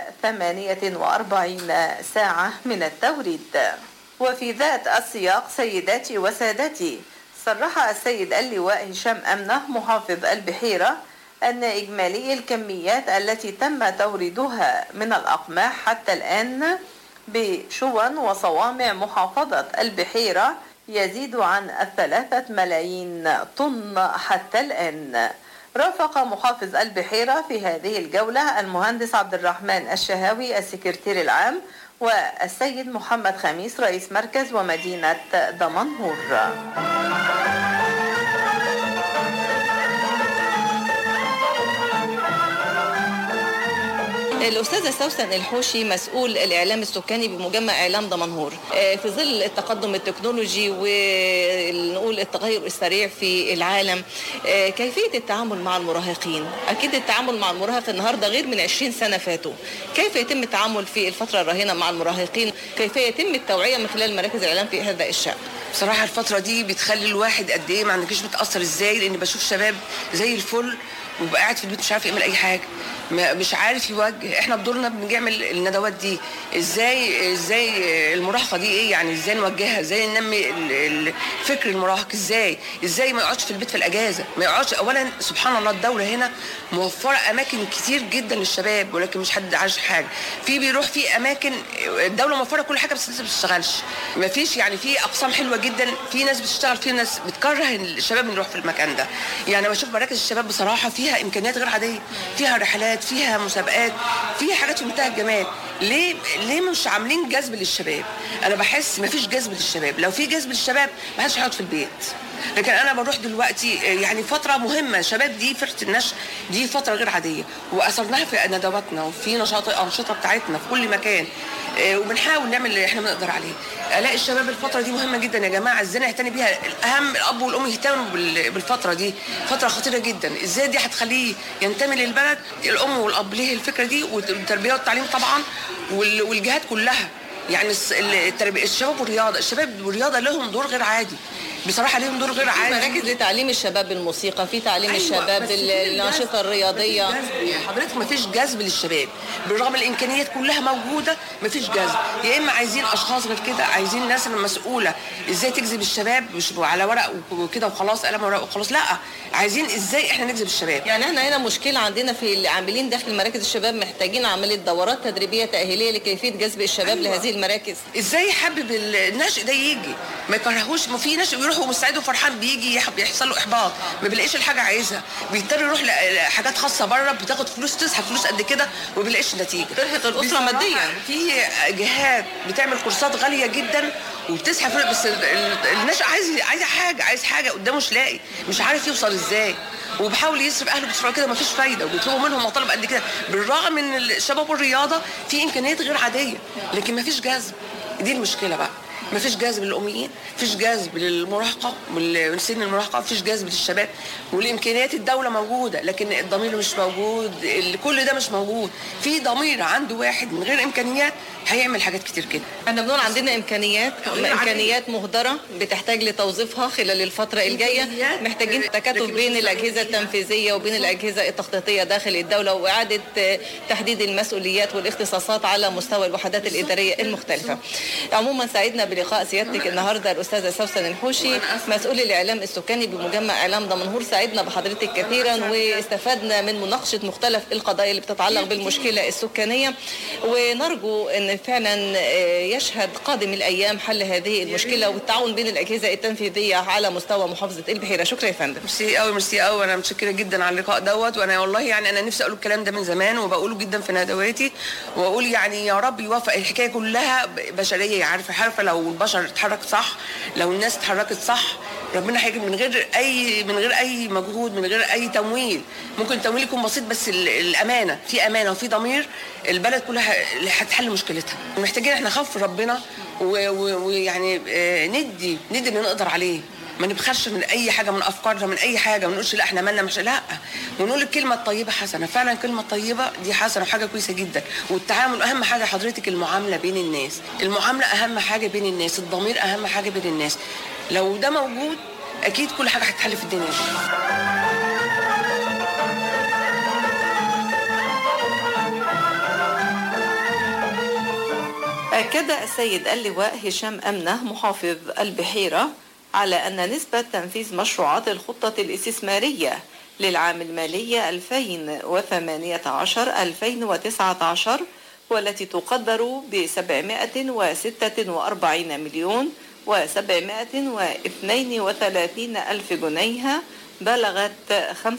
48 ساعة من التوريد وفي ذات السياق سيداتي وسادتي صرح السيد اللواء هشام أمنة محافظ البحيرة أن إجمالي الكميات التي تم توريدها من الأقماح حتى الآن بشون وصوامع محافظة البحيرة يزيد عن الثلاثة ملايين طن حتى الآن رافق محافظ البحيرة في هذه الجولة المهندس عبد الرحمن الشهاوي السكرتير العام والسيد محمد خميس رئيس مركز ومدينة دمنهور الأستاذة سوسن الحوشي مسؤول الإعلام السكاني بمجمع إعلام دمنهور آه، في ظل التقدم التكنولوجي ونقول التغير السريع في العالم آه، كيفية التعامل مع المراهقين أكيد التعامل مع المراهق النهاردة غير من 20 سنة فاتوا كيف يتم التعامل في الفترة الراهنة مع المراهقين كيف يتم التوعية من خلال مراكز الإعلام في هذا الشأن بصراحه الفتره دي بتخلي الواحد قد ايه ما عندكش بتاثر ازاي لان بشوف شباب زي الفل وبقى قاعد في البيت مش عارف يعمل اي حاجه ما- مش عارف يوجه احنا بدورنا بنعمل الندوات دي ازاي ازاي المراهقه دي ايه يعني ازاي نوجهها ازاي ننمي ال- ال- فكر المراهق ازاي ازاي ما يقعدش في البيت في الاجازه ما يقعدش اولا سبحان الله الدوله هنا موفره اماكن كتير جدا للشباب ولكن مش حد عايش حاجه في بيروح في اماكن الدوله موفره كل حاجه بس الناس ما بتشتغلش ما فيش يعني في اقسام حلوه جدا في ناس بتشتغل في ناس بتكره الشباب انه يروح في المكان ده يعني بشوف مراكز الشباب بصراحه فيها امكانيات غير عاديه فيها رحلات فيها مسابقات فيها حاجات في منتهى الجمال ليه ليه مش عاملين جذب للشباب انا بحس ما فيش جذب للشباب لو في جذب للشباب ما حدش هيقعد في البيت لكن انا بروح دلوقتي يعني فتره مهمه شباب دي فرقه النشء دي فتره غير عاديه واثرناها في ندواتنا وفي نشاط الانشطه بتاعتنا في كل مكان آه، وبنحاول نعمل اللي احنا بنقدر عليه الاقي الشباب الفتره دي مهمه جدا يا جماعه ازاي نعتني بيها الاهم الاب والام يهتموا بال- بالفتره دي فتره خطيره جدا ازاي دي هتخليه ينتمي للبلد الام والاب ليه الفكره دي والتربيه والتعليم طبعا وال- والجهات كلها يعني الس- التربيه الشباب والرياضه الشباب والرياضه لهم دور غير عادي بصراحه ليهم دور غير في عادي مراكز لتعليم الشباب الموسيقى في تعليم أيوة، الشباب بس في الأنشطة جذب. الرياضية مفيش جذب. يا حضرتك ما فيش جذب للشباب بالرغم الامكانيات كلها موجوده ما فيش جذب يا اما عايزين اشخاص غير كده عايزين ناس مسؤوله ازاي تجذب الشباب مش على ورق وكده وخلاص قلم ورق وخلاص لا عايزين ازاي احنا نجذب الشباب يعني احنا هنا مشكلة عندنا في العاملين داخل مراكز الشباب محتاجين عملية دورات تدريبية تأهيلية لكيفية جذب الشباب أيوة. لهذه المراكز ازاي يحبب الناشئ ده يجي ما يكرهوش ما في ناشئ بيروح ومستعد وفرحان بيجي يح- بيحصل له احباط ما بيلاقيش الحاجه عايزها بيضطر يروح ل- لحاجات خاصه بره بتاخد فلوس تسحب فلوس قد كده وما بيلاقيش نتيجه ترهق الأسرة بصراحة مادياً. في جهات بتعمل كورسات غاليه جدا وبتسحب فلوس بس ال- ال- الناشئ عايز عايز حاجه عايز حاجه قدامه مش لاقي مش عارف يوصل ازاي وبحاول يصرف اهله بسرعه كده مفيش فايده وبيطلبوا منهم مطالب قد كده بالرغم من الشباب والرياضه في امكانيات غير عاديه لكن مفيش جذب دي المشكله بقى مفيش جذب للاميين مفيش جذب للمراهقه وال- سن المراهقه مفيش جذب للشباب والامكانيات الدوله موجوده لكن الضمير مش موجود ال- كل ده مش موجود في ضمير عنده واحد من غير امكانيات هيعمل حاجات كتير كده احنا بنقول عندنا امكانيات غير عادية. امكانيات مهدره بتحتاج لتوظيفها خلال الفتره الجايه إمكانيات، محتاجين تكاتف لكن مش بين مستعدين الاجهزه التنفيذيه وبين الاجهزه التخطيطيه داخل الدوله واعاده آه، تحديد المسؤوليات والاختصاصات على مستوى الوحدات الاداريه المختلفه. عموما سعدنا بلقاء سيادتك النهارده الاستاذه سوسن الحوشي مسؤول الاعلام السكاني بمجمع اعلام دمنهور سعدنا بحضرتك كثيرا واستفدنا من مناقشه مختلف القضايا اللي بتتعلق بالمشكله السكانيه ونرجو ان فعلا آه، يشهد قادم الايام حل هذه المشكله والتعاون بين الاجهزه التنفيذيه على مستوى محافظه البحيره شكرا يا فندم ميرسي قوي ميرسي قوي انا متشكره جدا على اللقاء دوت وانا والله يعني انا نفسي اقول الكلام ده من زمان وبقوله جدا في ندواتي واقول يعني يا رب يوفق الحكايه كلها ب- بشريه عارفه عارفه لو البشر اتحرك صح لو الناس اتحركت صح ربنا هيجي من غير اي من غير اي مجهود من غير اي تمويل ممكن التمويل يكون بسيط بس ال- الامانه في امانه وفي ضمير البلد كلها ه- هتحل مشكلتها محتاجين احنا نخاف ربنا و- و- ويعني آه، ندي ندي اللي نقدر عليه ما نبخلش من اي حاجه من افكارنا من اي حاجه ما نقولش لا احنا مالنا مش لا ونقول الكلمه الطيبه حسنه فعلا الكلمه الطيبه دي حسنه وحاجه كويسه جدا والتعامل اهم حاجه حضرتك المعامله بين الناس المعامله اهم حاجه بين الناس الضمير اهم حاجه بين الناس لو ده موجود اكيد كل حاجه هتتحل في الدنيا دي أكد السيد اللواء هشام أمنة محافظ البحيرة على أن نسبة تنفيذ مشروعات الخطة الاستثمارية للعام المالي 2018-2019 والتي تقدر ب 746 مليون و732 ألف جنيه بلغت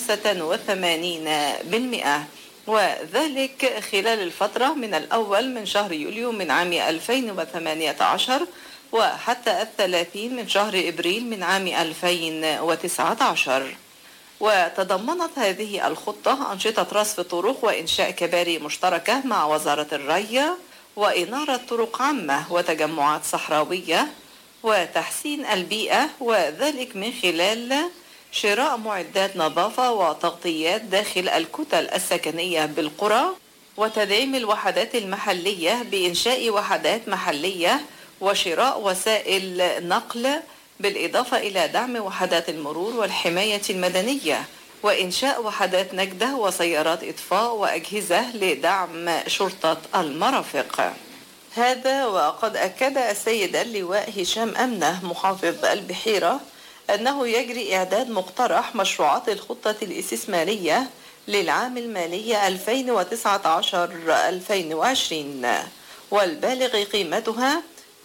85% وذلك خلال الفترة من الأول من شهر يوليو من عام 2018 وحتى الثلاثين من شهر إبريل من عام 2019 وتضمنت هذه الخطة أنشطة رصف طرق وإنشاء كباري مشتركة مع وزارة الري وإنارة طرق عامة وتجمعات صحراوية وتحسين البيئة وذلك من خلال شراء معدات نظافة وتغطيات داخل الكتل السكنية بالقرى وتدعيم الوحدات المحلية بإنشاء وحدات محلية وشراء وسائل نقل بالإضافة إلى دعم وحدات المرور والحماية المدنية وإنشاء وحدات نجدة وسيارات إطفاء وأجهزة لدعم شرطة المرافق هذا وقد أكد السيد اللواء هشام أمنة محافظ البحيرة أنه يجري إعداد مقترح مشروعات الخطة الاستثمارية للعام المالي 2019-2020 والبالغ قيمتها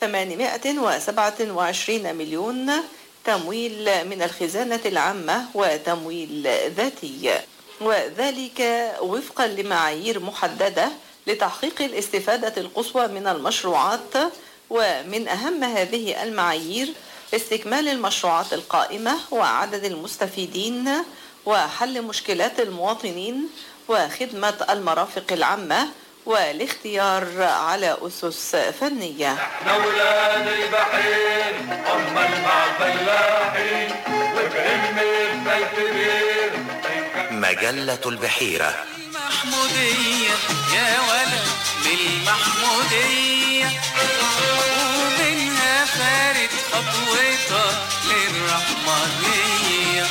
827 مليون تمويل من الخزانة العامة وتمويل ذاتي وذلك وفقا لمعايير محددة لتحقيق الاستفادة القصوى من المشروعات ومن أهم هذه المعايير استكمال المشروعات القائمة وعدد المستفيدين وحل مشكلات المواطنين وخدمة المرافق العامة والاختيار على أسس فنية أولاد البحير هم مع الفلاحين وبعلم الكبير مجلة البحيرة محمودية يا ولد للمحمودية ومنها فارت خطوتها للرحمنية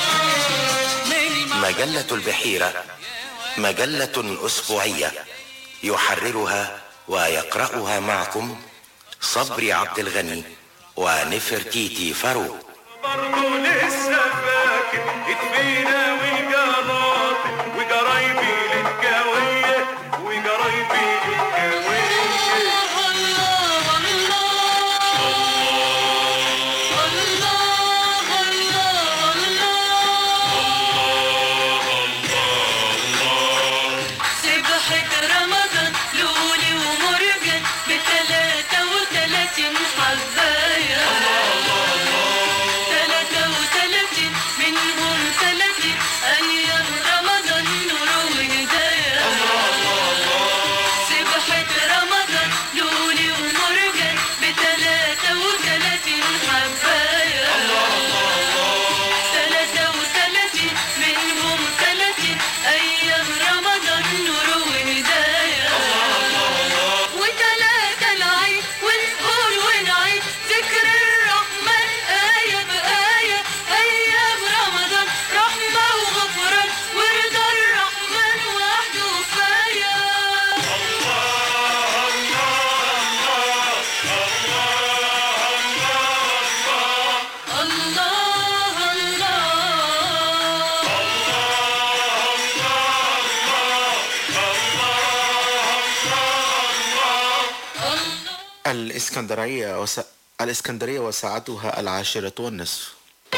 مجلة البحيرة مجلة أسبوعية يحررها ويقرأها معكم صبري عبد الغني ونفرتيتي فاروق برضه لسه فاكر اتفينا والقناطر وقرايبي للكاوية وقرايبي للكاوية سبحة رمضان لولي ومرجان بتلاتة وتلاتين حباية تلاتة وتلاتين منهم تلاتين أيام رمضان نور وهداية سبحة رمضان لولي ومرجان بتلاتة وتلاتين حباية تلاتة وتلاتين منهم تلاتين أيام رمضان نور وهداية وتلاتة العيد ونقول ونعيد ذكر الرحمن آية بآية أيام رمضان رحمة وغفران ورضا الرحمن وحده كفاية الله الإسكندرية وس... الإسكندرية وساعتها العاشرة والنصف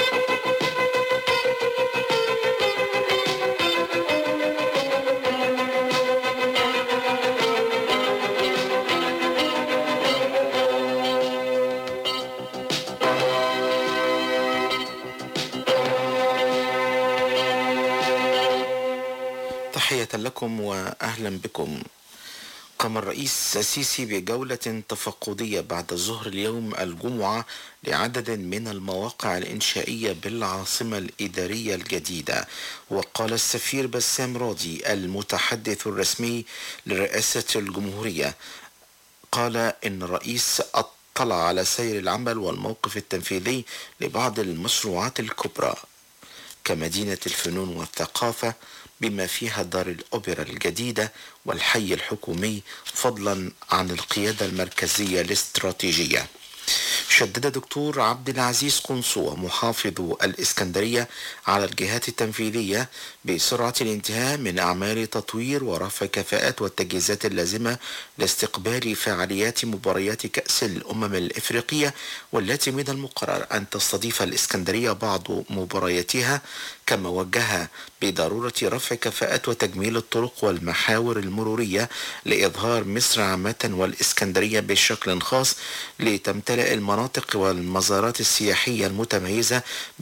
تحية لكم وأهلا بكم قام الرئيس السيسي بجولة تفقدية بعد الظهر اليوم الجمعة لعدد من المواقع الإنشائية بالعاصمة الإدارية الجديدة وقال السفير بسام راضي المتحدث الرسمي لرئاسة الجمهورية قال إن الرئيس اطلع على سير العمل والموقف التنفيذي لبعض المشروعات الكبرى كمدينة الفنون والثقافة بما فيها دار الأوبرا الجديدة والحي الحكومي فضلا عن القيادة المركزية الاستراتيجية شدد دكتور عبد العزيز قنصوة محافظ الإسكندرية على الجهات التنفيذية بسرعة الانتهاء من أعمال تطوير ورفع كفاءات والتجهيزات اللازمة لاستقبال فعاليات مباريات كأس الأمم الإفريقية والتي من المقرر أن تستضيف الإسكندرية بعض مبارياتها كما وجه بضرورة رفع كفاءات وتجميل الطرق والمحاور المرورية لإظهار مصر عامة والإسكندرية بشكل خاص لتمتلئ المناطق والمزارات السياحية المتميزة